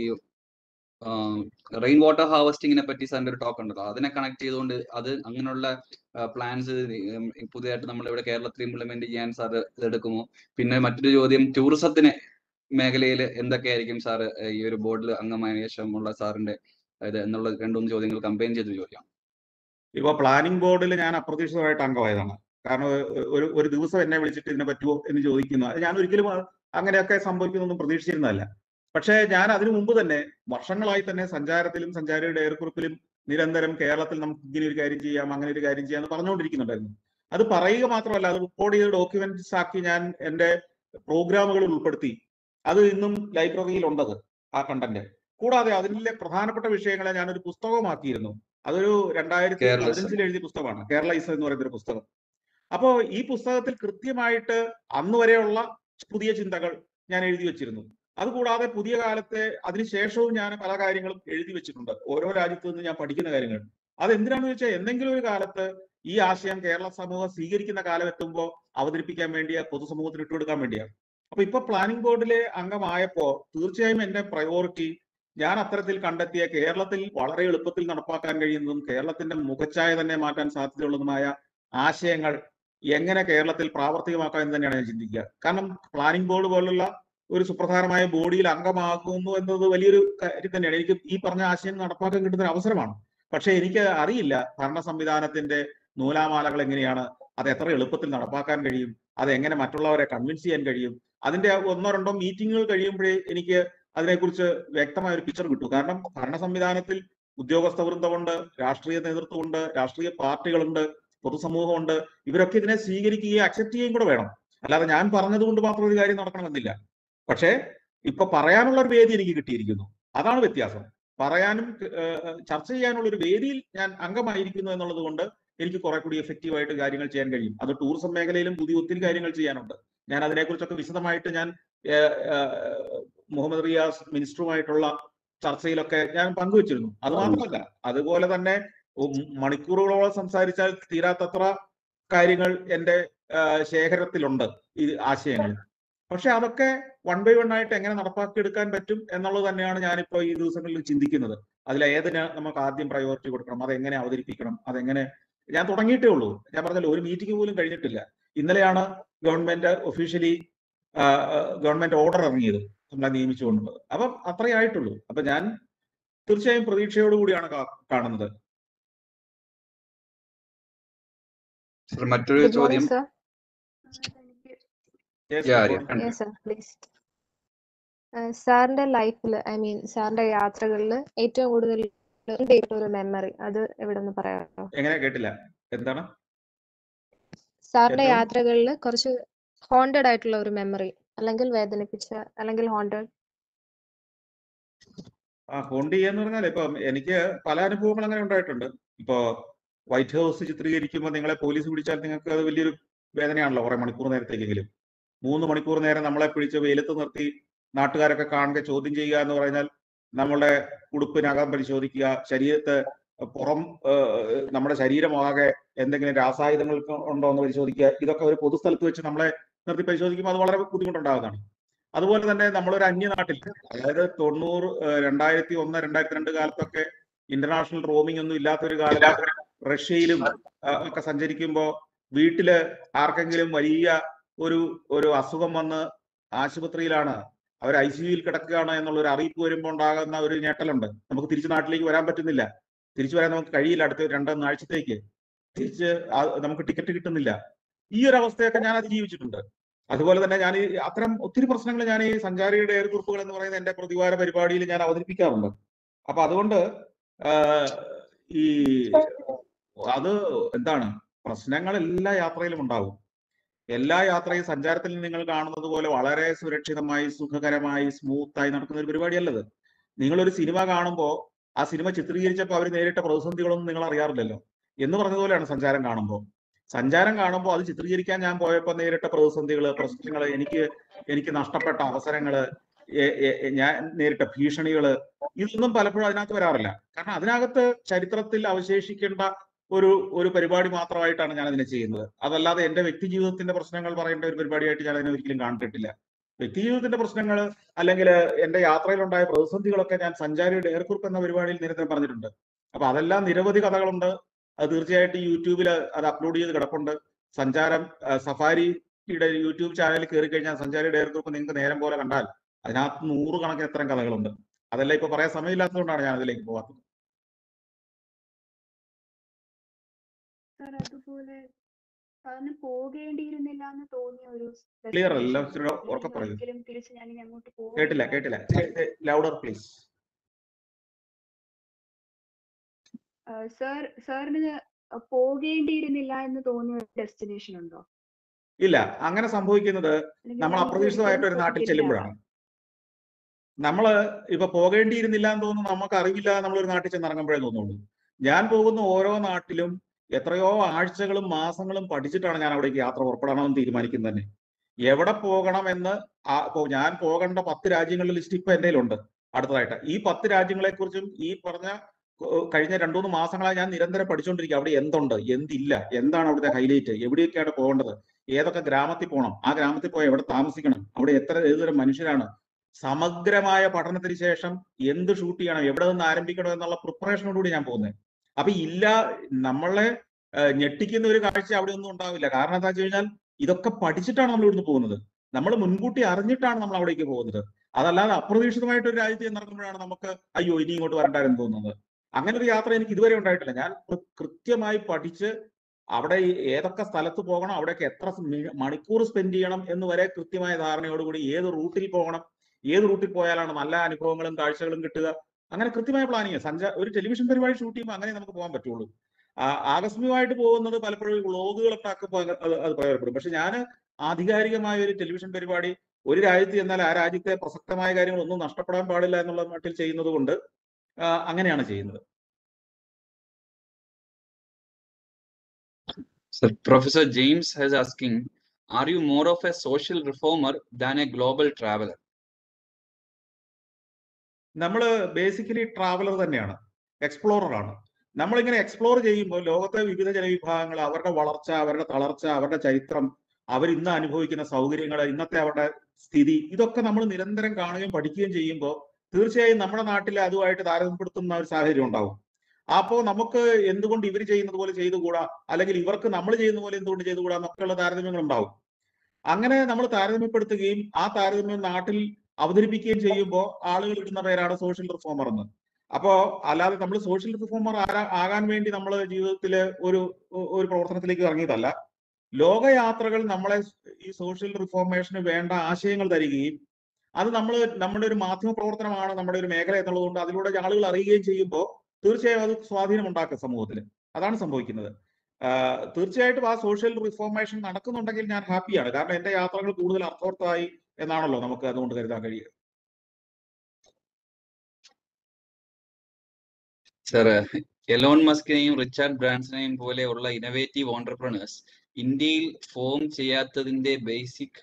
റെയിൻ വാട്ടർ ഹാർവസ്റ്റിങ്ങിനെ പറ്റി സാറിന്റെ ഒരു ടോക്ക് ഉണ്ടല്ലോ അതിനെ കണക്ട് ചെയ്തുകൊണ്ട് അത് അങ്ങനെയുള്ള പ്ലാൻസ് പുതിയതായിട്ട് നമ്മൾ ഇവിടെ കേരളത്തിൽ ഇംപ്ലിമെന്റ് ചെയ്യാൻ സാർ ഇതെടുക്കുമോ പിന്നെ മറ്റൊരു ചോദ്യം ടൂറിസത്തിന് മേഖലയിൽ എന്തൊക്കെയായിരിക്കും സാറ് ഈ ഒരു ബോർഡിൽ അംഗമായ ശേഷമുള്ള സാറിന്റെ ഇത് എന്നുള്ള രണ്ടുമൂന്ന് ചോദ്യങ്ങൾ കമ്പൈൻ ചെയ്ത് ചോദിക്കാം ഇപ്പൊ പ്ലാനിംഗ് ബോർഡിൽ ഞാൻ അപ്രതീക്ഷിതമായിട്ട് അംഗമായതാണ് കാരണം ഒ- ഒരു ഒരു ദിവസം എന്നെ വിളിച്ചിട്ട് ഇതിനെ പറ്റുമോ എന്ന് ചോദിക്കുന്നു അത് ഞാൻ ഒരിക്കലും അത് അങ്ങനെയൊക്കെ സംഭവിക്കുന്നൊന്നും പ്രതീക്ഷിച്ചിരുന്നതല്ല പക്ഷേ ഞാൻ അതിനു മുമ്പ് തന്നെ വർഷങ്ങളായി തന്നെ സഞ്ചാരത്തിലും സഞ്ചാരിയുടെ ഏർക്കുറിപ്പിലും നിരന്തരം കേരളത്തിൽ നമുക്ക് ഇങ്ങനെ ഒരു കാര്യം ചെയ്യാം അങ്ങനെ ഒരു കാര്യം ചെയ്യാം എന്ന് പറഞ്ഞുകൊണ്ടിരിക്കുന്നുണ്ടായിരുന്നു അത് പറയുക മാത്രമല്ല അത് റെക്കോർഡ് ചെയ്ത് ഡോക്യുമെന്റ്സ് ആക്കി ഞാൻ എന്റെ പ്രോഗ്രാമുകളിൽ ഉൾപ്പെടുത്തി അത് ഇന്നും ലൈബ്രറിയിൽ ഉണ്ടത് ആ കണ്ടന്റ് കൂടാതെ അതിലെ പ്രധാനപ്പെട്ട വിഷയങ്ങളെ ഞാനൊരു പുസ്തകമാക്കിയിരുന്നു അതൊരു രണ്ടായിരത്തി കേരള പതിനഞ്ചിൽ എഴുതിയ പുസ്തകമാണ് കേരള ഇസ എന്ന് പറയുന്ന ഒരു പുസ്തകം അപ്പോ ഈ പുസ്തകത്തിൽ കൃത്യമായിട്ട് അന്ന് വരെയുള്ള പുതിയ ചിന്തകൾ ഞാൻ എഴുതി വെച്ചിരുന്നു അതുകൂടാതെ പുതിയ കാലത്തെ അതിനുശേഷവും ഞാൻ പല കാര്യങ്ങളും എഴുതി വെച്ചിട്ടുണ്ട് ഓരോ രാജ്യത്തു നിന്ന് ഞാൻ പഠിക്കുന്ന കാര്യങ്ങൾ അത് എന്തിനാണെന്ന് വെച്ചാൽ എന്തെങ്കിലും ഒരു കാലത്ത് ഈ ആശയം കേരള സമൂഹം സ്വീകരിക്കുന്ന കാലം എത്തുമ്പോൾ അവതരിപ്പിക്കാൻ വേണ്ടിയാ പൊതുസമൂഹത്തിന് ഇട്ടുകൊടുക്കാൻ വേണ്ടിയാണ് അപ്പൊ ഇപ്പൊ പ്ലാനിംഗ് ബോർഡിലെ അംഗമായപ്പോ തീർച്ചയായും എന്റെ പ്രയോറിറ്റി ഞാൻ അത്തരത്തിൽ കണ്ടെത്തിയ കേരളത്തിൽ വളരെ എളുപ്പത്തിൽ നടപ്പാക്കാൻ കഴിയുന്നതും കേരളത്തിന്റെ മുഖച്ഛായ തന്നെ മാറ്റാൻ സാധ്യതയുള്ളതുമായ ആശയങ്ങൾ എങ്ങനെ കേരളത്തിൽ പ്രാവർത്തികമാക്കാം എന്ന് തന്നെയാണ് ഞാൻ ചിന്തിക്കുക കാരണം പ്ലാനിംഗ് ബോർഡ് പോലുള്ള ഒരു സുപ്രധാനമായ ബോഡിയിൽ അംഗമാകുന്നു എന്നത് വലിയൊരു കാര്യം തന്നെയാണ് എനിക്ക് ഈ പറഞ്ഞ ആശയം നടപ്പാക്കാൻ കിട്ടുന്ന ഒരു അവസരമാണ് പക്ഷെ എനിക്ക് അറിയില്ല ഭരണ സംവിധാനത്തിന്റെ നൂലാമാലകൾ എങ്ങനെയാണ് അത് എത്ര എളുപ്പത്തിൽ നടപ്പാക്കാൻ കഴിയും അത് എങ്ങനെ മറ്റുള്ളവരെ കൺവിൻസ് ചെയ്യാൻ കഴിയും അതിന്റെ ഒന്നോ രണ്ടോ മീറ്റിങ്ങുകൾ കഴിയുമ്പോഴേ എനിക്ക് അതിനെക്കുറിച്ച് വ്യക്തമായ ഒരു പിക്ചർ കിട്ടും കാരണം ഭരണ സംവിധാനത്തിൽ ഉദ്യോഗസ്ഥ വൃന്ദമുണ്ട് രാഷ്ട്രീയ നേതൃത്വമുണ്ട് രാഷ്ട്രീയ പാർട്ടികളുണ്ട് പൊതുസമൂഹമുണ്ട് ഇവരൊക്കെ ഇതിനെ സ്വീകരിക്കുകയും അക്സെപ്റ്റ് ചെയ്യുകയും കൂടെ വേണം അല്ലാതെ ഞാൻ പറഞ്ഞത് കൊണ്ട് മാത്രം ഒരു കാര്യം നടക്കണമെന്നില്ല പക്ഷേ ഇപ്പൊ പറയാനുള്ള ഒരു വേദി എനിക്ക് കിട്ടിയിരിക്കുന്നു അതാണ് വ്യത്യാസം പറയാനും ഏഹ്, ചർച്ച ചെയ്യാനുള്ള ഒരു വേദിയിൽ ഞാൻ അംഗമായിരിക്കുന്നു എന്നുള്ളത് കൊണ്ട് എനിക്ക് കുറെ കൂടി എഫക്റ്റീവ് ആയിട്ട് കാര്യങ്ങൾ ചെയ്യാൻ കഴിയും അത് ടൂറിസം മേഖലയിലും പുതിയ ഒത്തിരി കാര്യങ്ങൾ ചെയ്യാനുണ്ട് ഞാൻ അതിനെക്കുറിച്ചൊക്കെ വിശദമായിട്ട് ഞാൻ ഏഹ്, ഏഹ്, മുഹമ്മദ് റിയാസ് മിനിസ്റ്ററുമായിട്ടുള്ള ചർച്ചയിലൊക്കെ ഞാൻ പങ്കുവച്ചിരുന്നു അത് മാത്രമല്ല അതുപോലെ തന്നെ ഉം മണിക്കൂറുകളോളം സംസാരിച്ചാൽ തീരാത്തത്ര കാര്യങ്ങൾ എന്റെ ഏഹ്, ശേഖരത്തിലുണ്ട് ഈ ആശയങ്ങൾ പക്ഷെ അതൊക്കെ വൺ ബൈ വൺ ആയിട്ട് എങ്ങനെ നടപ്പാക്കിയെടുക്കാൻ പറ്റും എന്നുള്ളത് തന്നെയാണ് ഞാനിപ്പോ ഈ ദിവസങ്ങളിൽ ചിന്തിക്കുന്നത് അതിൽ ഏതിന് നമുക്ക് ആദ്യം പ്രയോറിറ്റി കൊടുക്കണം അതെങ്ങനെ അവതരിപ്പിക്കണം അതെങ്ങനെ ഞാൻ തുടങ്ങിയിട്ടേ ഉള്ളൂ ഞാൻ പറഞ്ഞല്ലോ ഒരു മീറ്റിംഗ് പോലും കഴിഞ്ഞിട്ടില്ല ഇന്നലെയാണ് ഗവൺമെന്റ് ഒഫീഷ്യലി ഗവൺമെന്റ് ഓർഡർ ഇറങ്ങിയത് നമ്മളെ നിയമിച്ചുകൊണ്ടുള്ളത് അപ്പം അത്രേ ആയിട്ടുള്ളൂ അപ്പൊ ഞാൻ തീർച്ചയായും പ്രതീക്ഷയോടുകൂടിയാണ് കാ- കാണുന്നത് സർ മറ്റൊരു Good ചോദ്യം morning, sir. Yes, Yeah, good yeah. morning. Yes, sir, please. സാറിന്റെ ലൈഫിൽ ഐ മീൻ സാറിന്റെ യാത്രകളിൽ ഏറ്റവും കൂടുതൽ ചെയ്തിട്ടുള്ള ഒരു മെമ്മറി അത് എവിടെ നിന്ന് പറയാമോ എങ്ങനെ കേട്ടില്ല എന്താണ് സാറിന്റെ ഏറ്റവും- യാത്രകളിൽ കുറച്ച് ഹോണ്ടഡ് ആയിട്ടുള്ള ഒരു മെമ്മറി അല്ലെങ്കിൽ വേദനിപ്പിച്ച അല്ലെങ്കിൽ ഹോണ്ടഡ് ആ ഹോണ്ട് ചെയ്യാന്ന് പറഞ്ഞാൽ ഇപ്പൊ എനിക്ക് പല അനുഭവങ്ങൾ അങ്ങനെ ഉണ്ടായിട്ടുണ്ട് ഇപ്പോ വൈറ്റ് ഹൗസ് ചിത്രീകരിക്കുമ്പോൾ നിങ്ങളെ പോലീസ് പിടിച്ചാൽ നിങ്ങൾക്ക് അത് വലിയൊരു വേദനയാണല്ലോ കുറെ മണിക്കൂർ നേരത്തേക്കെങ്കിലും മൂന്ന് മണിക്കൂർ നേരം നമ്മളെ പിടിച്ച് വെയിലത്ത് നിർത്തി നാട്ടുകാരൊക്കെ കാണുക ചോദ്യം ചെയ്യുക എന്ന് പറഞ്ഞാൽ നമ്മളുടെ ഉടുപ്പിനകം പരിശോധിക്കുക ശരീരത്തെ പുറം ഏഹ്, നമ്മുടെ ശരീരമാകെ എന്തെങ്കിലും രാസായുധങ്ങൾ ഉണ്ടോ എന്ന് പരിശോധിക്കുക ഇതൊക്കെ ഒരു പൊതുസ്ഥലത്ത് വെച്ച് നമ്മളെ നിർത്തി പരിശോധിക്കുമ്പോൾ അത് വളരെ ബുദ്ധിമുട്ടുണ്ടാകുന്നതാണ് അതുപോലെ തന്നെ നമ്മളൊരു അന്യനാട്ടിൽ അതായത് തൊണ്ണൂറ് ഏഹ്, രണ്ടായിരത്തി ഒന്ന് രണ്ടായിരത്തി രണ്ട് കാലത്തൊക്കെ ഇന്റർനാഷണൽ റോമിംഗ് ഒന്നും ഇല്ലാത്ത ഒരു കാലത്ത് റഷ്യയിലും ആ, ഒക്കെ സഞ്ചരിക്കുമ്പോൾ വീട്ടില് ആർക്കെങ്കിലും വലിയ ഒരു ഒരു അസുഖം വന്ന് ആശുപത്രിയിലാണ് അവർ ഐ സിയുയിൽ കിടക്കുകയാണ് എന്നുള്ള ഒരു അറിയിപ്പ് വരുമ്പോൾ ഉണ്ടാകുന്ന ഒരു ഞെട്ടലുണ്ട് നമുക്ക് തിരിച്ച് നാട്ടിലേക്ക് വരാൻ പറ്റുന്നില്ല തിരിച്ചു വരാൻ നമുക്ക് കഴിയില്ല അടുത്ത രണ്ടാഴ്ചത്തേക്ക് തിരിച്ച് ആ- നമുക്ക് ടിക്കറ്റ് കിട്ടുന്നില്ല ഈ ഒരു അവസ്ഥയൊക്കെ ഞാൻ അതിജീവിച്ചിട്ടുണ്ട് അതുപോലെ തന്നെ ഞാൻ ഈ അത്തരം ഒത്തിരി പ്രശ്നങ്ങൾ ഞാൻ ഈ സഞ്ചാരിയുടെ ഏറുകുറിപ്പുകൾ എന്ന് പറയുന്ന എന്റെ പ്രതിവാര പരിപാടിയിൽ ഞാൻ അവതരിപ്പിക്കാറുണ്ട് അപ്പൊ അതുകൊണ്ട് ആ, ഈ അത് എന്താണ് പ്രശ്നങ്ങൾ എല്ലാ യാത്രയിലും ഉണ്ടാവും എല്ലാ യാത്രയും സഞ്ചാരത്തിൽ നിങ്ങൾ കാണുന്നത് പോലെ വളരെ സുരക്ഷിതമായി സുഖകരമായി സ്മൂത്തായി നടക്കുന്ന ഒരു പരിപാടിയല്ലത് നിങ്ങൾ ഒരു സിനിമ കാണുമ്പോൾ ആ സിനിമ ചിത്രീകരിച്ചപ്പോൾ അവർ നേരിട്ട പ്രതിസന്ധികളൊന്നും നിങ്ങൾ അറിയാറില്ലല്ലോ എന്ന് പറഞ്ഞതുപോലെയാണ് സഞ്ചാരം കാണുമ്പോൾ സഞ്ചാരം കാണുമ്പോൾ അത് ചിത്രീകരിക്കാൻ ഞാൻ പോയപ്പോൾ നേരിട്ട പ്രതിസന്ധികൾ പ്രശ്നങ്ങൾ എനിക്ക് എനിക്ക് നഷ്ടപ്പെട്ട അവസരങ്ങള് എ- എ- എ- ഞാൻ നേരിട്ട ഭീഷണികള് ഇതൊന്നും പലപ്പോഴും അതിനകത്ത് വരാറില്ല കാരണം അതിനകത്ത് ചരിത്രത്തിൽ അവശേഷിക്കേണ്ട ഒരു ഒരു പരിപാടി മാത്രമായിട്ടാണ് ഞാൻ അതിനെ ചെയ്യുന്നത് അതല്ലാതെ എന്റെ വ്യക്തി ജീവിതത്തിന്റെ പ്രശ്നങ്ങൾ പറയേണ്ട ഒരു പരിപാടിയായിട്ട് ഞാൻ അതിനെ ഒരിക്കലും കണ്ടിട്ടില്ല വ്യക്തി ജീവിതത്തിന്റെ പ്രശ്നങ്ങൾ അല്ലെങ്കിൽ എന്റെ യാത്രയിലുണ്ടായ പ്രതിസന്ധികളൊക്കെ ഞാൻ സഞ്ചാരിയുടെ ഏർക്കുറിപ്പ് എന്ന പരിപാടിയിൽ നിരന്തരം പറഞ്ഞിട്ടുണ്ട് അപ്പൊ അതെല്ലാം നിരവധി കഥകളുണ്ട് അത് തീർച്ചയായിട്ടും യൂട്യൂബിൽ അത് അപ്ലോഡ് ചെയ്ത് കിടപ്പുണ്ട് സഞ്ചാരം ആ, സഫാരിയുടെ യൂട്യൂബ് ചാനലിൽ കയറി കഴിഞ്ഞാൽ സഞ്ചാരിയുടെ ഏർക്കുറിപ്പ് നിങ്ങൾക്ക് നേരം പോലെ കണ്ടാൽ അതിനകത്ത് നൂറുകണക്കിന് എത്രയും കഥകളുണ്ട് അതെല്ലാം ഇപ്പൊ പറയാൻ സമയമില്ലാത്തതുകൊണ്ടാണ് ഞാൻ അതിലേക്ക് പോകാത്തത് സാർ അതുപോലെ സാറിന് പോകേണ്ടിയിരുന്നില്ല എന്ന് തോന്നിയ ഒരു ക്ലിയർ അല്ല destination ഇച്ചിരി ഉണ്ടോ? ഉറക്കെ അല്ലെങ്കിൽ പറയൂ ഒരിക്കലും തിരിച്ച് ഞാൻ ഇനി അങ്ങോട്ട് കേട്ടില്ല പോകുന്നില്ല കേട്ടില്ല ലൗഡർ പ്ലീസ് സാർ സാറിന് പോകേണ്ടിയിരുന്നില്ല എന്ന് തോന്നിയ ഒരു ഡെസ്റ്റിനേഷൻ ഉണ്ടോ ഇല്ല അങ്ങനെ സംഭവിക്കുന്നത് അല്ലെങ്കിൽ നമ്മൾ നമുക്ക് അപ്രതീക്ഷിതമായിട്ട് ഒരു ഒരിക്കലും നാട്ടിൽ പോകില്ല. ചെല്ലുമ്പോഴാണ് നമ്മള് ഇപ്പൊ പോകേണ്ടിയിരുന്നില്ല എന്ന് തോന്നുന്നു നമുക്ക് അറിവില്ല നമ്മൾ ഒരു നാട്ടിൽ ചെന്ന് ഇറങ്ങുമ്പോഴേ തോന്നുള്ളൂ ഞാൻ പോകുന്ന ഓരോ നാട്ടിലും എത്രയോ ആഴ്ചകളും മാസങ്ങളും പഠിച്ചിട്ടാണ് ഞാൻ അവിടേക്ക് യാത്ര പുറപ്പെടണമെന്ന് തീരുമാനിക്കുന്നത് തന്നെ എവിടെ പോകണം എന്ന് ആ- ഇപ്പൊ ഞാൻ പോകേണ്ട പത്ത് രാജ്യങ്ങളുടെ ലിസ്റ്റ് ഇപ്പൊ എന്റെ ഉണ്ട് അടുത്തതായിട്ട് ഈ പത്ത് രാജ്യങ്ങളെ കുറിച്ചും ഈ പറഞ്ഞ ഏർ കഴിഞ്ഞ രണ്ടു മൂന്ന് മാസങ്ങളായി ഞാൻ നിരന്തരം പഠിച്ചുകൊണ്ടിരിക്കുക അവിടെ എന്തുണ്ട് എന്തില്ല എന്താണ് അവിടുത്തെ ഹൈലൈറ്റ് എവിടെയൊക്കെയാണ് പോകേണ്ടത് ഏതൊക്കെ ഗ്രാമത്തിൽ പോകണം ആ ഗ്രാമത്തിൽ പോയി എവിടെ താമസിക്കണം അവിടെ എത്ര ഏതുതരം മനുഷ്യരാണ് സമഗ്രമായ പഠനത്തിന് ശേഷം എന്ത് ഷൂട്ട് ചെയ്യണം എവിടെ നിന്ന് ആരംഭിക്കണം എന്നുള്ള പ്രിപ്പറേഷനോടുകൂടി ഞാൻ പോകുന്നത് അപ്പൊ ഇല്ല നമ്മളെ ഏഹ്, ഞെട്ടിക്കുന്ന ഒരു കാഴ്ച അവിടെ ഒന്നും ഉണ്ടാവില്ല കാരണം എന്താ വെച്ച് കഴിഞ്ഞാൽ ഇതൊക്കെ പഠിച്ചിട്ടാണ് നമ്മൾ ഇവിടുന്ന് പോകുന്നത് നമ്മൾ മുൻകൂട്ടി അറിഞ്ഞിട്ടാണ് നമ്മൾ അവിടേക്ക് പോകുന്നത് അതല്ലാതെ അപ്രതീക്ഷിതമായിട്ട് ഒരു രാജ്യത്ത് ചെന്നിറങ്ങുമ്പോഴാണ് നമുക്ക് അയ്യോ ഇനി ഇങ്ങോട്ട് വരണ്ടാരെന്ന് തോന്നുന്നത് അങ്ങനെ ഒരു യാത്ര എനിക്ക് ഇതുവരെ ഉണ്ടായിട്ടില്ല ഞാൻ കൃ- കൃത്യമായി പഠിച്ച് അവിടെ ഈ ഏതൊക്കെ സ്ഥലത്ത് പോകണം അവിടെയൊക്കെ എത്ര മി- മണിക്കൂർ സ്പെൻഡ് ചെയ്യണം എന്ന് വരെ കൃത്യമായ ധാരണയോടുകൂടി ഏത് റൂട്ടിൽ പോകണം ഏത് റൂട്ടിൽ പോയാലാണ് നല്ല അനുഭവങ്ങളും കാഴ്ചകളും കിട്ടുക അങ്ങനെ കൃത്യമായ പ്ലാനിങ് സഞ്ചാര ഒരു ടെലിവിഷൻ പരിപാടി ഷൂട്ട് ചെയ്യുമ്പോൾ അങ്ങനെ നമുക്ക് പോകാൻ പറ്റുള്ളൂ ആ, ആകസ്മികമായിട്ട് പോകുന്നത് പലപ്പോഴും വ്ളോഗുകളൊക്കെ ആക്കുമ്പോൾ അത് അത് അത് പ്രയോജനപ്പെടും പക്ഷെ ഞാൻ ആധികാരികമായ ഒരു ടെലിവിഷൻ പരിപാടി ഒരു രാജ്യത്ത് ചെന്നാൽ ആ രാജ്യത്തെ പ്രസക്തമായ കാര്യങ്ങളൊന്നും നഷ്ടപ്പെടാൻ പാടില്ല എന്നുള്ള മട്ടിൽ ചെയ്യുന്നത് കൊണ്ട് ആ, അങ്ങനെയാണ് ചെയ്യുന്നത് So Professor James is asking, are you more of a social reformer than a global traveler? നമ്മൾ ബേസിക്കലി ട്രാവലർ തന്നെയാണ് എക്സ്പ്ലോറർ ആണ് നമ്മളിങ്ങനെ എക്സ്പ്ലോർ ചെയ്യുമ്പോൾ ലോകത്തെ വിവിധ ജനവിഭാഗങ്ങൾ അവരുടെ വളർച്ച അവരുടെ തളർച്ച അവരുടെ ചരിത്രം അവർ ഇന്ന് അനുഭവിക്കുന്ന സൗകര്യങ്ങൾ ഇന്നത്തെ അവരുടെ സ്ഥിതി ഇതൊക്കെ നമ്മൾ നിരന്തരം കാണുകയും പഠിക്കുകയും ചെയ്യുമ്പോൾ തീർച്ചയായും നമ്മുടെ നാട്ടിൽ അതുമായിട്ട് താരതമ്യപ്പെടുത്തുന്ന ഒരു സാഹചര്യം ഉണ്ടാവും അപ്പോൾ നമുക്ക് എന്തുകൊണ്ട് ഇവർ ചെയ്യുന്നത് പോലെ ചെയ്തുകൂടാ അല്ലെങ്കിൽ ഇവർക്ക് നമ്മൾ ചെയ്യുന്ന പോലെ എന്തുകൊണ്ട് ചെയ്തുകൂടാ എന്നൊക്കെയുള്ള താരതമ്യങ്ങൾ ഉണ്ടാവും അങ്ങനെ നമ്മൾ താരതമ്യപ്പെടുത്തുകയും ആ താരതമ്യം നാട്ടിൽ അവതരിപ്പിക്കുകയും ചെയ്യുമ്പോൾ ആളുകൾ ഇടുന്ന പേരാണ് സോഷ്യൽ റിഫോമർ എന്ന് അപ്പോ അല്ലാതെ നമ്മൾ സോഷ്യൽ റിഫോമർ ആകാൻ വേണ്ടി നമ്മൾ ജീവിതത്തിൽ ഒരു ഒരു പ്രവർത്തനത്തിലേക്ക് ഇറങ്ങിയതല്ല ലോകയാത്രകൾ നമ്മളെ ഈ സോഷ്യൽ റിഫോർമേഷന് വേണ്ട ആശയങ്ങൾ തരികയും അത് നമ്മൾ നമ്മുടെ ഒരു മാധ്യമ പ്രവർത്തനമാണ് നമ്മുടെ ഒരു മേഖല എന്നുള്ളതുകൊണ്ട് അതിലൂടെ ആളുകൾ അറിയുകയും ചെയ്യുമ്പോൾ തീർച്ചയായും അത് സ്വാധീനം ഉണ്ടാക്കും സമൂഹത്തിൽ അതാണ് സംഭവിക്കുന്നത് ആഹ് തീർച്ചയായിട്ടും ആ സോഷ്യൽ റിഫോർമേഷൻ നടക്കുന്നുണ്ടെങ്കിൽ ഞാൻ ഹാപ്പിയാണ് കാരണം എന്റെ യാത്രകൾ കൂടുതൽ അർത്ഥവത്തായി എന്നാണല്ലോ നമുക്ക് അതുകൊണ്ട് കരുതാൻ കഴിയുക Sir, uh, എലോൺ മസ്കിനെയും റിച്ചാർഡ് ബ്രാൻസനെയും പോലെയുള്ള ഇന്നവേറ്റീവ് ഓണ്ടർപ്രണേഴ്സ് ഇന്ത്യയിൽ ഫോം ചെയ്യാത്തതിന്റെ ബേസിക്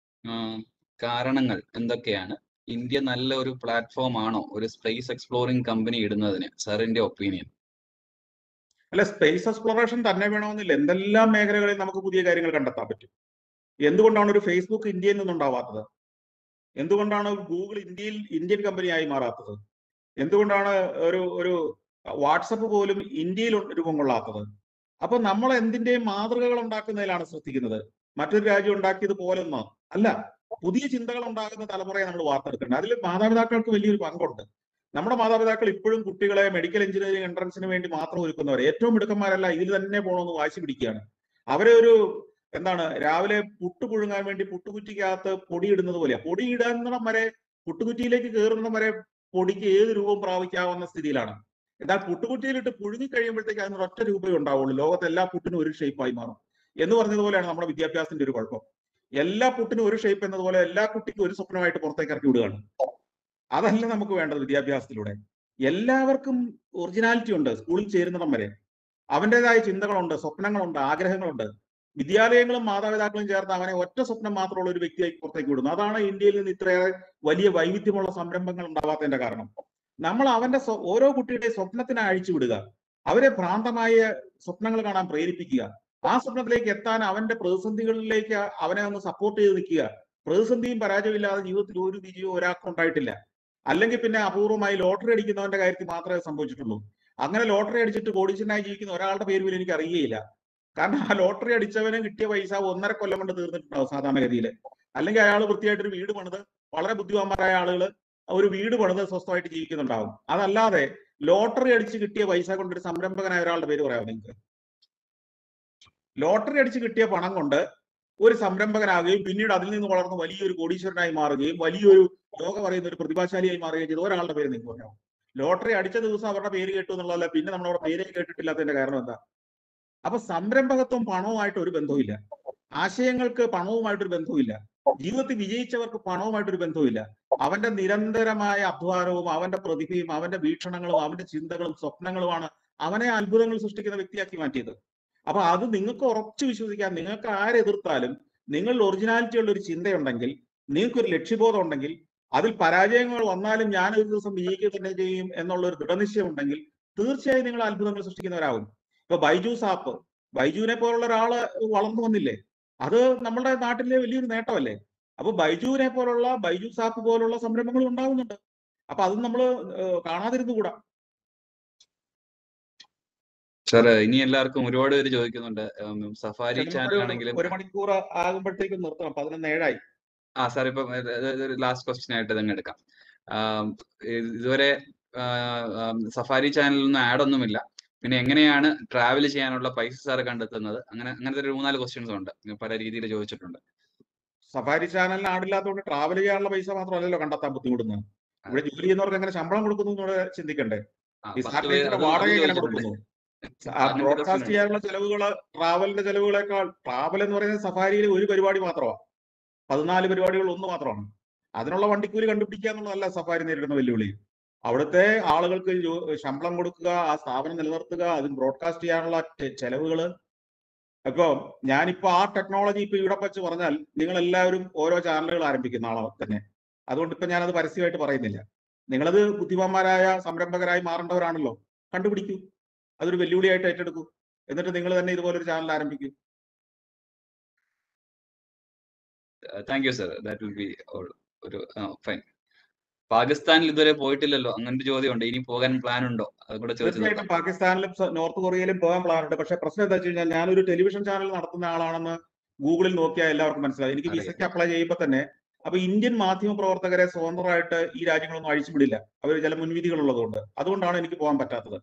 കാരണങ്ങൾ എന്തൊക്കെയാണ് ഇന്ത്യ നല്ല ഒരു പ്ലാറ്റ്ഫോം ആണോ ഒരു സ്പേസ് എക്സ്പ്ലോറിംഗ് കമ്പനി ഇടുന്നതിന് സാറിന്റെ ഒപ്പീനിയൻ അല്ല സ്പേസ് എക്സ്പ്ലോറേഷൻ തന്നെ വേണമെന്നില്ല എന്തെല്ലാം മേഖലകളിൽ നമുക്ക് പുതിയ കാര്യങ്ങൾ കണ്ടെത്താൻ പറ്റും എന്തുകൊണ്ടാണ് ഒരു ഫേസ്ബുക്ക് ഇന്ത്യയിൽ നിന്നുണ്ടാവാത്തത് എന്തുകൊണ്ടാണ് ഗൂഗിൾ ഇന്ത്യയിൽ ഇന്ത്യൻ കമ്പനിയായി മാറാത്തത് എന്തുകൊണ്ടാണ് ഒരു ഒരു വാട്സപ്പ് പോലും ഇന്ത്യയിൽ രൂപം കൊള്ളാത്തത് അപ്പൊ നമ്മൾ എന്തിന്റെയും മാതൃകകൾ ഉണ്ടാക്കുന്നതിലാണ് ശ്രദ്ധിക്കുന്നത് മറ്റൊരു രാജ്യം ഉണ്ടാക്കിയത് പോലൊന്നോ അല്ല പുതിയ ചിന്തകൾ ഉണ്ടാകുന്ന തലമുറയെ നമ്മൾ വാർത്തെടുക്കേണ്ടത് അതിൽ മാതാപിതാക്കൾക്ക് വലിയൊരു പങ്കുണ്ട് നമ്മുടെ മാതാപിതാക്കൾ ഇപ്പോഴും കുട്ടികളെ മെഡിക്കൽ എഞ്ചിനീയറിംഗ് എൻട്രൻസിന് വേണ്ടി മാത്രം ഒരുക്കുന്നവർ ഏറ്റവും മിടുക്കന്മാരല്ല ഇതിൽ തന്നെ പോകണമെന്ന് വാശി പിടിക്കുകയാണ് അവരെ ഒരു എന്താണ് രാവിലെ പുട്ട് പുഴുങ്ങാൻ വേണ്ടി പുട്ടുകുറ്റിക്കകത്ത് പൊടി ഇടുന്നത് പോലെയാ പൊടി ഇടുന്നിടം വരെ പുട്ടുകുറ്റിയിലേക്ക് കയറുന്നിടം വരെ പൊടിക്ക് ഏത് രൂപം പ്രാപിക്കാവുന്ന സ്ഥിതിയിലാണ് എന്നാൽ പുട്ടുകുറ്റിയിലിട്ട് പുഴുങ്ങി കഴിയുമ്പോഴത്തേക്ക് അതിന് ഒറ്റ രൂപയേ ഉണ്ടാവുള്ളൂ ലോകത്ത് എല്ലാ പുട്ടിനും ഒരു ഷേപ്പായി മാറും എന്ന് പറഞ്ഞതുപോലെയാണ് നമ്മുടെ വിദ്യാഭ്യാസത്തിന്റെ ഒരു കുഴപ്പം എല്ലാ പുട്ടിനും ഒരു ഷേപ്പ് എന്നതുപോലെ എല്ലാ കുട്ടിക്കും ഒരു സ്വപ്നമായിട്ട് പുറത്തേക്ക് ഇറക്കി വിടുകയാണ് അതല്ല നമുക്ക് വേണ്ടത് വിദ്യാഭ്യാസത്തിലൂടെ എല്ലാവർക്കും ഒറിജിനാലിറ്റി ഉണ്ട് സ്കൂളിൽ ചേരുന്നിടം വരെ അവൻ്റെതായ ചിന്തകളുണ്ട് സ്വപ്നങ്ങളുണ്ട് ആഗ്രഹങ്ങളുണ്ട് വിദ്യാലയങ്ങളും മാതാപിതാക്കളും ചേർന്ന് അവനെ ഒറ്റ സ്വപ്നം മാത്രമുള്ള ഒരു വ്യക്തിയായി പുറത്തേക്ക് വിടുന്നു അതാണ് ഇന്ത്യയിൽ നിന്ന് ഇത്രയേറെ വലിയ വൈവിധ്യമുള്ള സംരംഭങ്ങൾ ഉണ്ടാവാത്തതിന്റെ കാരണം നമ്മൾ അവന്റെ ഓരോ കുട്ടിയുടെയും സ്വപ്നത്തിനെ അഴിച്ചു വിടുക അവരെ ഭ്രാന്തമായ സ്വപ്നങ്ങൾ കാണാൻ പ്രേരിപ്പിക്കുക ആ സ്വപ്നത്തിലേക്ക് എത്താൻ അവന്റെ പ്രതിസന്ധികളിലേക്ക് അവനെ ഒന്ന് സപ്പോർട്ട് ചെയ്ത് നിൽക്കുക പ്രതിസന്ധിയും പരാജയമില്ലാതെ ജീവിതത്തിൽ ഒരു വിജയവും ഒരാൾക്കും ഉണ്ടായിട്ടില്ല അല്ലെങ്കിൽ പിന്നെ അപൂർവമായി ലോട്ടറി അടിക്കുന്നവന്റെ കാര്യത്തിൽ മാത്രമേ സംഭവിച്ചിട്ടുള്ളൂ അങ്ങനെ ലോട്ടറി അടിച്ചിട്ട് കോടീശ്വരനായി ജീവിക്കുന്ന ഒരാളുടെ പേര് പോലും എനിക്ക് അറിയുകയില്ല കാരണം ആ ലോട്ടറി അടിച്ചവന് കിട്ടിയ പൈസ ഒന്നര കൊല്ലം കൊണ്ട് തീർന്നിട്ടുണ്ടാവും സാധാരണഗതിയിൽ അല്ലെങ്കിൽ അയാൾ വൃത്തിയായിട്ട് ഒരു വീട് പണിത് വളരെ ബുദ്ധിമാന്മാരായ ആളുകൾ ഒരു വീട് പണിത് സ്വസ്ഥമായിട്ട് ജീവിക്കുന്നുണ്ടാവും അതല്ലാതെ ലോട്ടറി അടിച്ച് കിട്ടിയ പൈസ കൊണ്ട് ഒരു സംരംഭകനായ ഒരാളുടെ പേര് പറയാമോ നിങ്ങൾക്ക് ലോട്ടറി അടിച്ച് കിട്ടിയ പണം കൊണ്ട് ഒരു സംരംഭകനാകുകയും പിന്നീട് അതിൽ നിന്ന് വളർന്ന് വലിയൊരു കോടീശ്വരനായി മാറുകയും വലിയൊരു ലോക പറയുന്ന ഒരു പ്രതിഭാശാലിയായി മാറുകയും ചെയ്ത ഒരാളുടെ പേര് നിങ്ങൾക്ക് പറയാമോ ലോട്ടറി അടിച്ച ദിവസം അവരുടെ പേര് കേട്ടു എന്നുള്ളതല്ല പിന്നെ നമ്മൾ അവരുടെ പേര് കേട്ടിട്ടില്ലാത്തതിന്റെ കാരണം എന്താ അപ്പൊ സംരംഭകത്വം പണവുമായിട്ട് ഒരു ബന്ധവുമില്ല ആശയങ്ങൾക്ക് പണവുമായിട്ടൊരു ബന്ധവുമില്ല ജീവിതത്തിൽ വിജയിച്ചവർക്ക് പണവുമായിട്ടൊരു ബന്ധവുമില്ല അവന്റെ നിരന്തരമായ അധ്വാനവും അവന്റെ പ്രതിഭയും അവന്റെ വീക്ഷണങ്ങളും അവന്റെ ചിന്തകളും സ്വപ്നങ്ങളുമാണ് അവനെ അത്ഭുതങ്ങൾ സൃഷ്ടിക്കുന്ന വ്യക്തിയാക്കി മാറ്റിയത് അപ്പൊ അത് നിങ്ങൾക്ക് ഉറച്ചു വിശ്വസിക്കാൻ നിങ്ങൾക്ക് ആരെതിർത്താലും നിങ്ങൾ ഒറിജിനാലിറ്റി ഉള്ള ഒരു ചിന്തയുണ്ടെങ്കിൽ നിങ്ങൾക്ക് ഒരു ലക്ഷ്യബോധം ഉണ്ടെങ്കിൽ അതിൽ പരാജയങ്ങൾ വന്നാലും ഞാൻ ഒരു ദിവസം വിജയിക്കുക തന്നെ ചെയ്യും എന്നുള്ള ഒരു ദൃഢനിശ്ചയം ഉണ്ടെങ്കിൽ തീർച്ചയായും നിങ്ങൾ അത്ഭുതങ്ങൾ സൃഷ്ടിക്കുന്നവരാകും ഇപ്പൊ ബൈജൂസ് ആപ്പ് ബൈജുവിനെ പോലുള്ള ഒരാള് വളർന്നു വന്നില്ലേ അത് നമ്മുടെ നാട്ടിലെ വലിയൊരു നേട്ടമല്ലേ അപ്പൊ ബൈജുവിനെ പോലുള്ള ബൈജൂസ് ആപ്പ് പോലുള്ള സംരംഭങ്ങൾ ഉണ്ടാകുന്നുണ്ട് അപ്പൊ അത് നമ്മൾ കാണാതിരുന്നുകൂടാ സാർ ഇനി എല്ലാവർക്കും ഒരുപാട് പേര് ചോദിക്കുന്നുണ്ട് സഫാരി ചാനൽ ആണെങ്കിലും ഒരു മണിക്കൂർ ആകുമ്പോഴത്തേക്കും നിർത്തണം പതിനൊന്ന് ഏഴായി ആ സാർ ഇപ്പൊ ലാസ്റ്റ് ക്വസ്റ്റ്യൻ ആയിട്ട് തന്നെ എടുക്കാം ഇതുവരെ സഫാരി ചാനലിൽ ഒന്നും ആഡ് ഒന്നുമില്ല പിന്നെ എങ്ങനെയാണ് ട്രാവൽ ചെയ്യാനുള്ള പൈസ സാർ കണ്ടെത്തുന്നത് അങ്ങനെ അങ്ങനത്തെ ഒരു മൂന്നാല് ക്വസ്റ്റ്യൻസ് ഉണ്ട് പല രീതിയിൽ ചോദിച്ചിട്ടുണ്ട് സഫാരി ചാനലിന് ആടില്ലാത്തതുകൊണ്ട് ട്രാവൽ ചെയ്യാനുള്ള പൈസ മാത്രമല്ലല്ലോ കണ്ടെത്താൻ ബുദ്ധിമുട്ടുന്നത് ഇവിടെ ജോലി ചെയ്യുന്നവർക്ക് എങ്ങനെ ശമ്പളം കൊടുക്കുന്നു എന്നൂടെ ചിന്തിക്കണ്ടേ ഈ സാറ്റലൈറ്റിന്റെ വാടക എങ്ങനെ കൊടുക്കുന്നു ബ്രോഡ്കാസ്റ്റ് ചെയ്യാനുള്ള ചെലവുകൾ ട്രാവലിന്റെ ചെലവുകളെക്കാൾ ട്രാവൽ എന്ന് പറയുന്നത് സഫാരിയിൽ ഒരു പരിപാടി മാത്രമാണ് പതിനാല് പരിപാടികൾ ഒന്ന് മാത്രമാണ് അതിനുള്ള വണ്ടിക്കൂലി കണ്ടുപിടിക്കുക എന്നുള്ളതല്ല സഫാരി നേരിടുന്ന വെല്ലുവിളി അവിടുത്തെ ആളുകൾക്ക് ശമ്പളം കൊടുക്കുക ആ സ്ഥാപനം നിലനിർത്തുക അതിന് ബ്രോഡ്കാസ്റ്റ് ചെയ്യാനുള്ള ചെലവുകൾ ഇപ്പൊ ഞാനിപ്പോ ആ ടെക്നോളജി ഇപ്പൊ ഇവിടെ വെച്ച് പറഞ്ഞാൽ നിങ്ങൾ എല്ലാവരും ഓരോ ചാനലുകൾ ആരംഭിക്കുന്ന ആളെ തന്നെ അതുകൊണ്ട് ഇപ്പൊ ഞാനത് പരസ്യമായിട്ട് പറയുന്നില്ല നിങ്ങളത് ബുദ്ധിമാന്മാരായ സംരംഭകരായി മാറേണ്ടവരാണല്ലോ കണ്ടുപിടിക്കൂ അതൊരു വെല്ലുവിളിയായിട്ട് ഏറ്റെടുക്കൂ എന്നിട്ട് നിങ്ങൾ തന്നെ ഇതുപോലൊരു ചാനൽ ആരംഭിക്കൂ thank you sir that will be ഒരു ഫൈൻ പാകിസ്ഥാനിൽ ഇതുവരെ പോയിട്ടില്ലല്ലോ അങ്ങനത്തെ ചോദ്യമുണ്ട് ഇനി പോകാൻ പ്ലാൻ ഉണ്ടോ അത് കൂടെ തീർച്ചയായിട്ടും പാകിസ്ഥാനിലും നോർത്ത് കൊറിയയിലും പോകാൻ പ്ലാൻ ഉണ്ട് പക്ഷേ പ്രശ്നം എന്താ വെച്ച് കഴിഞ്ഞാൽ ഞാനൊരു ടെലിവിഷൻ ചാനൽ നടത്തുന്ന ആളാണെന്ന് ഗൂഗിളിൽ നോക്കിയാൽ എല്ലാവർക്കും മനസ്സിലായി എനിക്ക് വിസയ്ക്ക് അപ്ലൈ ചെയ്യുമ്പോൾ തന്നെ അപ്പൊ ഇന്ത്യൻ മാധ്യമ പ്രവർത്തകരെ സ്വതന്ത്രമായിട്ട് ഈ രാജ്യങ്ങളൊന്നും അഴിച്ചുവിടില്ല അവർ ചില മുൻവിധികൾ ഉള്ളതുകൊണ്ട് അതുകൊണ്ടാണ് എനിക്ക് പോകാൻ പറ്റാത്തത്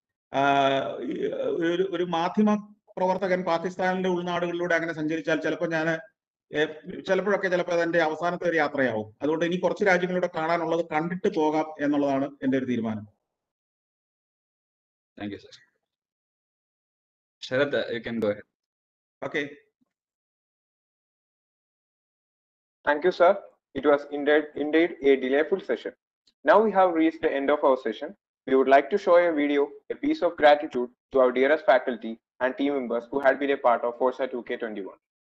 ഒരു ഒരു മാധ്യമ പ്രവർത്തകൻ പാകിസ്ഥാനിലെ ഉൾനാടുകളിലൂടെ അങ്ങനെ സഞ്ചരിച്ചാൽ ചിലപ്പോൾ ഞാൻ ചിലപ്പോഴൊക്കെ ചിലപ്പോൾ അതെന്റെ അവസാനത്തെ ഒരു യാത്രയാവും അതുകൊണ്ട് ഇനി കുറച്ച് രാജ്യങ്ങളിലൂടെ കാണാനുള്ളത് കണ്ടിട്ട് പോകാം എന്നുള്ളതാണ് എന്റെ ഒരു തീരുമാനം thank you sir Sarath you can go okay Thank you, sir. It was indeed, indeed a delightful session. Now we have reached the end of our session. we would like to show a video, a piece of gratitude to our dearest faculty and team members who had been a part of Forza 2K21.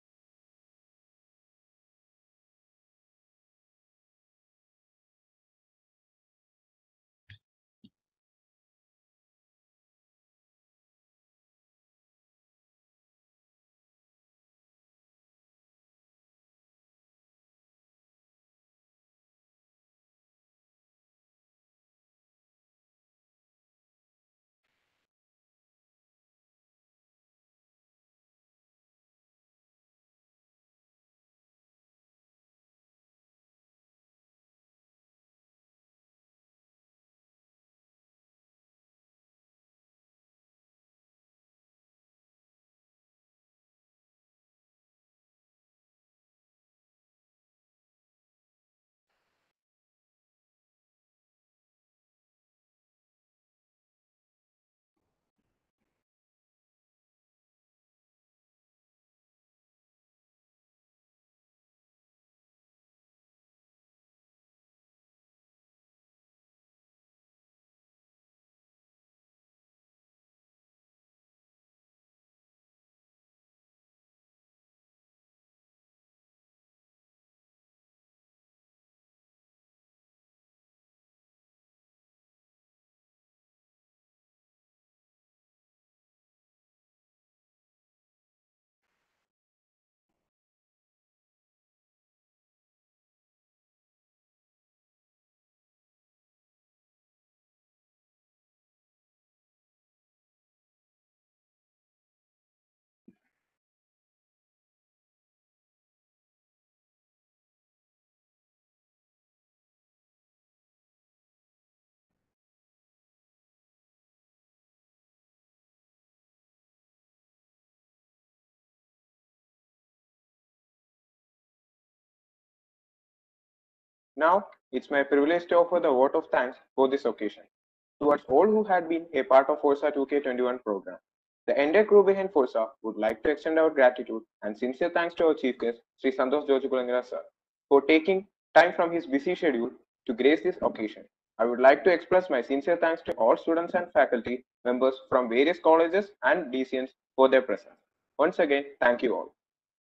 Now, it's my privilege to offer the vote of thanks for this occasion towards all who had been a part of Forza 2K21 program. The entire crew behind Forza would like to extend our gratitude and sincere thanks to our chief guest, Sri Santosh Jojukulangara sir, for taking time from his busy schedule to grace this occasion. I would like to express my sincere thanks to all students and faculty members from various colleges and DCNs for their presence. Once again, thank you all.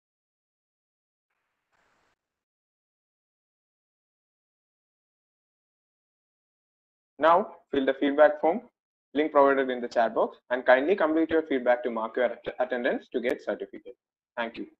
Now, fill the feedback form, link provided in the chat box, and kindly complete your feedback to mark your att- attendance to get certificate. Thank you.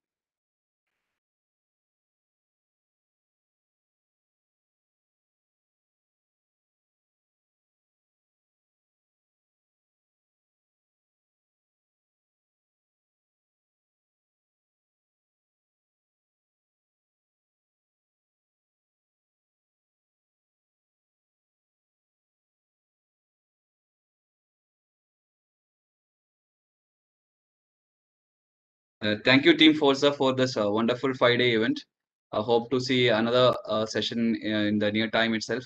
Uh, thank you, Team Forza, for this uh, wonderful five-day event. I hope to see another uh, session uh, in the near time itself.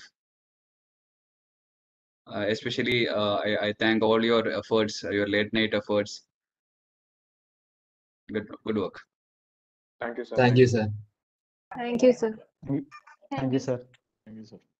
Uh, especially, uh, I, I thank all your efforts, uh, your late night efforts. Good, good work. Thank you, sir. Thank you, sir. Thank you, sir. Thank you, sir. Thank you, sir.